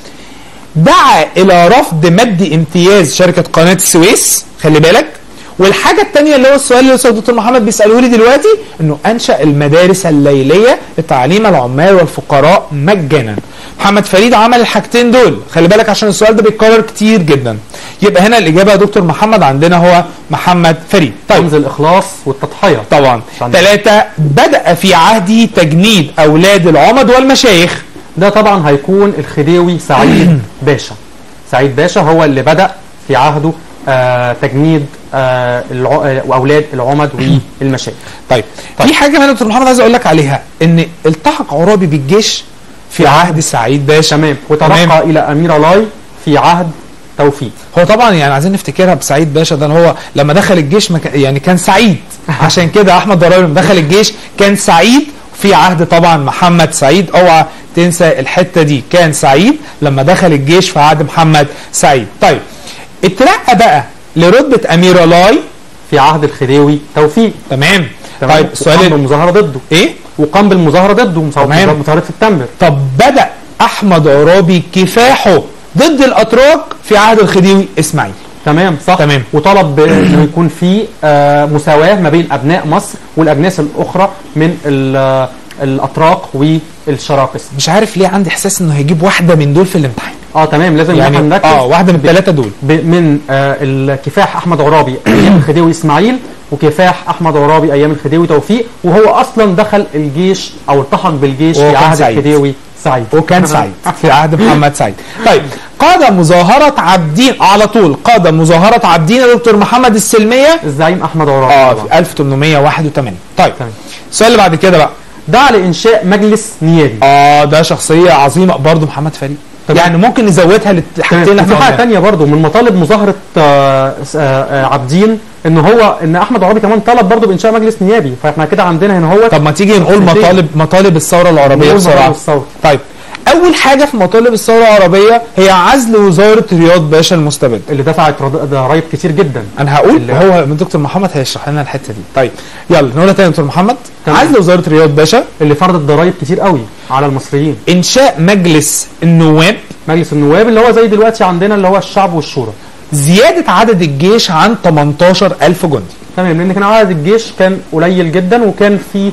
دعا الى رفض مد امتياز شركه قناه السويس خلي بالك والحاجه الثانيه اللي هو السؤال اللي الاستاذ دكتور محمد بيساله لي دلوقتي انه انشا المدارس الليليه لتعليم العمال والفقراء مجانا محمد فريد عمل الحاجتين دول خلي بالك عشان السؤال ده بيتكرر كتير جدا يبقى هنا الاجابه يا دكتور محمد عندنا هو محمد فريد طيب رمز الاخلاص والتضحيه طبعا عشان- ثلاثة بدأ في عهده تجنيد أولاد العمد والمشايخ ده طبعا هيكون الخديوي سعيد باشا سعيد باشا هو اللي بدأ في عهده آه تجنيد آه الع... آه اولاد العمد والمشايخ طيب, في حاجة كمان يا دكتور محمد عايز أقول لك عليها إن التحق عرابي بالجيش في عهد سعيد باشا تمام وترقى الى امير لاي في عهد توفيق هو طبعا يعني عايزين نفتكرها بسعيد باشا ده إن هو لما دخل الجيش ما كان- يعني كان سعيد عشان كده احمد ضراوي لما دخل الجيش كان سعيد في عهد طبعا محمد سعيد اوعى تنسى الحته دي كان سعيد لما دخل الجيش في عهد محمد سعيد طيب اترقى بقى لرتبه امير لاي في عهد الخديوي توفيق تمام تمام طيب السؤال وقام ال- بالمظاهره ضده ايه وقام بالمظاهره ضده تمام. مظاهره التمر طب بدا احمد عرابي كفاحه ضد الاتراك في عهد الخديوي اسماعيل تمام صح تمام. وطلب انه يكون في آه مساواه ما بين ابناء مصر والاجناس الاخرى من ال- آه، الاتراك والشراقسه مش عارف ليه عندي احساس انه هيجيب واحده من دول في الامتحان اه تمام لازم يعني يعني نركز اه واحده من ب- الثلاثه دول ب- من آه الكفاح احمد عرابي ايام الخديوي اسماعيل وكفاح احمد عرابي ايام الخديوي توفيق وهو اصلا دخل الجيش او التحق بالجيش وهو في كان عهد سعيد. الخديوي سعيد وكان سعيد في عهد محمد سعيد طيب قاد مظاهرة عابدين على طول قاد مظاهرة عابدين يا دكتور محمد السلمية الزعيم احمد عرابي اه طبعاً. في 1881 طيب تمام. السؤال اللي بعد كده بقى دعا لانشاء مجلس نيابي اه ده شخصية عظيمة برضه محمد فريد تمام. يعني ممكن نزودها للحاجتين اللي في احنا حاجه قلناها. ثانيه برضه من مطالب مظاهره آه، آه، آه، عابدين ان هو ان احمد عرابي كمان طلب برضه بانشاء مجلس نيابي فاحنا كده عندنا هنا هو طب ما تيجي نقول شخصيتين. مطالب مطالب الثورة العربية نقول بسرعة مطالب الثورة. طيب أول حاجة في مطالب الثورة العربية هي عزل وزارة رياض باشا المستبد اللي دفعت رض- ضرايب كتير جدا انا هقول اللي هو من دكتور محمد هيشرح لنا الحته دي طيب يلا نقولها تاني يا دكتور محمد تمام. عزل وزاره رياض باشا اللي فرضت ضرايب كتير قوي على المصريين انشاء مجلس النواب مجلس النواب اللي هو زي دلوقتي عندنا اللي هو الشعب والشورى زياده عدد الجيش عن 18000 جندي تمام لان كان عدد الجيش كان قليل جدا وكان في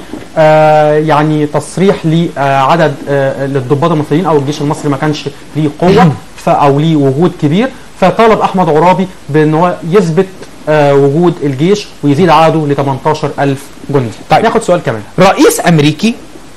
آه يعني تصريح لعدد آه للضباط المصريين او الجيش المصري ما كانش ليه قوه ف- او ليه وجود كبير فطالب احمد عرابي بان هو يثبت آه وجود الجيش ويزيد عدده ل 18000 جندي طيب. ناخد سؤال كمان رئيس امريكي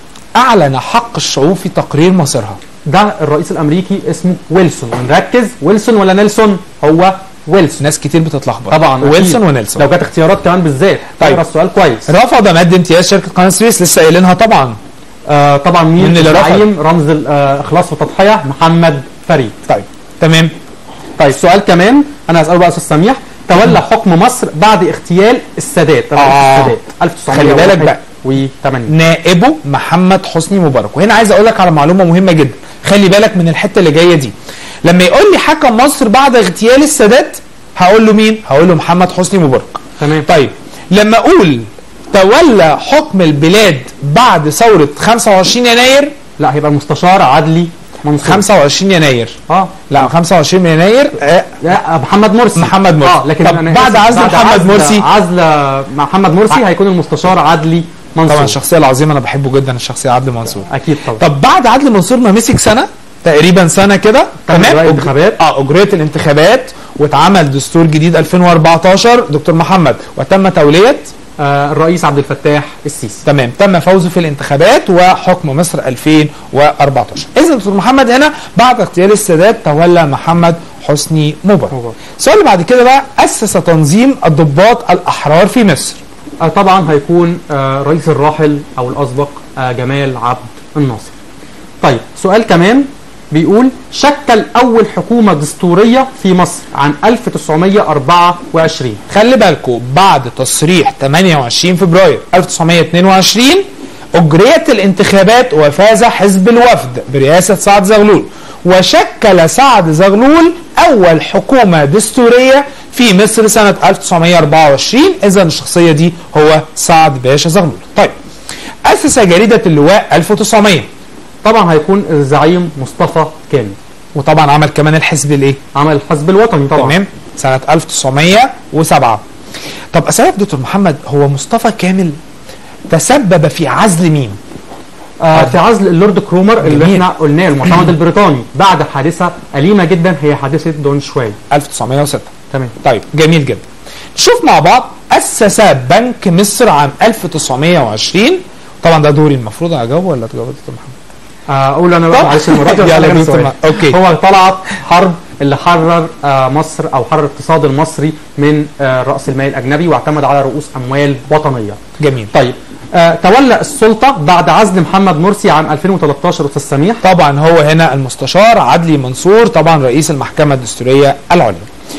اعلن حق الشعوب في تقرير مصيرها ده الرئيس الامريكي اسمه ويلسون ونركز ويلسون ولا نيلسون هو ويلسون ناس كتير بتتلخبط طبعا ويلسون أكيد. ونيلسون لو كانت اختيارات كمان بالذات طيب. اقرا السؤال كويس رفض مد امتياز شركه قناه السويس لسه قايلينها طبعا آه طبعا مين مين اللي رفض؟ الزعيم رمز الاخلاص والتضحيه محمد فريد طيب تمام طيب سؤال كمان انا هساله بقى استاذ سميح تولى حكم مصر بعد اغتيال السادات رئيس آه. السادات خلي بالك بقى. 1980 نائبه محمد حسني مبارك وهنا عايز اقول لك على معلومه مهمه جدا خلي بالك من الحته اللي جايه دي لما يقول لي حكم مصر بعد اغتيال السادات هقول له مين هقول له محمد حسني مبارك تمام طيب لما اقول تولى حكم البلاد بعد ثوره 25 يناير لا هيبقى المستشار عدلي منصور 25 يناير اه لا 25 يناير آه، لا محمد مرسي محمد مرسي. اه لكن طب أنا بعد آسف، عزل محمد عزل- مرسي؟ عزل محمد مرسي هيكون المستشار عدلي منصور طبعا الشخصيه العظيمه انا بحبه جدا الشخصيه عدلي منصور اكيد طبعا طب بعد عدلي منصور ما مسك سنه تقريبا سنه كده تم إجراء أج- انتخابات. اه اجريت الانتخابات واتعمل دستور جديد 2014 دكتور محمد وتم توليه آه الرئيس عبد الفتاح السيسي تمام تم فوزه في الانتخابات وحكم مصر 2014 اذا دكتور محمد هنا بعد اغتيال السادات تولى محمد حسني مبارك مبارك. السؤال اللي بعد كده بقى اسس تنظيم الضباط الاحرار في مصر آه طبعا هيكون آه رئيس الراحل او الاسبق آه جمال عبد الناصر طيب سؤال كمان بيقول شكل اول حكومه دستوريه في مصر عام 1924 خلي بالكم بعد تصريح 28 فبراير 1922 أجريت الانتخابات وفاز حزب الوفد برئاسة سعد زغلول وشكل سعد زغلول أول حكومة دستورية في مصر سنة 1924 إذا الشخصية دي هو سعد باشا زغلول طيب أسس جريدة اللواء 1900 طبعا هيكون الزعيم مصطفى كامل وطبعا عمل كمان الحزب الإيه؟ عمل الحزب الوطني طبعا تمام سنة 1907 طب أسألك دكتور محمد هو مصطفى كامل تسبب في عزل مين؟ آه في عزل اللورد كرومر اللي جميل. احنا قلناه المعتمد البريطاني بعد حادثه أليمة جدا هي حادثه دون شواي 1906 تمام طيب جميل جدا نشوف مع بعض أسس بنك مصر عام 1920 طبعا ده دوري المفروض أجاوبه ولا تجاوبه دكتور محمد؟ آه، اقول انا بقى طب. معلش المره دي يلا هسألك بينا سؤال. طبعا. أوكي. هو طلعت حرب اللي حرر آه، مصر او حرر الاقتصاد المصري من آه، راس المال الاجنبي واعتمد على رؤوس اموال وطنيه جميل طيب آه، تولى السلطه بعد عزل محمد مرسي عام 2013 استاذ سميح طبعا هو هنا المستشار عدلي منصور طبعا رئيس المحكمة الدستورية العليا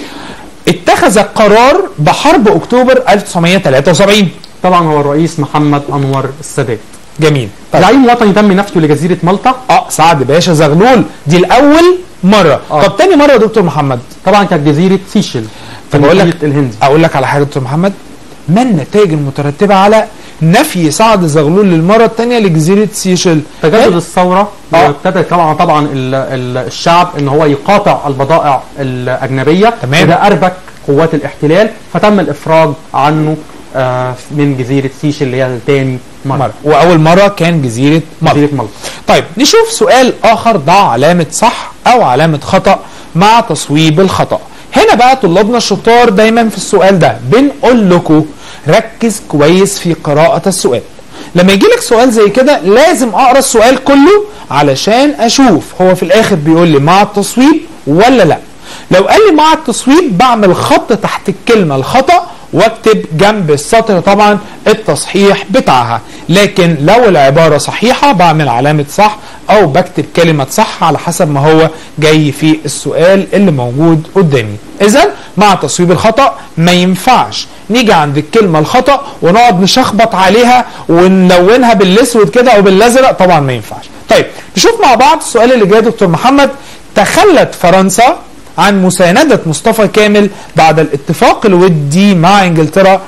اتخذ قرار بحرب أكتوبر 1973 طبعا هو الرئيس محمد انور السادات جميل طيب. زعيم وطني تم نفيه لجزيره مالطا اه سعد باشا زغلول دي الاول مره آه. طب تاني مره يا دكتور محمد طبعا كانت جزيره سيشل في طب اقول لك المحيط الهندي اقول لك على حاجه يا دكتور محمد ما النتائج المترتبه على نفي سعد زغلول للمره الثانيه لجزيره سيشل تجدد الثوره آه. وابتدى طبعا طبعا ال- ال- الشعب ان هو يقاطع البضائع الاجنبيه تمام. وده اربك قوات الاحتلال فتم الافراج عنه آه، من جزيره سيشل اللي هي الثاني مره مرة. واول مره كان جزيره مالطا جزيره مالطا طيب نشوف سؤال اخر ضع علامه صح او علامه خطا مع تصويب الخطا هنا بقى طلابنا الشطار دايما في السؤال ده بنقول لكم ركز كويس في قراءه السؤال لما يجي لك سؤال زي كده لازم اقرا السؤال كله علشان اشوف هو في الاخر بيقول لي مع التصويب ولا لا لو قال لي مع التصويب بعمل خط تحت الكلمه الخطا واكتب جنب السطر طبعا التصحيح بتاعها لكن لو العبارة صحيحة بعمل علامة صح او بكتب كلمة صح على حسب ما هو جاي في السؤال اللي موجود قدامي اذا مع تصويب الخطأ ما ينفعش نيجي عند الكلمة الخطأ ونقعد نشخبط عليها ونلونها بالاسود كده او بالازرق طبعا ما ينفعش طيب نشوف مع بعض السؤال اللي جاي دكتور محمد تخلت فرنسا عن مساندة مصطفى كامل بعد الاتفاق الودي مع انجلترا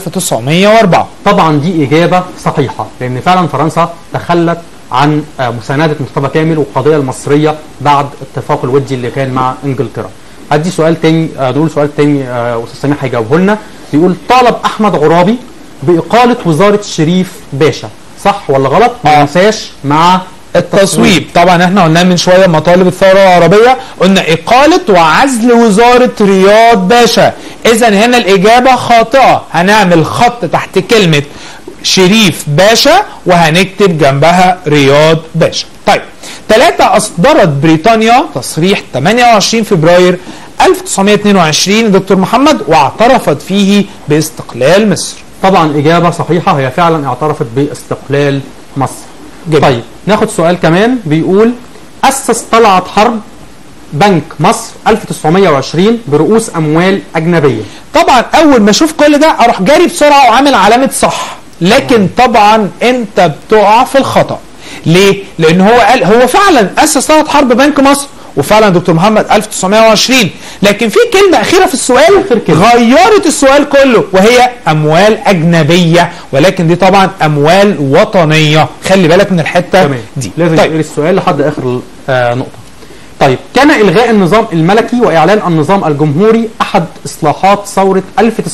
1904 طبعا دي اجابه صحيحه لان فعلا فرنسا تخلت عن آه، مسانده مصطفى كامل والقضيه المصريه بعد اتفاق الودي اللي كان مع انجلترا هدي سؤال تاني آه، نقول سؤال تاني آه، استاذ سميح هيجاوبه لنا بيقول طالب احمد عرابي باقاله وزاره شريف باشا صح ولا غلط ما آه. ننساش مع التصويب طبعا احنا قلنا من شويه مطالب الثوره العربيه قلنا اقاله وعزل وزاره رياض باشا اذا هنا الاجابه خاطئه هنعمل خط تحت كلمه شريف باشا وهنكتب جنبها رياض باشا طيب ثلاثة أصدرت بريطانيا تصريح 28 فبراير 1922 دكتور محمد واعترفت فيه باستقلال مصر طبعا اجابه صحيحه هي فعلا اعترفت باستقلال مصر جميل. طيب ناخد سؤال كمان بيقول اسس طلعت حرب بنك مصر 1920 برؤوس اموال اجنبيه طبعا اول ما اشوف كل ده اروح جاري بسرعه وعامل علامه صح لكن طبعا انت بتقع في الخطا ليه لان هو قال هو فعلا اسس ثوره حرب بنك مصر وفعلا دكتور محمد 1920 لكن في كلمه اخيره في السؤال آخر كلمة. غيرت السؤال كله وهي اموال اجنبيه ولكن دي طبعا اموال وطنيه خلي بالك من الحته تمام دي لازم طيب. يقري السؤال لحد اخر آه نقطه طيب كان الغاء النظام الملكي واعلان النظام الجمهوري احد اصلاحات ثوره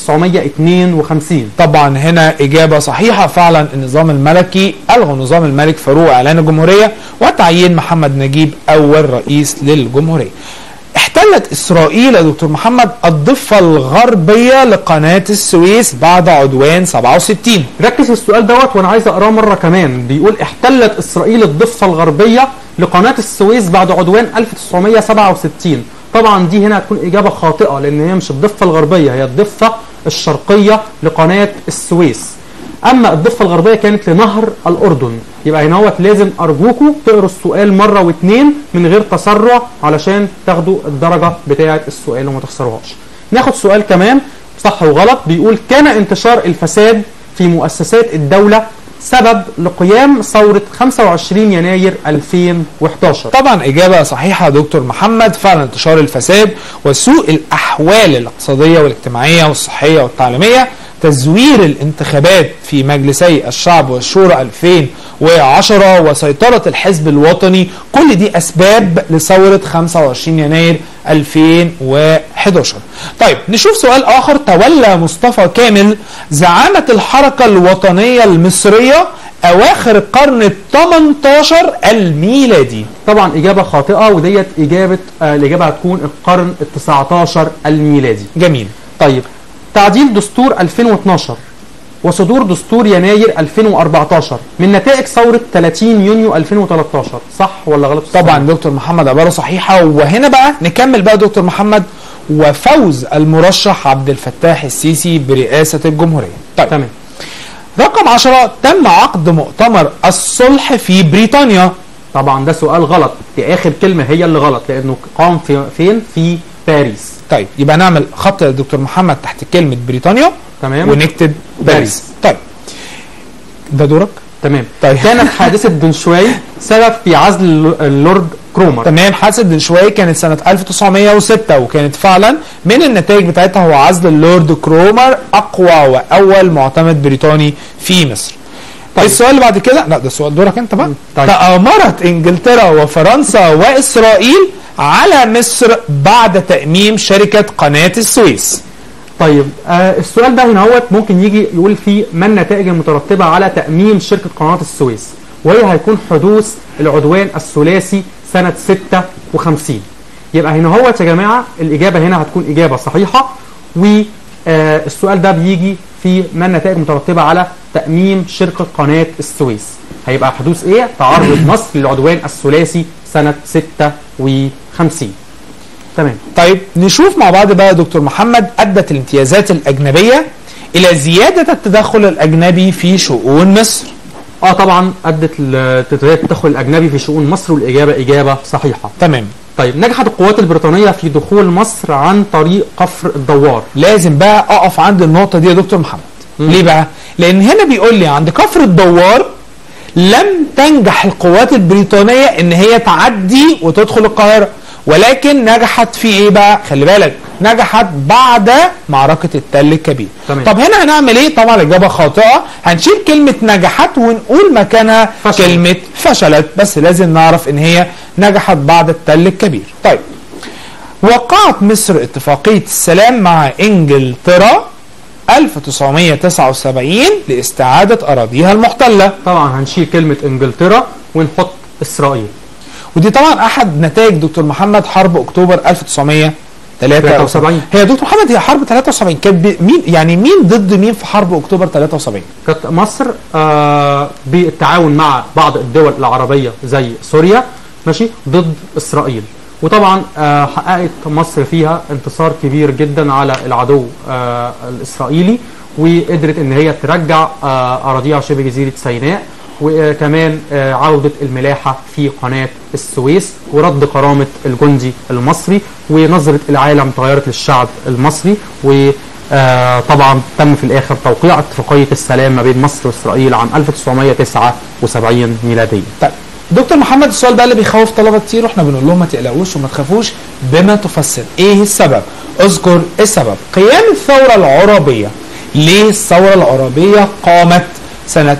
1952 طبعا هنا إجابة صحيحة فعلا النظام الملكي ألغى النظام الملك فاروق إعلان الجمهورية وتعيين محمد نجيب أول رئيس للجمهورية احتلت إسرائيل يا دكتور محمد الضفة الغربية لقناة السويس بعد عدوان 67 ركز في السؤال دوت وانا عايز اقراه مره كمان بيقول احتلت اسرائيل الضفه الغربيه لقناه السويس بعد عدوان 1967 طبعا دي هنا هتكون اجابه خاطئه لان هي مش الضفه الغربيه هي الضفه الشرقيه لقناه السويس اما الضفه الغربيه كانت لنهر الاردن يبقى هنا هوت لازم ارجوكم تقروا السؤال مره واثنين من غير تسرع علشان تاخدوا الدرجه بتاعه السؤال وما تخسروهاش ناخد سؤال كمان صح وغلط بيقول كان انتشار الفساد في مؤسسات الدوله سبب لقيام ثوره 25 يناير 2011 طبعا إجابة صحيحة يا دكتور محمد فعلا انتشار الفساد وسوء الأحوال الاقتصادية والاجتماعية والصحية والتعليمية تزوير الانتخابات في مجلسي الشعب والشورى 2010 وسيطرة الحزب الوطني كل دي أسباب لثورة 25 يناير 2011 طيب نشوف سؤال آخر تولى مصطفى كامل زعامة الحركة الوطنية المصرية أواخر القرن ال 18 الميلادي طبعا اجابه خاطئه وديت اجابه آه الاجابه هتكون القرن ال 19 الميلادي جميل طيب تعديل دستور 2012 وصدور دستور يناير 2014 من نتائج ثوره 30 يونيو 2013 صح ولا غلط طبعا دكتور محمد عباره صحيحه وهنا بقى نكمل بقى دكتور محمد وفوز المرشح عبد الفتاح السيسي برئاسه الجمهوريه طيب تمام رقم 10 تم عقد مؤتمر الصلح في بريطانيا طبعا ده سؤال غلط دي اخر كلمه هي اللي غلط لانه قام في فين في باريس طيب يبقى نعمل خط يا دكتور محمد تحت كلمه بريطانيا تمام ونكتب باريس باريس. طيب ده دورك تمام طيب. كانت حادثه دنشواي سبب في عزل الل- اللورد كرومر تمام حادثه دنشواي كانت سنه 1906 وكانت فعلا من النتائج بتاعتها هو عزل اللورد كرومر اقوى واول معتمد بريطاني في مصر طيب السؤال اللي بعد كده لا ده سؤال دورك انت بقى طيب. تآمرت انجلترا وفرنسا واسرائيل على مصر بعد تأميم شركة قناة السويس طيب آه السؤال ده هنا هوت ممكن يجي يقول فيه ما النتائج المترتبه على تاميم شركه قناه السويس وهي هيكون حدوث العدوان الثلاثي سنه 56 يبقى هنا هوت يا جماعه الاجابه هنا هتكون اجابه صحيحه والسؤال ده بيجي في ما النتائج المترتبه على تاميم شركه قناه السويس هيبقى حدوث ايه تعرض مصر للعدوان الثلاثي سنه 56 تمام طيب نشوف مع بعض بقى يا دكتور محمد أدت الامتيازات الأجنبية إلى زيادة التدخل الأجنبي في شؤون مصر اه طبعا ادت التدريب التدخل الاجنبي في شؤون مصر والاجابه اجابه صحيحه. تمام طيب نجحت القوات البريطانيه في دخول مصر عن طريق كفر الدوار. لازم بقى أقف عند النقطة دي يا دكتور محمد ليه بقى؟ لأن هنا بيقول لي عند كفر الدوار لم تنجح القوات البريطانية إن هي تعدي وتدخل القاهرة ولكن نجحت في إيه بقى؟ خلي بالك نجحت بعد معركة التل الكبير تمام. طب هنا هنعمل ايه طبعا الاجابه خاطئه هنشيل كلمه نجحت ونقول مكانها فشلت. كلمه فشلت بس لازم نعرف ان هي نجحت بعد التل الكبير طيب وقعت مصر اتفاقيه السلام مع انجلترا 1979 لاستعاده اراضيها المحتله طبعا هنشيل كلمه انجلترا ونحط اسرائيل. ودي طبعا احد نتائج دكتور محمد حرب اكتوبر 1973 73. هي دكتور محمد هي حرب 73 كانت ب- مين يعني مين ضد مين في حرب اكتوبر 73 كانت مصر آه بالتعاون مع بعض الدول العربيه زي سوريا ماشي ضد اسرائيل. وطبعا آه حققت مصر فيها انتصار كبير جدا على العدو آه الاسرائيلي وقدرت ان هي ترجع آه اراضيها شبه جزيره سيناء وكمان آه، عودة الملاحة في قناة السويس ورد كرامة الجندي المصري ونظرة العالم تغيرت للشعب المصري وطبعا تم في الآخر توقيع اتفاقية السلام ما بين مصر وإسرائيل عام 1979 ميلادية طيب دكتور محمد السؤال بقى اللي بيخوف طلبه كتير واحنا بنقول لهم ما تقلقوش وما تخافوش بما تفسر ايه السبب اذكر السبب قيام الثوره العربيه ليه الثوره العربيه قامت سنه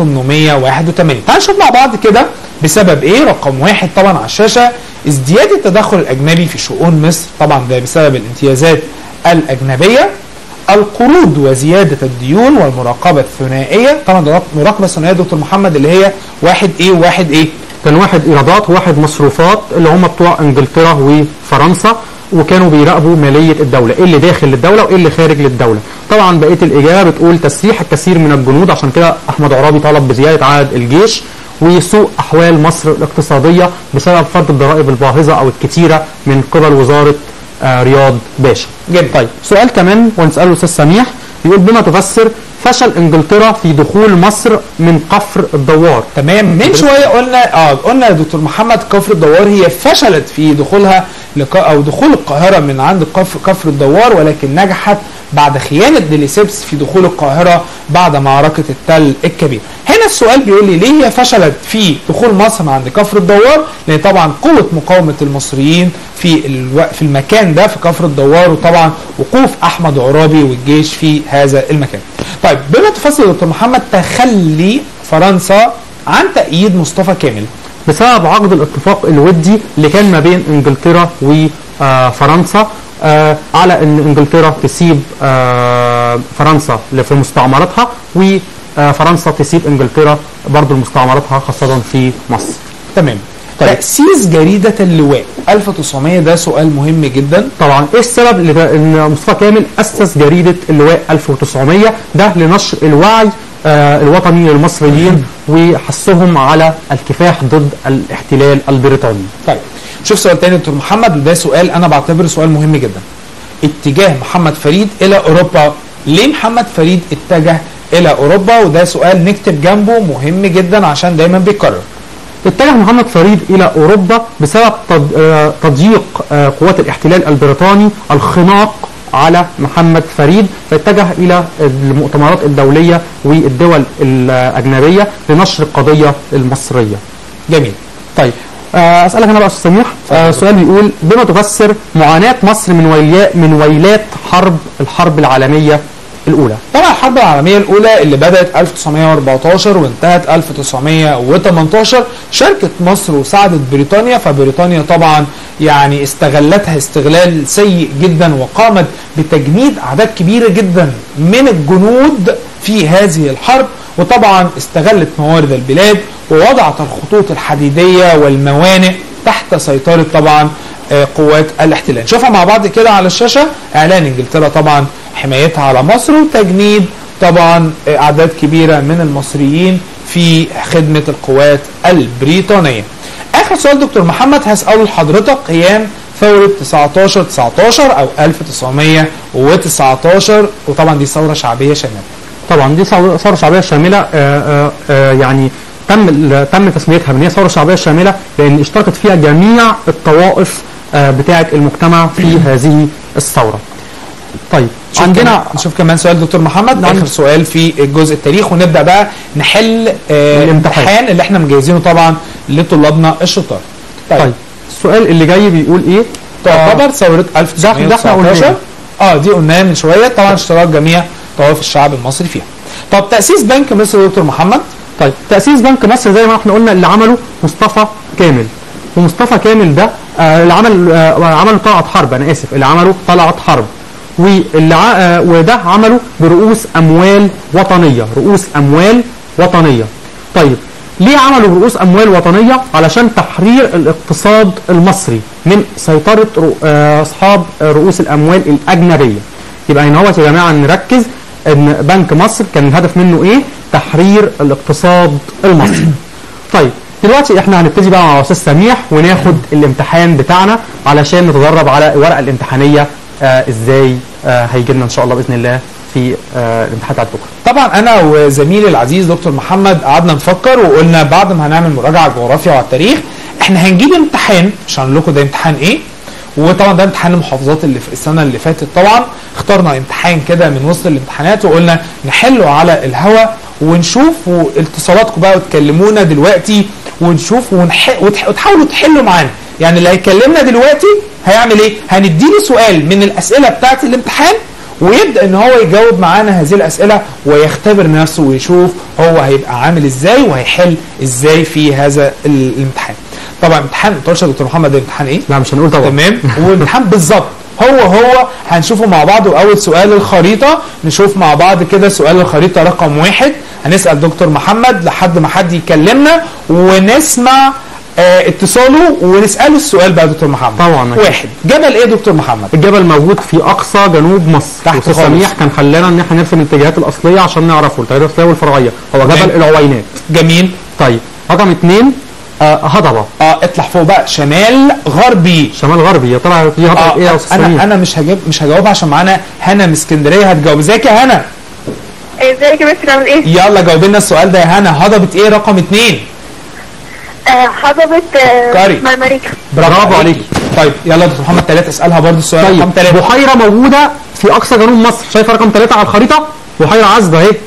1881 تعالوا نشوف مع بعض كده بسبب ايه رقم واحد طبعا على الشاشه ازدياد التدخل الاجنبي في شؤون مصر طبعا ده بسبب الامتيازات الاجنبيه القروض وزيادة الديون والمراقبة الثنائية طبعا ده مراقبة ثنائية دكتور محمد اللي هي واحد ايه وواحد ايه كان واحد ايرادات وواحد مصروفات اللي هم بتوع انجلترا وفرنسا وكانوا بيراقبوا ماليه الدوله ايه اللي داخل للدوله وايه اللي خارج للدوله طبعا بقيه الاجابه بتقول تسريح الكثير من الجنود عشان كده احمد عرابي طلب بزياده عدد الجيش وسوء احوال مصر الاقتصاديه بسبب فرض الضرائب الباهظه او الكثيره من قبل وزاره آه، رياض باشا جدا طيب سؤال كمان ونساله الاستاذ سميح بيقول بما تفسر فشل انجلترا في دخول مصر من قفر الدوار تمام من شويه قلنا اه قلنا يا دكتور محمد كفر الدوار هي فشلت في دخولها لق... او دخول القاهره من عند كفر كفر الدوار ولكن نجحت بعد خيانه ديليسيبس في دخول القاهره بعد معركه التل الكبير. هنا السؤال بيقول لي ليه هي فشلت في دخول مصر من عند كفر الدوار؟ لان طبعا قوه مقاومه المصريين في الو... في المكان ده في كفر الدوار وطبعا وقوف احمد عرابي والجيش في هذا المكان. طيب بما تفسر يا دكتور محمد تخلي فرنسا عن تأييد مصطفى كامل بسبب عقد الاتفاق الودي اللي كان ما بين انجلترا وفرنسا آه، على ان انجلترا تسيب آه، فرنسا اللي في مستعمراتها وفرنسا تسيب انجلترا برضو مستعمراتها خاصة في مصر تمام طيب. تأسيس جريدة اللواء 1900 ده سؤال مهم جدا طبعا ايه السبب اللي ده- ان مصطفى كامل اسس جريده اللواء 1900 ده لنشر الوعي آه الوطني للمصريين وحثهم على الكفاح ضد الاحتلال البريطاني طيب شوف سؤال تاني يا دكتور محمد وده سؤال انا بعتبره سؤال مهم جدا اتجاه محمد فريد الى اوروبا ليه محمد فريد اتجه الى اوروبا وده سؤال نكتب جنبه مهم جدا عشان دايما بيتكرر اتجه محمد فريد الى اوروبا بسبب تض- آه، تضييق آه، قوات الاحتلال البريطاني الخناق على محمد فريد فاتجه الى المؤتمرات الدوليه والدول الاجنبيه لنشر القضيه المصريه جميل طيب آه، اسالك انا بقى يا استاذ سميح آه، سؤال بيقول بما تفسر معاناه مصر من ويلات من ويلات حرب الحرب العالميه الاولى طبعا الحرب العالمية الأولى اللي بدأت 1914 وانتهت 1918 شاركت مصر وساعدت بريطانيا فبريطانيا طبعا يعني استغلتها استغلال سيء جدا وقامت بتجنيد أعداد كبيرة جدا من الجنود في هذه الحرب وطبعا استغلت موارد البلاد ووضعت الخطوط الحديدية والموانئ تحت سيطرة طبعا آه، قوات الاحتلال نشوفها مع بعض كده على الشاشة اعلان انجلترا طبعا حمايتها على مصر وتجنيد طبعا آه، اعداد كبيرة من المصريين في خدمة القوات البريطانية اخر سؤال دكتور محمد هسأله لحضرتك قيام ثورة 19 19 او 1919 وطبعا دي ثورة شعبية شاملة طبعا دي ثورة ثورة شعبية شاملة آه، آه، آه، يعني تم ال- تم تسميتها بان هي ثورة شعبية شاملة لأن اشتركت فيها جميع الطوائف آه، بتاعة المجتمع في هذه الثورة. طيب نشوف عندنا كمان نشوف كمان سؤال دكتور محمد نعم. اخر سؤال في الجزء التاريخ ونبدا بقى نحل آه الامتحان. الامتحان اللي احنا مجهزينه طبعا لطلابنا الشطار طيب السؤال اللي جاي بيقول ايه؟ تعتبر ثوره ده احنا 1919 قلناه. اه دي قلناها من شويه طبعا اشتراك جميع طوائف الشعب المصري فيها طب تاسيس بنك مصر يا دكتور محمد طيب تأسيس بنك مصر زي ما احنا قلنا اللي عمله مصطفى كامل ومصطفى كامل ده آه اللي عمل آه عمله طلعت حرب انا اسف اللي عمله طلعت حرب واللي ع- آه وده عمله برؤوس اموال وطنيه رؤوس اموال وطنيه طيب ليه عملوا برؤوس اموال وطنيه علشان تحرير الاقتصاد المصري من سيطره رؤ- آه، اصحاب آه، رؤوس الاموال الاجنبيه يبقى هنا هو يا جماعه نركز ان بنك مصر كان الهدف منه ايه تحرير الاقتصاد المصري طيب دلوقتي احنا هنبتدي بقى مع استاذ سميح وناخد الامتحان بتاعنا علشان نتدرب على الورقه الامتحانيه آه ازاي آه هيجي لنا ان شاء الله باذن الله في آه الامتحان بتاعت بكره طبعا انا وزميلي العزيز دكتور محمد قعدنا نفكر وقلنا بعد ما هنعمل مراجعه على الجغرافيا وعلى التاريخ احنا هنجيب امتحان مش هنقول لكم ده امتحان ايه وطبعا ده امتحان المحافظات اللي في السنه اللي فاتت طبعا اخترنا امتحان كده من وسط الامتحانات وقلنا نحله على الهوا ونشوف واتصالاتكم بقى وتكلمونا دلوقتي ونشوف ونح... وتح... وتحاولوا تحلوا معانا يعني اللي هيكلمنا دلوقتي هيعمل ايه هنديله سؤال من الاسئله بتاعه الامتحان ويبدا ان هو يجاوب معانا هذه الاسئله ويختبر نفسه ويشوف هو هيبقى عامل ازاي وهيحل ازاي في هذا ال- الامتحان طبعا امتحان ما تقولش يا دكتور محمد ده امتحان ايه لا مش هنقول طبعا تمام وامتحان بالظبط هو هو هنشوفه مع بعض واول سؤال الخريطه نشوف مع بعض كده سؤال الخريطه رقم واحد هنسال دكتور محمد لحد ما حد يكلمنا ونسمع آه اتصاله ونساله السؤال بقى يا دكتور محمد طبعا أكيد. واحد جبل ايه يا دكتور محمد الجبل موجود في اقصى جنوب مصر تحت أستاذ خالص. سميح كان خلانا ان احنا نرسم الاتجاهات الاصليه عشان نعرفه الاتجاهات الاصليه والفرعيه هو تمام. جبل العوينات جميل طيب رقم اثنين آه هضبه اه اطلع فوق بقى شمال غربي شمال غربي يا ترى في هضبه اه ايه يا استاذ انا سميح انا مش هجاوب مش هجاوب عشان معانا هنا من اسكندريه هتجاوب ازيك يا هنا ازيك يا مستر عامل ايه؟ يلا جاوب لنا السؤال ده يا هنا هضبه ايه رقم اثنين آه، هضبة آه، كاري. مرمريكا برافو عليكي طيب يلا يا دكتور محمد ثلاثة اسالها برضه السؤال رقم طيب ثلاثة بحيره موجوده في اقصى جنوب مصر شايفه رقم ثلاثه على الخريطه بحيره عذبه اهي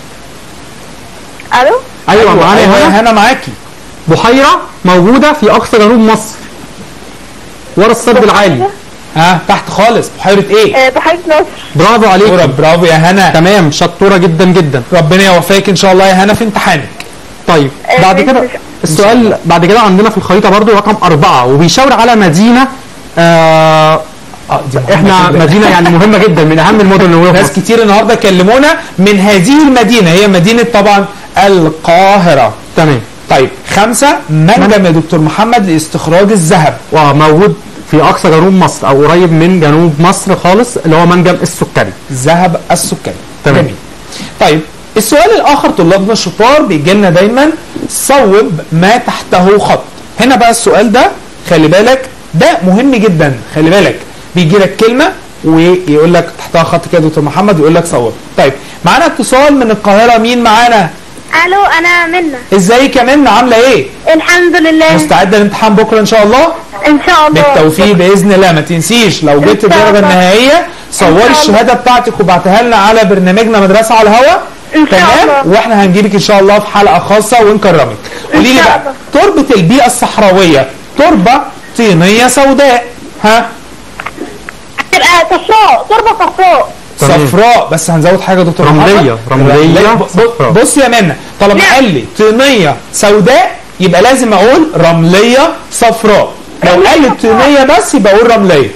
الو؟ ايوه معانا ايوه هنا يا هنا معاكي بحيره موجوده في اقصى جنوب مصر ورا السد العالي ها تحت خالص بحيره ايه آه، بحيرة نصر برافو شطوره عليك برافو يا هنا تمام شطوره جدا جدا ربنا يوفقك ان شاء الله يا هنا في امتحانك طيب آه، بعد ماشي. كده السؤال بعد كده عندنا في الخريطه برضو رقم أربعة وبيشاور على مدينه آه اه دي مهمة احنا جداً. مدينه يعني مهمه جدا من اهم المدن اللي موجوده في ناس مصر. كتير النهارده كلمونا من هذه المدينه هي مدينه طبعا القاهره تمام طيب خمسة منجم يا دكتور محمد لاستخراج الذهب وموجود في اقصى جنوب مصر او قريب من جنوب مصر خالص اللي هو منجم السكري ذهب السكري تمام. جميل طيب السؤال الاخر طلابنا الشطار بيجي لنا دايما صوب ما تحته خط هنا بقى السؤال ده خلي بالك ده مهم جدا خلي بالك بيجي لك كلمه ويقول لك تحتها خط كده يا دكتور محمد ويقول لك صوب طيب معانا اتصال من القاهره مين معانا الو انا منى ازيك يا منى عامله ايه الحمد لله مستعده للامتحان بكره ان شاء الله ان شاء الله بالتوفيق باذن الله ما تنسيش لو جبت إن شاء الدرجه الله. النهائيه صوري الله. الشهاده بتاعتك وبعتها لنا على برنامجنا مدرسه على الهواء إن شاء تمام الله. واحنا هنجيبك ان شاء الله في حلقه خاصه ونكرمك قولي لي شاء بقى تربه البيئه الصحراويه تربه طينيه سوداء ها تبقى صفراء تربة صفراء تمام. صفراء بس هنزود حاجه يا دكتور رملية، محمد. رملية ب- ب- صفراء. بص يا منى طالما نعم. قال لي طينيه سوداء يبقى لازم اقول رمليه صفراء لو قال لي طينيه بس يبقى اقول رمليه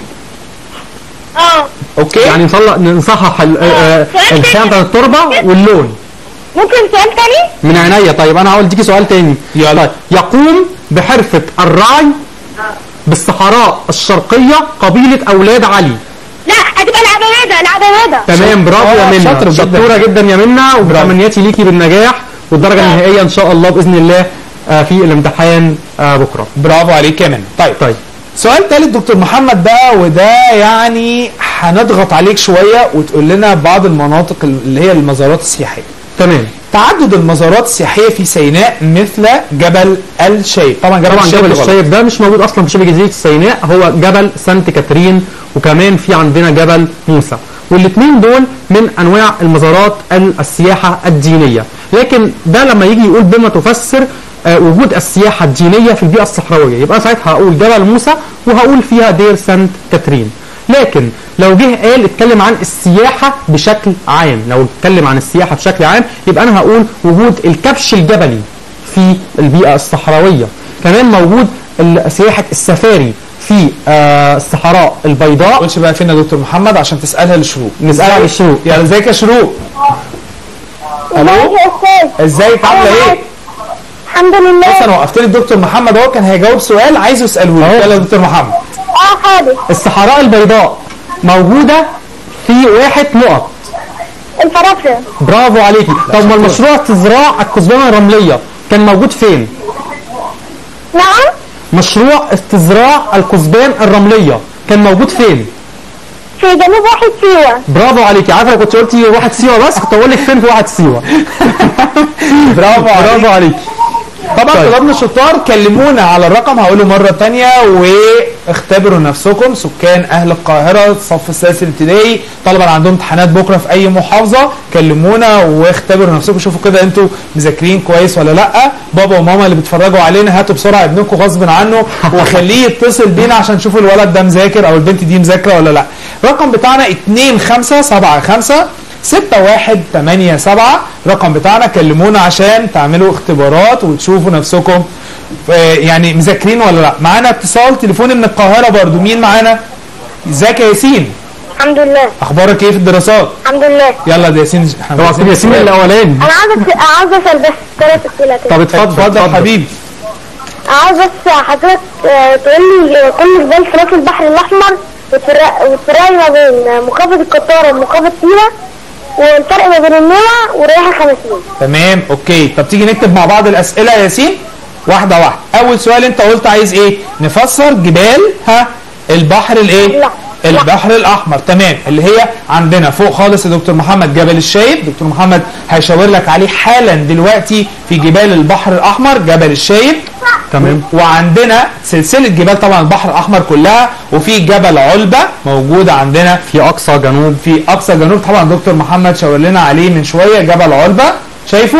اه اوكي يعني نصلح نصحح ال- آه، سؤال الخام تاني. بتاع التربه واللون ممكن سؤال تاني؟ من عينيا طيب انا هقول اديكي سؤال تاني يلا. طيب يقوم بحرفه الرعي بالصحراء الشرقيه قبيله اولاد علي لا هتبقى العبادة العبادة تمام برافو آه، يا منى شاطر جدا. شطوره جدا يا منى وتمنياتي ليكي بالنجاح والدرجه النهائيه ان شاء الله باذن الله آه، في الامتحان آه، بكره برافو عليك يا منى طيب طيب سؤال تالت دكتور محمد ده وده يعني هنضغط عليك شويه وتقول لنا بعض المناطق اللي هي المزارات السياحيه تمام تعدد المزارات السياحيه في سيناء مثل جبل الشايب طبعا جبل طبعا الشايب جبل غلط. الشايب ده مش موجود اصلا في شبه جزيره سيناء هو جبل سانت كاترين وكمان في عندنا جبل موسى والاثنين دول من انواع المزارات ال- السياحه الدينيه لكن ده لما يجي يقول بما تفسر آه، وجود السياحه الدينيه في البيئه الصحراويه يبقى ساعتها هقول جبل موسى وهقول فيها دير سانت كاترين لكن لو جه قال اتكلم عن السياحه بشكل عام لو اتكلم عن السياحه بشكل عام يبقى انا هقول وجود الكبش الجبلي في البيئة الصحراوية كمان موجود ال- سياحة السفاري في آه، الصحراء البيضاء قولش بقى فين يا دكتور محمد عشان تسالها لشروق نسألها إزاي؟ لشروق. يلا ازيك يا شروق الو يا استاذ ازيك عامله ايه الحمد لله بص انا وقفت لي الدكتور محمد اهو كان هيجاوب سؤال عايزه اساله لي أهو. يلا يا دكتور محمد اه حاضر الصحراء البيضاء موجودة في واحد نقط الفرافرة برافو عليكي طب ما المشروع استزراع الكثبان الرملية كان موجود فين؟ نعم مشروع استزراع الكثبان الرملية كان موجود فين؟ في جنوب واحد سيوة برافو عليكي عارفه لو كنت قلتي واحد سيوه بس كنت اقول لك فين في واحد سيوه برافو برافو عليكي طبعا طيب. طلبنا الشطار كلمونا على الرقم هقوله مرة تانية واختبروا نفسكم سكان أهل القاهرة الصف السادس الابتدائي طلبا عندهم امتحانات بكرة في أي محافظة كلمونا واختبروا نفسكم شوفوا كده انتوا مذاكرين كويس ولا لأ بابا وماما اللي بيتفرجوا علينا هاتوا بسرعة ابنكم غصب عنه وخليه يتصل بينا عشان نشوف الولد ده مذاكر أو البنت دي مذاكرة ولا لأ الرقم بتاعنا 2575 6187 رقم بتاعنا كلمونا عشان تعملوا اختبارات وتشوفوا نفسكم آه، يعني مذاكرين ولا لا معانا اتصال تليفوني من القاهره برضو مين معانا ازيك يا ياسين الحمد لله اخبارك ايه في الدراسات الحمد لله يلا ده ياسين احنا طبعا عايزين ياسين سؤال. الاولاني انا عاوزة عاوزة اسأل بس ثلاث اسئلة كده طب اتفضل اتفضل حبيبي عاوز بس حضرتك آه، تقول لي كل جبال في راس البحر الاحمر وتفرق- وتفرقي ما بين مخافض القطارة ومخافض سيوة والفرق ما بين النوع ورياح الخمسين تمام اوكي طب تيجي نكتب مع بعض الاسئله يا ياسين واحده واحده اول سؤال انت قلت عايز ايه نفسر جبال ها البحر الايه لا. البحر الاحمر تمام اللي هي عندنا فوق خالص يا دكتور محمد جبل الشايب دكتور محمد هيشاور لك عليه حالا دلوقتي في جبال البحر الاحمر جبل الشايب تمام وعندنا سلسله جبال طبعا البحر الاحمر كلها وفي جبل علبه موجوده عندنا في اقصى جنوب في اقصى جنوب طبعا دكتور محمد شاور لنا عليه من شويه جبل علبه شايفه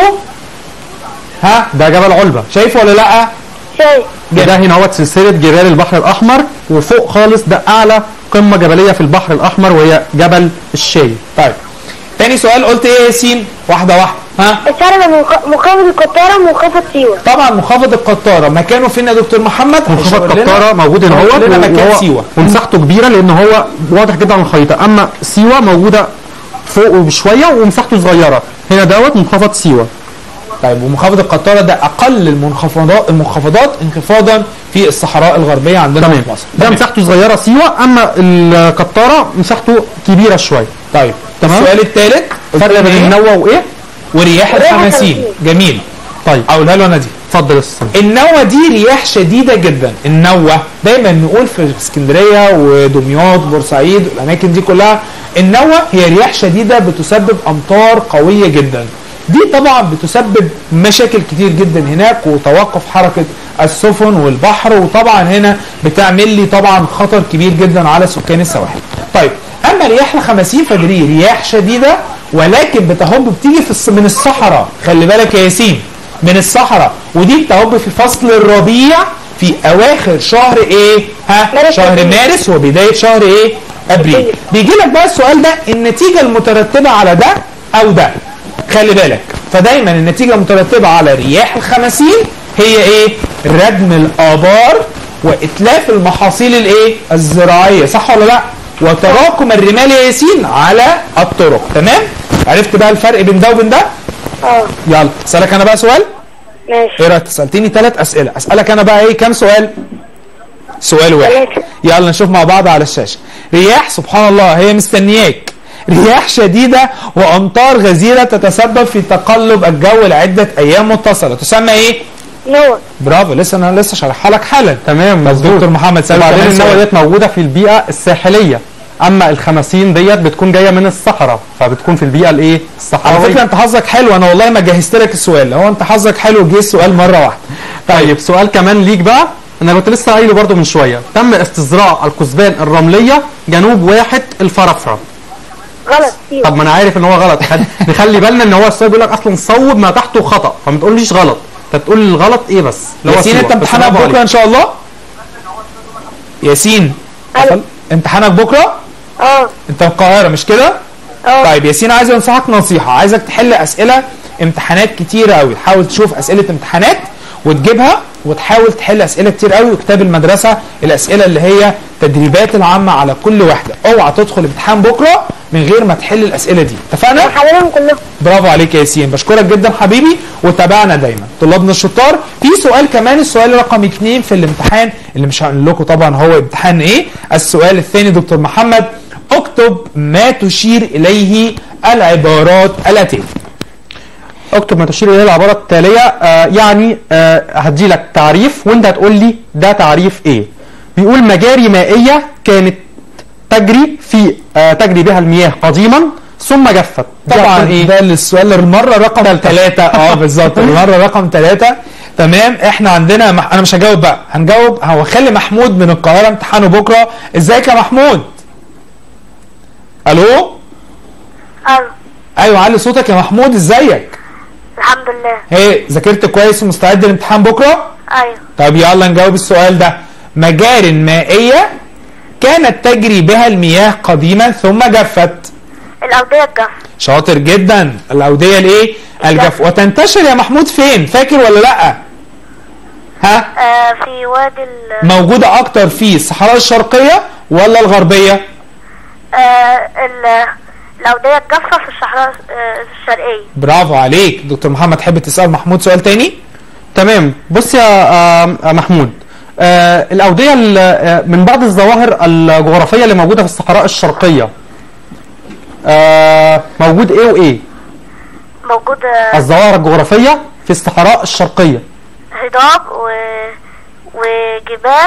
ها ده جبل علبه شايفه ولا لا شايف ده هنا هو سلسله جبال البحر الاحمر وفوق خالص ده اعلى قمه جبليه في البحر الاحمر وهي جبل الشاي طيب تاني سؤال قلت ايه يا ياسين واحده واحده ها الفرق بين مخ- مخافض القطارة ومخافض سيوة طبعا منخفض القطاره مكانه فين يا دكتور محمد منخفض هيشاور لنا- قطاره موجود هنا هيشاور هو لنا مكان وهو- سيوه ومساحته كبيره لان هو واضح جدا على الخريطه اما سيوه موجوده فوق بشويه ومساحته صغيره هنا دوت منخفض سيوه طيب ومنخفض القطاره ده اقل المنخفضات المنخفضات انخفاضا في الصحراء الغربيه عندنا تمام في مصر ده تمام. مساحته صغيره سيوه اما القطاره مساحته كبيره شويه طيب تمام. السؤال الثالث الفرق بين النوى وايه ورياح رياح الخمسين الخمسين. جميل طيب اقولها له انا دي اتفضل يا استاذ النوة دي رياح شديدة جدا النوة دايما نقول في اسكندرية ودمياط وبورسعيد والأماكن دي كلها النوة هي رياح شديدة بتسبب أمطار قوية جدا دي طبعا بتسبب مشاكل كتير جدا هناك وتوقف حركة السفن والبحر وطبعا هنا بتعمل لي طبعا خطر كبير جدا على سكان السواحل طيب اما رياح الخمسين فدي رياح شديدة ولكن بتهب بتيجي في الص- من الصحراء خلي بالك يا ياسين من الصحراء ودي بتهب في فصل الربيع في اواخر شهر ايه ها مارس شهر أبريل. مارس وبدايه شهر ايه ابريل أبريل. بيجي لك بقى السؤال ده النتيجه المترتبه على ده او ده خلي بالك فدايما النتيجه المترتبه على رياح الخمسين هي ايه ردم الابار واتلاف المحاصيل الايه الزراعيه صح ولا لا وتراكم الرمال يا ياسين على الطرق تمام عرفت بقى الفرق بين ده وبين ده اه يلا اسالك انا بقى سؤال ماشي ايه رايك سالتني ثلاث اسئله اسالك انا بقى ايه كام سؤال سؤال واحد ثلاثة. يلا نشوف مع بعض على الشاشه رياح سبحان الله هي مستنياك رياح شديده وامطار غزيره تتسبب في تقلب الجو لعده ايام متصله تسمى ايه نوع برافو لسه انا لسه شارحها لك حالا تمام بس دكتور محمد سأل وبعدين كمان النوى سؤال. ديت موجوده في البيئه الساحليه اما الخمسين ديت بتكون جايه من الصحراء فبتكون في البيئه الايه على الصحراويه فكره انت حظك حلو انا والله ما جهزت لك السؤال هو انت حظك حلو جه السؤال مره واحده طيب سؤال كمان ليك بقى انا كنت لسه قايله برضو من شويه تم استزراع الكثبان الرمليه جنوب واحه الفرافره غلط سيوة طب ما انا عارف ان هو غلط خد- نخلي بالنا ان هو السؤال بيقول لك اصلا صوب ما تحته خطا فما تقوليش غلط انت تقول الغلط ايه بس اللي هو ياسين سيوة. انت بس امتحانك برافو بكره عليك. ان شاء الله ياسين ألو. امتحانك بكره اه انت في القاهره مش كده اه طيب ياسين عايز انصحك نصيحه عايزك تحل اسئله امتحانات كتيره قوي حاول تشوف اسئله امتحانات وتجيبها وتحاول تحل اسئله كتير قوي وكتاب المدرسه الاسئله اللي هي تدريبات العامه على كل واحده اوعى تدخل امتحان بكره من غير ما تحل الاسئله دي اتفقنا حللهم كلهم برافو عليك يا ياسين بشكرك جدا حبيبي وتابعنا دايما طلابنا الشطار في سؤال كمان السؤال رقم اتنين في الامتحان اللي مش هقول لكم طبعا هو امتحان ايه السؤال الثاني دكتور محمد اكتب ما تشير اليه العبارات الاتيه اكتب ما تشير اليه العباره التاليه آه يعني آه هدي لك تعريف وانت هتقول لي ده تعريف ايه بيقول مجاري مائيه كانت تجري في آه تجري بها المياه قديما ثم جفت دي طبعا هتكون ايه ده السؤال المره رقم ثلاثة اه بالظبط المره رقم ثلاثة تمام احنا عندنا مح... انا مش هجاوب بقى هنجاوب هو خلي محمود من القاهره امتحانه بكره ازيك يا محمود الو أيوة ايوه علي صوتك يا محمود ازيك الحمد لله ايه ذاكرت كويس ومستعد للامتحان بكره أيوة طب يلا نجاوب السؤال ده مجار مائيه كانت تجري بها المياه قديما ثم جفت الأودية الجاف شاطر جدا الاوديه الايه الجف وتنتشر يا محمود فين فاكر ولا لا ها آه في وادي ال موجوده اكتر في الصحراء الشرقيه ولا الغربيه آه ال الأودية الجافة في الصحراء آه الشرقية برافو عليك دكتور محمد تحب تسال محمود سؤال تاني تمام بص يا آه آه، محمود آه الأودية ال- آه، من بعض الظواهر الجغرافية اللي موجودة في الصحراء الشرقية آه موجود ايه وايه موجود آه، الظواهر الجغرافية في الصحراء الشرقية هضاب و وجبال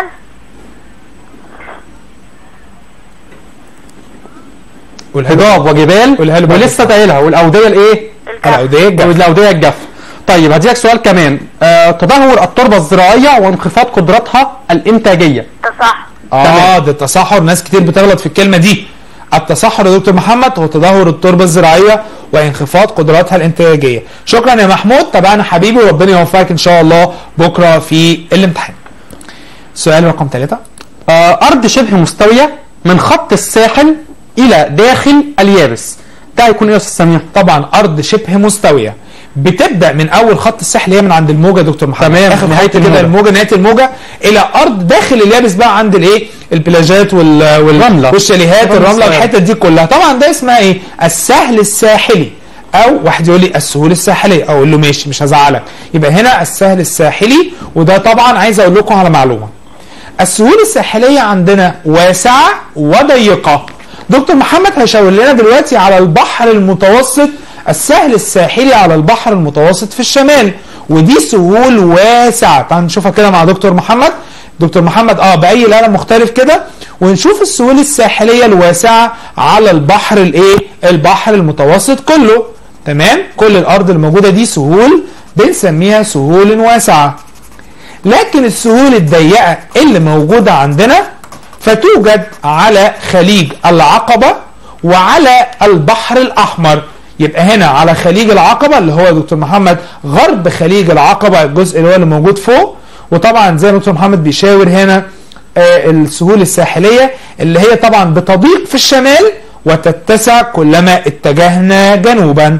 هضاب وجبال قولها له بقى. ولسه قايلها والأودية الايه الجاف الاوديه الجف والأودية الجاف طيب هديلك سؤال كمان آه تدهور التربة الزراعية وانخفاض قدرتها الإنتاجية ده صح اه تمام. ده التصحر ناس كتير بتغلط في الكلمه دي التصحر يا دكتور محمد هو تدهور التربه الزراعيه وانخفاض قدراتها الانتاجيه شكرا يا محمود تابعنا حبيبي وربنا يوفقك ان شاء الله بكره في الامتحان سؤال رقم ثلاثة آه، أرض شبه مستوية من خط الساحل إلى داخل اليابس ده هيكون إيه يا أستاذ سمير؟ طبعا ارض شبه مستويه بتبدا من اول خط الساحل هي من عند الموجه يا دكتور محمد تمام، اخر نهاية خط كده الموجة. الموجه نهايه الموجه الى ارض داخل اليابس بقى عند الايه البلاجات وال وال رملة. والشاليهات رملة الرمله الساحل. الحتت دي كلها طبعا ده اسمها ايه السهل الساحلي او واحد يقول لي السهول الساحليه اقول له ماشي مش هزعلك يبقى هنا السهل الساحلي وده طبعا عايز اقول لكم على معلومه السهول الساحليه عندنا واسعه وضيقه دكتور محمد هيشاور لنا دلوقتي على البحر المتوسط السهل الساحلي على البحر المتوسط في الشمال ودي سهول واسعه تعال نشوفها كده مع دكتور محمد دكتور محمد اه باي قلم مختلف كده ونشوف السهول الساحليه الواسعه على البحر الايه البحر المتوسط كله تمام كل الارض الموجوده دي سهول بنسميها سهول واسعه لكن السهول الضيقه اللي موجوده عندنا فتوجد على خليج العقبه وعلى البحر الاحمر يبقى هنا على خليج العقبه اللي هو يا دكتور محمد غرب خليج العقبه الجزء اللي هو اللي موجود فوق وطبعا زي ما دكتور محمد بيشاور هنا آه، السهول الساحليه اللي هي طبعا بتضيق في الشمال وتتسع كلما اتجهنا جنوبا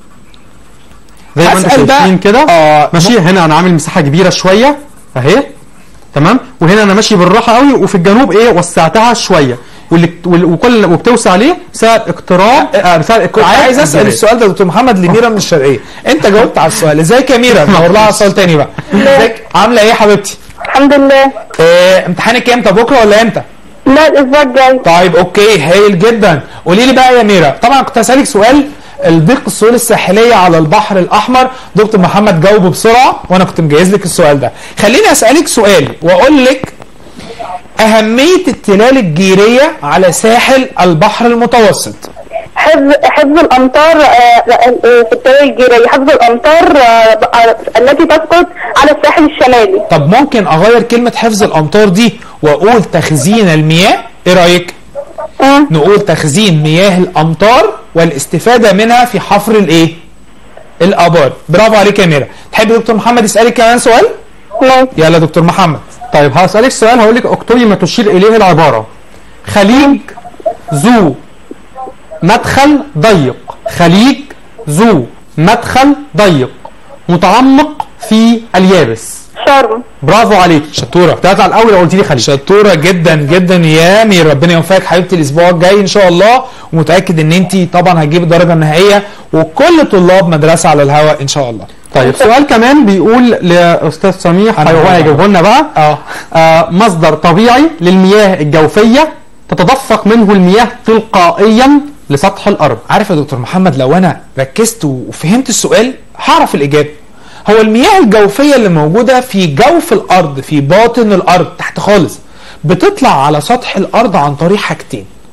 زي ما انتم هسأل بقى- شايفين كده آه، ماشي هنا انا عامل مساحه كبيره شويه اهي تمام وهنا انا ماشي بالراحه قوي وفي الجنوب ايه وسعتها شويه واللي وال- وكل وبتوسع ليه بسبب اقتراب آه بسبب كنت عايز اسال الجبال. السؤال ده دكتور محمد لميرا من الشرقيه انت جاوبت على السؤال ازيك يا ميرا ندور لها على سؤال تاني بقى ازيك عامله ايه يا حبيبتي الحمد لله آه، امتحانك امتى بكره ولا امتى لا الأسبوع الجاي طيب اوكي هايل جدا قولي لي بقى يا ميرا طبعا كنت هسالك سؤال الضيق السهول الساحليه على البحر الاحمر دكتور محمد جاوبه بسرعه وانا كنت مجهز لك السؤال ده خليني اسالك سؤال واقول لك اهميه التلال الجيريه على ساحل البحر المتوسط حفظ حفظ الأمطار آه، لا، آه، في التوالي الجيرية حفظ الأمطار آه، ب- آه، التي تسقط على الساحل الشمالي طب ممكن اغير كلمه حفظ الامطار دي واقول تخزين المياه ايه رايك آه. نقول تخزين مياه الامطار والاستفاده منها في حفر الايه الابار برافو عليك يا ميرا تحب دكتور محمد يسالك كمان سؤال ماشي. يلا دكتور محمد طيب هسألك سؤال هقول لك اكتبي ما تشير إليه العبارة خليج ذو مدخل ضيق خليج ذو مدخل ضيق متعمق في اليابس شرم برافو عليك شطوره طلعت على الأول قلت لي خليج شطوره جدا جدا يا ميرا ربنا يوفقك حبيبتي الاسبوع الجاي ان شاء الله ومتاكد ان انت طبعا هتجيب الدرجه النهائيه وكل طلاب مدرسه على الهواء ان شاء الله طيب سؤال كمان بيقول لأستاذ سميح أنا هو بقول هيجيبه لنا بقى اه آه مصدر طبيعي للمياه الجوفية تتدفق منه المياه تلقائيا لسطح الأرض عارف يا دكتور محمد لو انا ركزت وفهمت السؤال هعرف الاجابه هو المياه الجوفيه اللي موجوده في جوف الارض في باطن الارض تحت خالص بتطلع على سطح الارض عن طريق حاجتين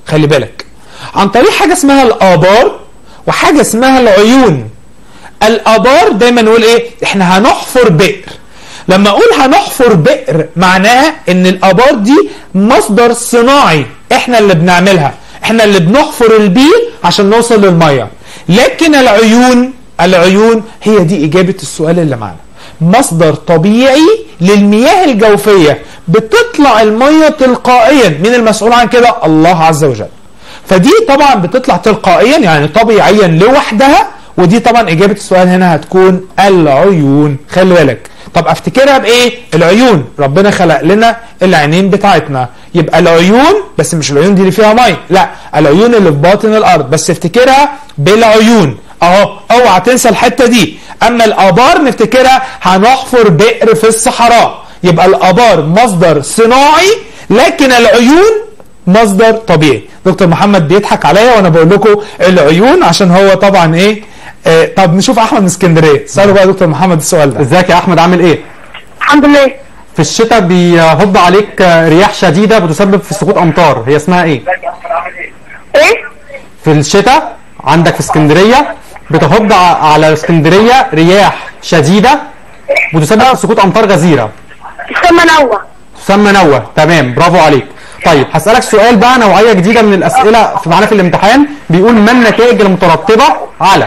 خلي بالك عن طريق حاجه اسمها الابار وحاجه اسمها العيون الابار دايما نقول ايه احنا هنحفر بئر لما اقول هنحفر بئر معناها ان الابار دي مصدر صناعي احنا اللي بنعملها احنا اللي بنحفر البير عشان نوصل للميه لكن العيون العيون هي دي اجابه السؤال اللي معانا مصدر طبيعي للمياه الجوفيه بتطلع الميه تلقائيا مين المسؤول عن كده الله عز وجل فدي طبعا بتطلع تلقائيا يعني طبيعيا لوحدها ودي طبعا اجابه السؤال هنا هتكون العيون خلي بالك طب افتكرها بايه العيون ربنا خلق لنا العينين بتاعتنا يبقى العيون بس مش العيون دي اللي فيها ميه لا العيون اللي في باطن الارض بس افتكرها بالعيون اهو اوعى تنسى الحته دي اما الابار نفتكرها هنحفر بئر في الصحراء يبقى الابار مصدر صناعي لكن العيون مصدر طبيعي دكتور محمد بيضحك عليا وانا بقول لكم العيون عشان هو طبعا ايه آه طب نشوف احمد من اسكندريه سالوا بقى يا دكتور محمد السؤال ده ازيك يا احمد عامل ايه الحمد لله في الشتاء بيهب عليك رياح شديده بتسبب في سقوط امطار هي اسمها ايه ايه في الشتاء عندك في اسكندريه بتهب ع- على اسكندريه رياح شديده بتسبب في سقوط امطار غزيره تسمى نوع تسمى نوة تمام برافو عليك طيب هسألك سؤال بقى نوعية جديدة من الأسئلة في معانا في الامتحان بيقول ما النتائج المترتبة على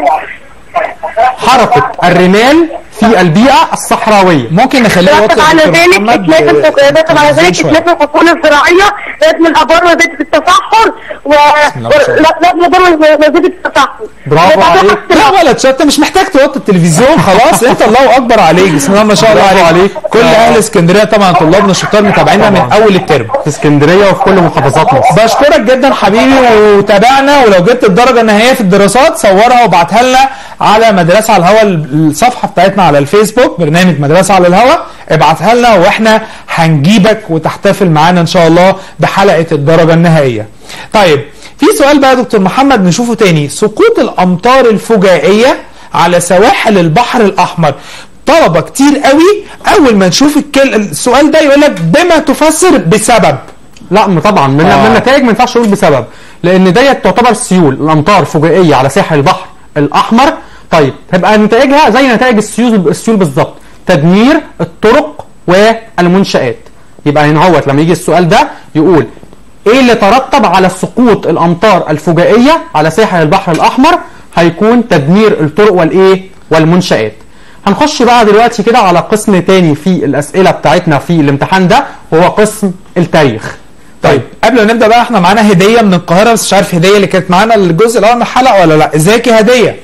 حركة الرمال في البيئة الصحراوية ممكن نخليه رتب يوطي على دكتور ذلك محمد، اتلاف آه، التق- رتب على زين ذلك شوية. اتلاف الحقول الزراعيه رتم الابار وزياده التصحر و الله ما شاء الله. رتم الابار وزياده التصحر برافو رتب عليك. لا ولا تشوف انت مش محتاج توطي التلفزيون خلاص انت الله اكبر عليك بسم الله ما شاء الله برافو عليك عليك. كل اهل اسكندريه طبعا طلابنا الشطار متابعينا من طبعا. اول الترم في اسكندرية وفي كل محافظات مصر بشكرك جدا حبيبي وتابعنا ولو جبت الدرجه النهائيه في الدراسات صورها وابعتها لنا على مدرسه على الهواء الصفحه بتاعتنا على الفيسبوك برنامج مدرسه على الهواء ابعتها لنا واحنا هنجيبك وتحتفل معانا ان شاء الله بحلقه الدرجه النهائيه. طيب في سؤال بقى يا دكتور محمد نشوفه تاني سقوط الامطار الفجائيه على سواحل البحر الاحمر طلبه كتير قوي اول ما نشوف الكل... السؤال ده يقول لك بما تفسر بسبب لا م- طبعا من, آه. من النتائج ما ينفعش اقول بسبب لان ديت تعتبر سيول الامطار فجائيه على ساحل البحر الاحمر طيب تبقى نتائجها زي نتائج السيول السيول بالظبط تدمير الطرق والمنشآت يبقى هنا هوت لما يجي السؤال ده يقول ايه اللي ترتب على سقوط الامطار الفجائيه على ساحل البحر الاحمر هيكون تدمير الطرق والايه والمنشآت هنخش بقى دلوقتي كده على قسم تاني في الاسئله بتاعتنا في الامتحان ده وهو قسم التاريخ طيب قبل ما نبدا بقى احنا معانا هديه من القاهره بس مش عارف هديه اللي كانت معانا الجزء الاول من الحلقه ولا لا ازيك يا هديه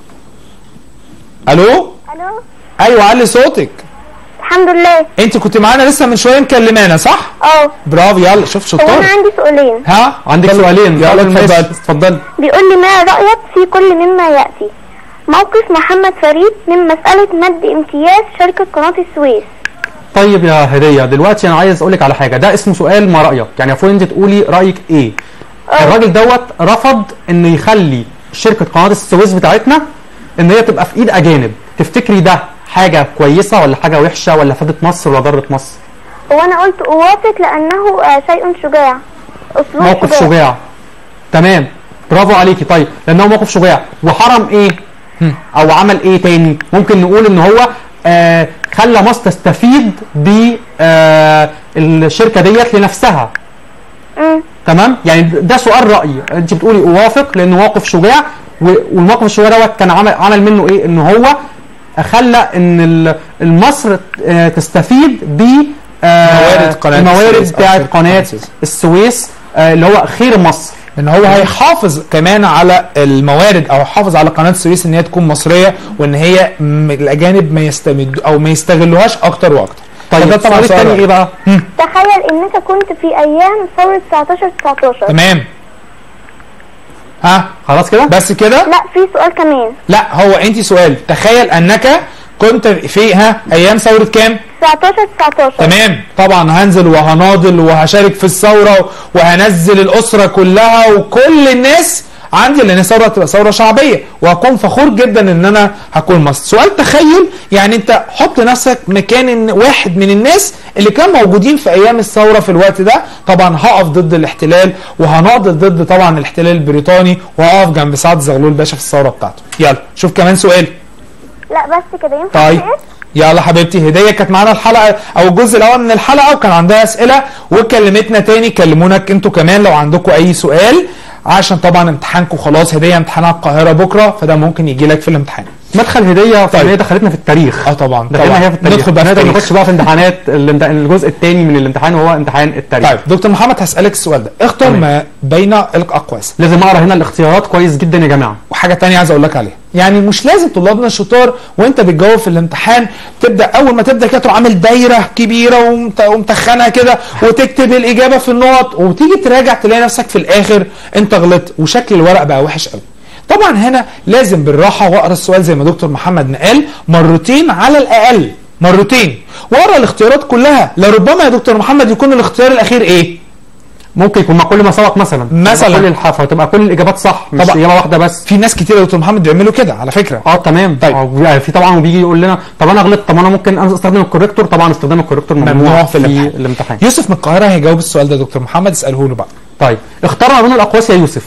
الو الو ايوه علي صوتك الحمد لله انت كنت معانا لسه من شويه مكلمانا صح اه برافو يلا شوف هو انا شطار عندي سؤالين ها عندك سؤالين يلا اتفضل اتفضل ماشي. اتفضل بيقول لي ما رأيك في كل مما يأتي موقف محمد فريد من مسألة مد امتياز شركة قناة السويس طيب يا هديه دلوقتي انا عايز اقول لك على حاجه ده اسمه سؤال ما رايك يعني المفروض انت تقولي رايك ايه الراجل دوت رفض ان يخلي شركه قناه السويس بتاعتنا ان هي تبقى في ايد اجانب تفتكري ده حاجه كويسه ولا حاجه وحشه ولا فادت مصر ولا ضرت مصر وانا قلت اوافق لانه آه، شيء شجاع اسلوب موقف شجاع تمام برافو عليكي طيب لانه موقف شجاع وحرم ايه او عمل ايه تاني ممكن نقول ان هو آه خلى مصر تستفيد ب آه الشركه ديت لنفسها مم. تمام يعني ده سؤال راي انت بتقولي اوافق لانه موقف شجاع و- والموقف الشجاع دوت كان عمل عمل منه ايه ان هو خلى ان ال- المصر آه، تستفيد ب آه، موارد قناة الموارد السويس أو بتاعت شركة قناه السويس. السويس آه، اللي هو خير مصر ان هو هيحافظ كمان على الموارد او يحافظ على قناه السويس ان هي تكون مصريه وان هي م- الاجانب ما يستمدوا او ما يستغلوهاش اكتر واكتر طيب فده السؤال سؤال الثاني رائع. ايه بقى؟ تخيل انك كنت في ايام ثورة 19 19 تمام ها خلاص كده؟ بس كده لا في سؤال كمان لا هو انت سؤال تخيل انك كنت في ها ايام ثوره كام 19 19 تمام طبعا هنزل وهناضل وهشارك في الثوره وهنزل الاسره كلها وكل الناس عندي لان الثوره تبقى ثوره شعبيه وهكون فخور جدا ان انا هكون مصر سؤال تخيل يعني انت حط نفسك مكان إن واحد من الناس اللي كانوا موجودين في ايام الثوره في الوقت ده طبعا هقف ضد الاحتلال وهناضل ضد طبعا الاحتلال البريطاني وهقف جنب سعد زغلول باشا في الثوره بتاعته يلا شوف كمان سؤال لا بس كده ينفع طيب اسال يلا حبيبتي هديه كانت معانا الحلقه او الجزء الاول من الحلقه وكان عندها اسئله وكلمتنا تاني كلمونك انتوا كمان لو عندكم اي سؤال عشان طبعا امتحانكم خلاص هديه امتحان على القاهره بكره فده ممكن يجي لك في الامتحان مدخل هديه طيب. طيب. هي دخلتنا في التاريخ اه طبعا دخلنا طبعا هي في التاريخ ندخل بقى في نقدر التاريخ نخش بقى في امتحانات الامت- الجزء الثاني من الامتحان وهو امتحان التاريخ طيب دكتور محمد هسالك السؤال ده اختر تمام. ما بين الاقواس لازم اقرا هنا الاختيارات كويس جدا يا جماعه وحاجه تانية عايز اقول لك عليها يعني مش لازم طلابنا الشطار وانت بتجاوب في الامتحان تبدا اول ما تبدا كده تروح عامل دايره كبيره ومت- ومتخنها كده وتكتب الاجابه في النقط وتيجي تراجع تلاقي نفسك في الاخر انت غلطت وشكل الورق بقى وحش قوي طبعا هنا لازم بالراحه واقرا السؤال زي ما دكتور محمد قال مرتين على الاقل مرتين واقرا الاختيارات كلها لربما يا دكتور محمد يكون الاختيار الاخير ايه ممكن يكون مع كل ما سبق مثلا مثلاً. تبقى كل الحفله تبقى كل الاجابات صح مش طبعا. اجابه واحده بس في ناس كتير يا دكتور محمد بيعملوا كده على فكره اه تمام طيب. آه، بيبقى في طبعا وبيجي يقول لنا طب انا غلطت طب انا ممكن استخدم الكوريكتور طبعا استخدام الكوريكتور ممنوع ممنوع في في الامتحان. الامتحان يوسف من القاهره هيجاوب السؤال ده دكتور محمد اساله له بقى طيب اختار ما بين الاقواس يا يوسف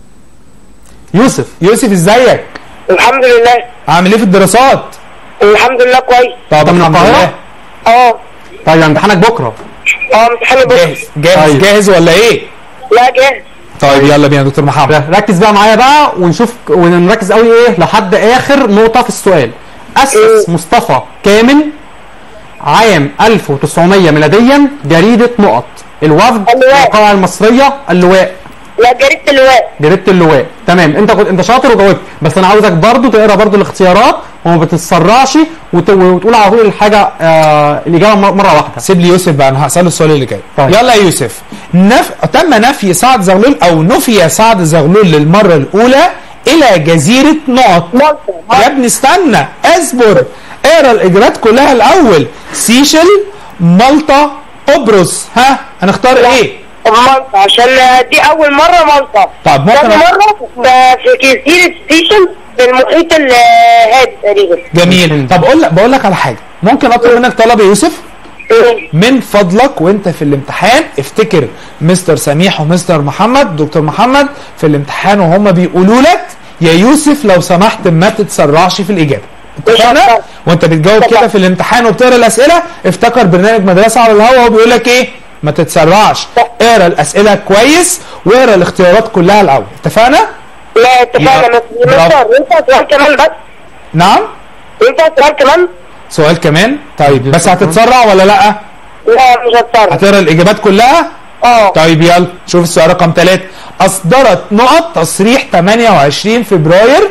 يوسف يوسف ازيك الحمد لله عامل ايه في الدراسات الحمد لله كويس طب من الحمد القاهرة؟ لله اه طيب يعني امتحانك بكره اه امتحاني بكره جاهز جاهز طيب. جاهز ولا ايه لا جاهز طيب يلا بينا يا دكتور محمد ركز بقى معايا بقى ونشوف ونركز قوي ايه لحد اخر نقطه في السؤال اسس مصطفى كامل عام 1900 ميلاديا جريده نقط الوفد اللواء. القاعه المصريه اللواء لا جريدة اللواء جريده اللواء تمام انت كنت انت شاطر وجاوبت بس انا عاوزك برضو تقرا برضو الاختيارات وما بتتسرعش وت... وتقول على طول الحاجه آه الاجابه مر- مره واحده سيب لي يوسف بقى انا هساله السؤال اللي جاي طيب. يلا يا يوسف نف... تم نفي سعد زغلول او نفي سعد زغلول للمره الاولى الى جزيره نقط مالطا يا ابني استنى اصبر اقرا الاجابات كلها الاول سيشل مالطا قبرص ها هنختار ايه مالطا عشان دي أول مرة مالطا طب ممكن تاني أ- مرة في جزيرة ستيشن في المحيط الهادي تقريبا جميل طب اقول لك بقول لك على حاجه ممكن اطلب منك طلب يا يوسف إيه؟ من فضلك وانت في الامتحان افتكر مستر سميح ومستر محمد دكتور محمد في الامتحان وهم بيقولوا لك يا يوسف لو سمحت ما تتسرعش في الاجابه اتفقنا اتفقنا. وانت بتجاوب كده في الامتحان وبتقرا الاسئله افتكر برنامج مدرسه على الهواء وهو بيقول لك ايه ما تتسرعش اقرا الاسئله كويس واقرا الاختيارات كلها الاول اتفقنا لا اتفقنا يبقى- بس برافو. مستر ينفع سؤال كمان بس نعم ينفع سؤال كمان سؤال كمان طيب بس هتتسرع ولا لا لا مش هتصرف هتقرا الاجابات كلها اه طيب يلا شوف السؤال رقم 3 أصدرت نقط تصريح 28 فبراير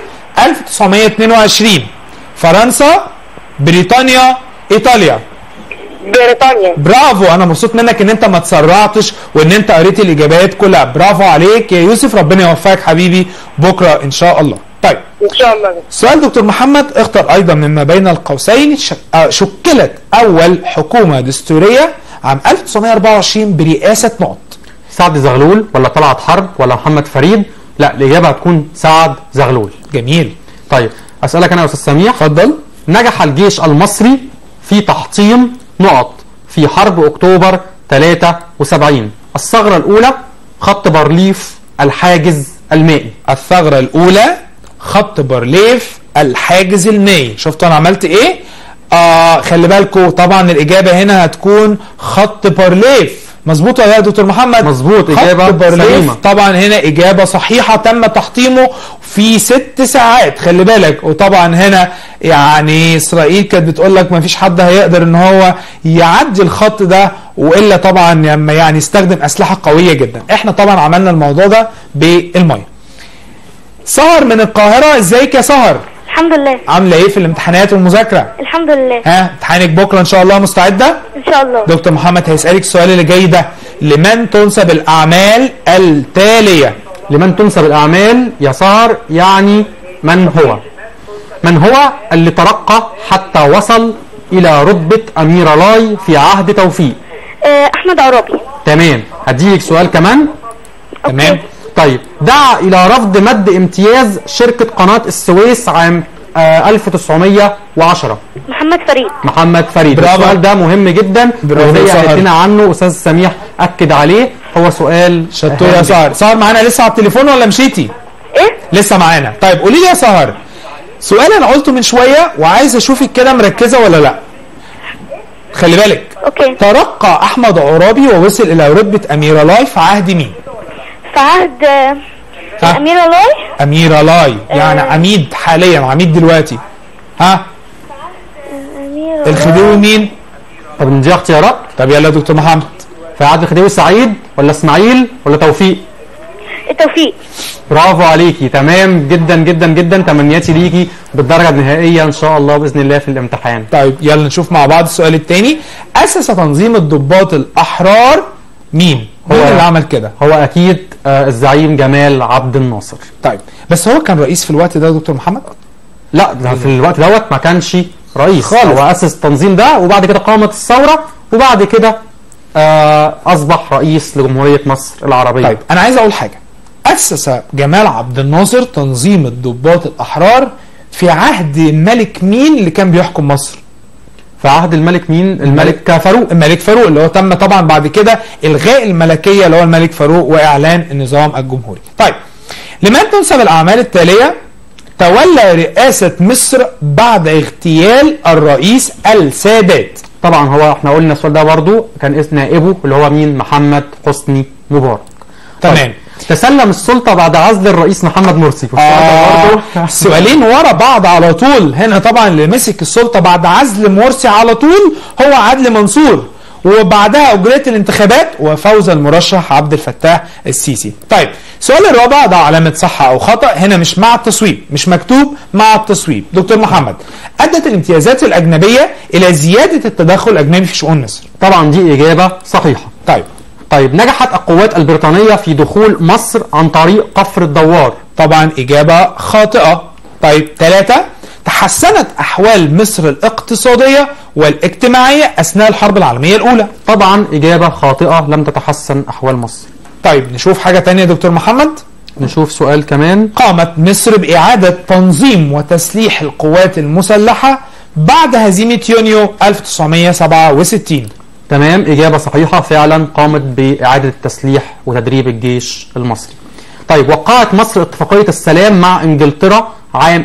1922 فرنسا بريطانيا إيطاليا بريطانيا برافو أنا مبسوط منك إن أنت ما تسرعتش وإن أنت قريت الإجابات كلها برافو عليك يا يوسف ربنا يوفقك حبيبي بكرة إن شاء الله طيب ان شاء الله سؤال دكتور محمد اختر ايضا مما بين القوسين شك... آه، شكلت اول حكومه دستوريه عام 1924 برئاسه نقط سعد زغلول ولا طلعت حرب ولا محمد فريد لا الاجابه هتكون سعد زغلول جميل طيب اسالك انا يا استاذ سميح اتفضل نجح الجيش المصري في تحطيم نقط في حرب اكتوبر 73 الثغره الاولى خط بارليف الحاجز المائي الثغره الاولى خط بارليف الحاجز المائي شفتوا انا عملت ايه آه خلي بالكم طبعا الاجابه هنا هتكون خط بارليف مظبوط ولا لا يا دكتور محمد مظبوط، خط إجابة بارليف سليمة. طبعا هنا اجابه صحيحه تم تحطيمه في ست ساعات خلي بالك وطبعا هنا يعني اسرائيل كانت بتقول لك ما فيش حد هيقدر ان هو يعدي الخط ده والا طبعا لما يعني يستخدم اسلحه قويه جدا احنا طبعا عملنا الموضوع ده بالميه سهر من القاهره ازيك يا سهر الحمد لله عامله ايه في الامتحانات والمذاكره الحمد لله ها امتحانك بكره ان شاء الله مستعده ان شاء الله دكتور محمد هيسالك السؤال اللي جاي ده لمن تنسب الاعمال التاليه لمن تنسب الاعمال يا سهر يعني من هو من هو اللي ترقى حتى وصل الى رتبه امير لاي في عهد توفيق آه، احمد عرابي تمام هديك سؤال كمان تمام طيب دعا الى رفض مد امتياز شركه قناه السويس عام آه 1910 محمد فريد محمد فريد برافو. السؤال ده مهم جدا برافو وهي سهر. قالت لنا عنه استاذ سميح اكد عليه هو سؤال شطور يا هام سهر سهر معانا لسه على التليفون ولا مشيتي ايه لسه معانا طيب قولي لي يا سهر سؤال انا قلته من شويه وعايز اشوفك كده مركزه ولا لا خلي بالك اوكي ترقى احمد عرابي ووصل الى رتبه امير لاي في عهد مين في عهد آه، ها؟ أميرة لاي امير لاي يعني عميد حاليا عميد دلوقتي ها أميرة الخديوي مين طب نديها اختيارات طب يلا يا دكتور محمد في عهد الخديوي سعيد ولا اسماعيل ولا توفيق التوفيق برافو عليكي تمام جدا جدا جدا تمنياتي ليكي بالدرجه النهائيه ان شاء الله باذن الله في الامتحان طيب يلا نشوف مع بعض السؤال الثاني اسس تنظيم الضباط الاحرار مين هو- مين اللي عمل كده هو اكيد آه، الزعيم جمال عبد الناصر طيب بس هو كان رئيس في الوقت ده يا دكتور محمد لا ده في الوقت دوت ما كانش رئيس خالص. هو اسس التنظيم ده وبعد كده قامت الثوره وبعد كده آه اصبح رئيس لجمهوريه مصر العربيه طيب انا عايز اقول حاجه اسس جمال عبد الناصر تنظيم الضباط الاحرار في عهد الملك مين اللي كان بيحكم مصر في عهد الملك مين الملك فاروق الملك فاروق اللي هو تم طبعا بعد كده الغاء الملكيه اللي هو الملك فاروق واعلان النظام الجمهوري طيب لمن تنسب الاعمال التاليه تولى رئاسه مصر بعد اغتيال الرئيس السادات طبعا هو احنا قلنا السؤال ده برضو كان اسم نائبه اللي هو مين محمد حسني مبارك تمام تسلم السلطه بعد عزل الرئيس محمد مرسي والسؤال ده آه برضو سؤالين ورا بعض على طول هنا طبعا اللي مسك السلطه بعد عزل مرسي على طول هو عدلي منصور وبعدها اجريت الانتخابات وفوز المرشح عبد الفتاح السيسي. طيب السؤال الرابع ده علامه صح او خطا هنا مش مع التصويب مش مكتوب مع التصويب. دكتور محمد ادت الامتيازات الاجنبيه الى زياده التدخل الاجنبي في شؤون مصر. طبعا دي اجابه صحيحه طيب طيب نجحت القوات البريطانيه في دخول مصر عن طريق قفر الدوار طبعا إجابة خاطئة طيب ثلاثة تحسنت أحوال مصر الاقتصادية والاجتماعية أثناء الحرب العالمية الأولى طبعا اجابه خاطئه لم تتحسن احوال مصر طيب نشوف حاجة تانية يا دكتور محمد نشوف سؤال كمان قامت مصر بإعادة تنظيم وتسليح القوات المسلحة بعد هزيمة يونيو 1967 تمام إجابة صحيحة فعلا قامت بإعادة التسليح وتدريب الجيش المصري طيب وقعت مصر اتفاقية السلام مع إنجلترا عام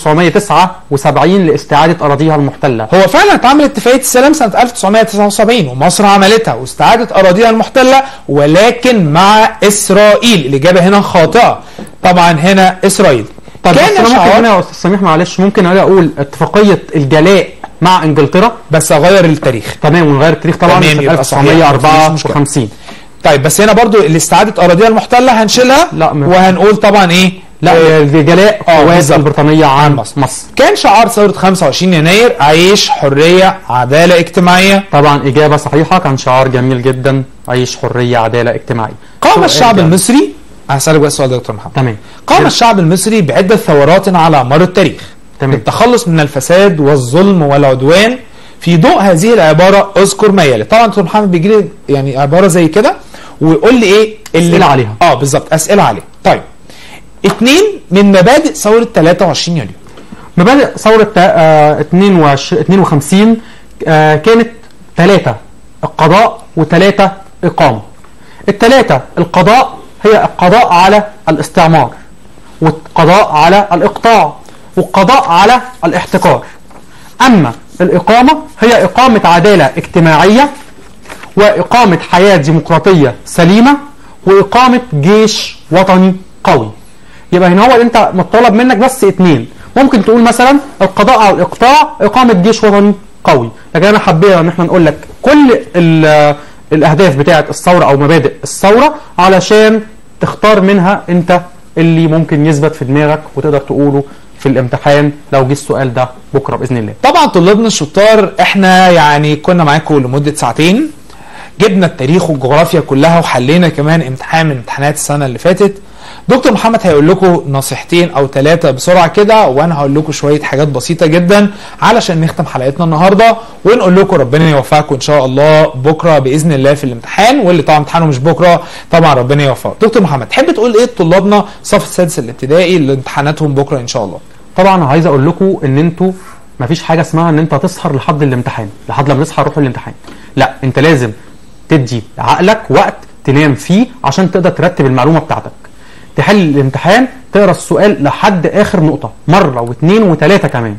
1979 لاستعادة أراضيها المحتلة هو فعلا اتعمل اتفاقية السلام سنة 1979 ومصر عملتها واستعادت أراضيها المحتلة ولكن مع إسرائيل الإجابة هنا خاطئة طبعا هنا إسرائيل طب بس كان أنا ممكن شعار هنا يا أستاذ سميح معلش ممكن أنا أقول اتفاقية الجلاء مع إنجلترا بس أغير التاريخ تمام ونغير التاريخ طبعا تمام، سنة يبقى صحيح، مفيش مشكلة. 1954 طيب بس هنا برضو اللي استعادت أراضيها المحتلة هنشيلها لا، ما- وهنقول طبعا إيه لا آه، الجلاء آه، قوات بالظبط. البريطانية عن مصر. مصر. مصر كان شعار ثورة 25 يناير عيش حرية عدالة اجتماعية طبعا إجابة صحيحة كان شعار جميل جدا عيش حرية عدالة اجتماعية قام سؤال الشعب جميل. المصري هسألك بقى السؤال ده يا دكتور محمد تمام قام الشعب المصري بعدة ثورات على مر التاريخ تمام. للتخلص من الفساد والظلم والعدوان في ضوء هذه العبارة اذكر ما يلي طبعا دكتور محمد بيجي لي يعني عبارة زي كده ويقول لي ايه اللي أسئلة عليها. اه بالظبط اسئلة عليها طيب اثنين من مبادئ ثورة 23 يوليو مبادئ ثورة تا- آه، 22 52 آه، كانت ثلاثة القضاء وثلاثة إقامة الثلاثة القضاء هي القضاء على الاستعمار والقضاء على الإقطاع والقضاء على الاحتكار أما الإقامة هي إقامة عدالة اجتماعية وإقامة حياة ديمقراطية سليمة وإقامة جيش وطني قوي يبقى هنا هو انت مطالب منك بس اتنين ممكن تقول مثلا القضاء على الاقطاع اقامه جيش وطني قوي لكن انا حبينا ان احنا نقول لك كل ال- الاهداف بتاعه الثوره او مبادئ الثوره علشان تختار منها انت اللي ممكن يثبت في دماغك وتقدر تقوله في الامتحان لو جه السؤال ده بكره باذن الله طبعا طلابنا الشطار احنا يعني كنا معاكم لمدة ساعتين جبنا التاريخ والجغرافيا كلها وحلينا كمان امتحان من امتحانات السنة اللي فاتت دكتور محمد هيقول لكم نصيحتين او ثلاثه بسرعه كده وانا هقول لكم شويه حاجات بسيطه جدا علشان نختم حلقتنا النهارده ونقول لكم ربنا يوفقكم ان شاء الله بكره باذن الله في الامتحان واللي طبعا امتحانه مش بكره طبعا ربنا يوفقه دكتور محمد تحب تقول ايه لطلابنا صف السادس الابتدائي اللي امتحاناتهم بكره ان شاء الله طبعا عايز اقول لكم ان انتوا مفيش حاجه اسمها ان انت تسهر لحد الامتحان لحد لما تصحى روح الامتحان لا انت لازم تدي عقلك وقت تنام فيه عشان تقدر ترتب المعلومه بتاعتك تحل الامتحان تقرا السؤال لحد اخر نقطه مره واثنين وثلاثه كمان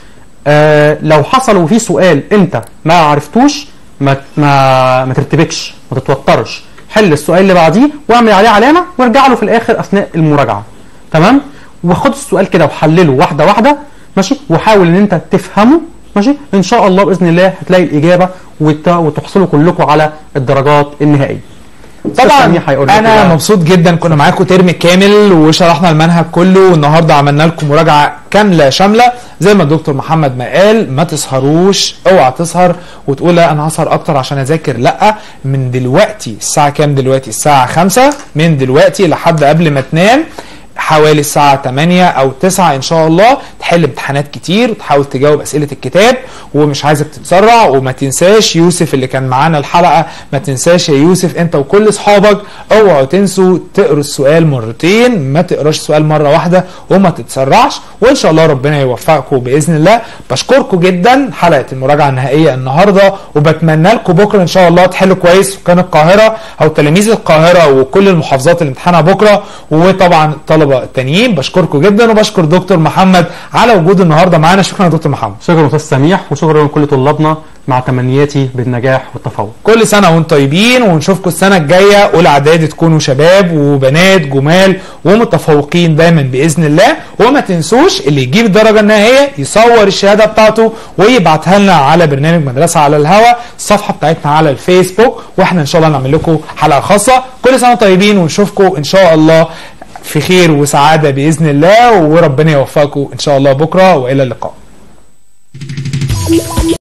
آه لو حصل وفي سؤال انت ما عرفتوش ما ما ما ترتبكش ما تتوترش حل السؤال اللي بعديه واعمل عليه علامه وارجع له في الاخر اثناء المراجعه تمام وخد السؤال كده وحلله واحده واحده ماشي وحاول ان انت تفهمه ماشي ان شاء الله باذن الله هتلاقي الاجابه وت- وتحصلوا كلكم على الدرجات النهائيه أستاذ طبعا سميح هيقول لكم انا بقى. مبسوط جدا كنا معاكم ترم كامل وشرحنا المنهج كله والنهارده عملنا لكم مراجعه كامله شامله زي ما الدكتور محمد ما قال ما تسهروش اوعى تسهر وتقول لا انا هسهر اكتر عشان اذاكر لا من دلوقتي الساعه كام دلوقتي الساعه 5 من دلوقتي لحد قبل ما تنام حوالي الساعة 8 أو 9 إن شاء الله تحل امتحانات كتير وتحاول تجاوب أسئلة الكتاب ومش عايزك تتسرع وما تنساش يوسف اللي كان معانا الحلقة ما تنساش يا يوسف أنت وكل أصحابك اوعوا تنسوا تقروا السؤال مرتين ما تقراش السؤال مرة واحدة وما تتسرعش وإن شاء الله ربنا يوفقكم بإذن الله بشكركم جدا حلقة المراجعة النهائية النهاردة وبتمنى لكم بكرة إن شاء الله تحلوا كويس سكان القاهرة أو تلاميذ القاهرة وكل المحافظات اللي امتحانها بكرة وطبعا الطلبة التانيين بشكركم جدا وبشكر دكتور محمد على وجود النهارده معانا شكرا يا دكتور محمد شكرا استاذ سميح وشكرا لكل طلابنا مع تمنياتي بالنجاح والتفوق كل سنه وانتم طيبين ونشوفكم السنه الجايه اولى اعدادي تكونوا شباب وبنات جمال ومتفوقين دايما باذن الله وما تنسوش اللي يجيب الدرجه النهائيه يصور الشهاده بتاعته ويبعتها لنا على برنامج مدرسه على الهوا الصفحه بتاعتنا على الفيسبوك واحنا ان شاء الله نعمل لكم حلقه خاصه كل سنه طيبين ونشوفكم ان شاء الله في خير وسعاده باذن الله وربنا يوفقكم ان شاء الله بكره والى اللقاء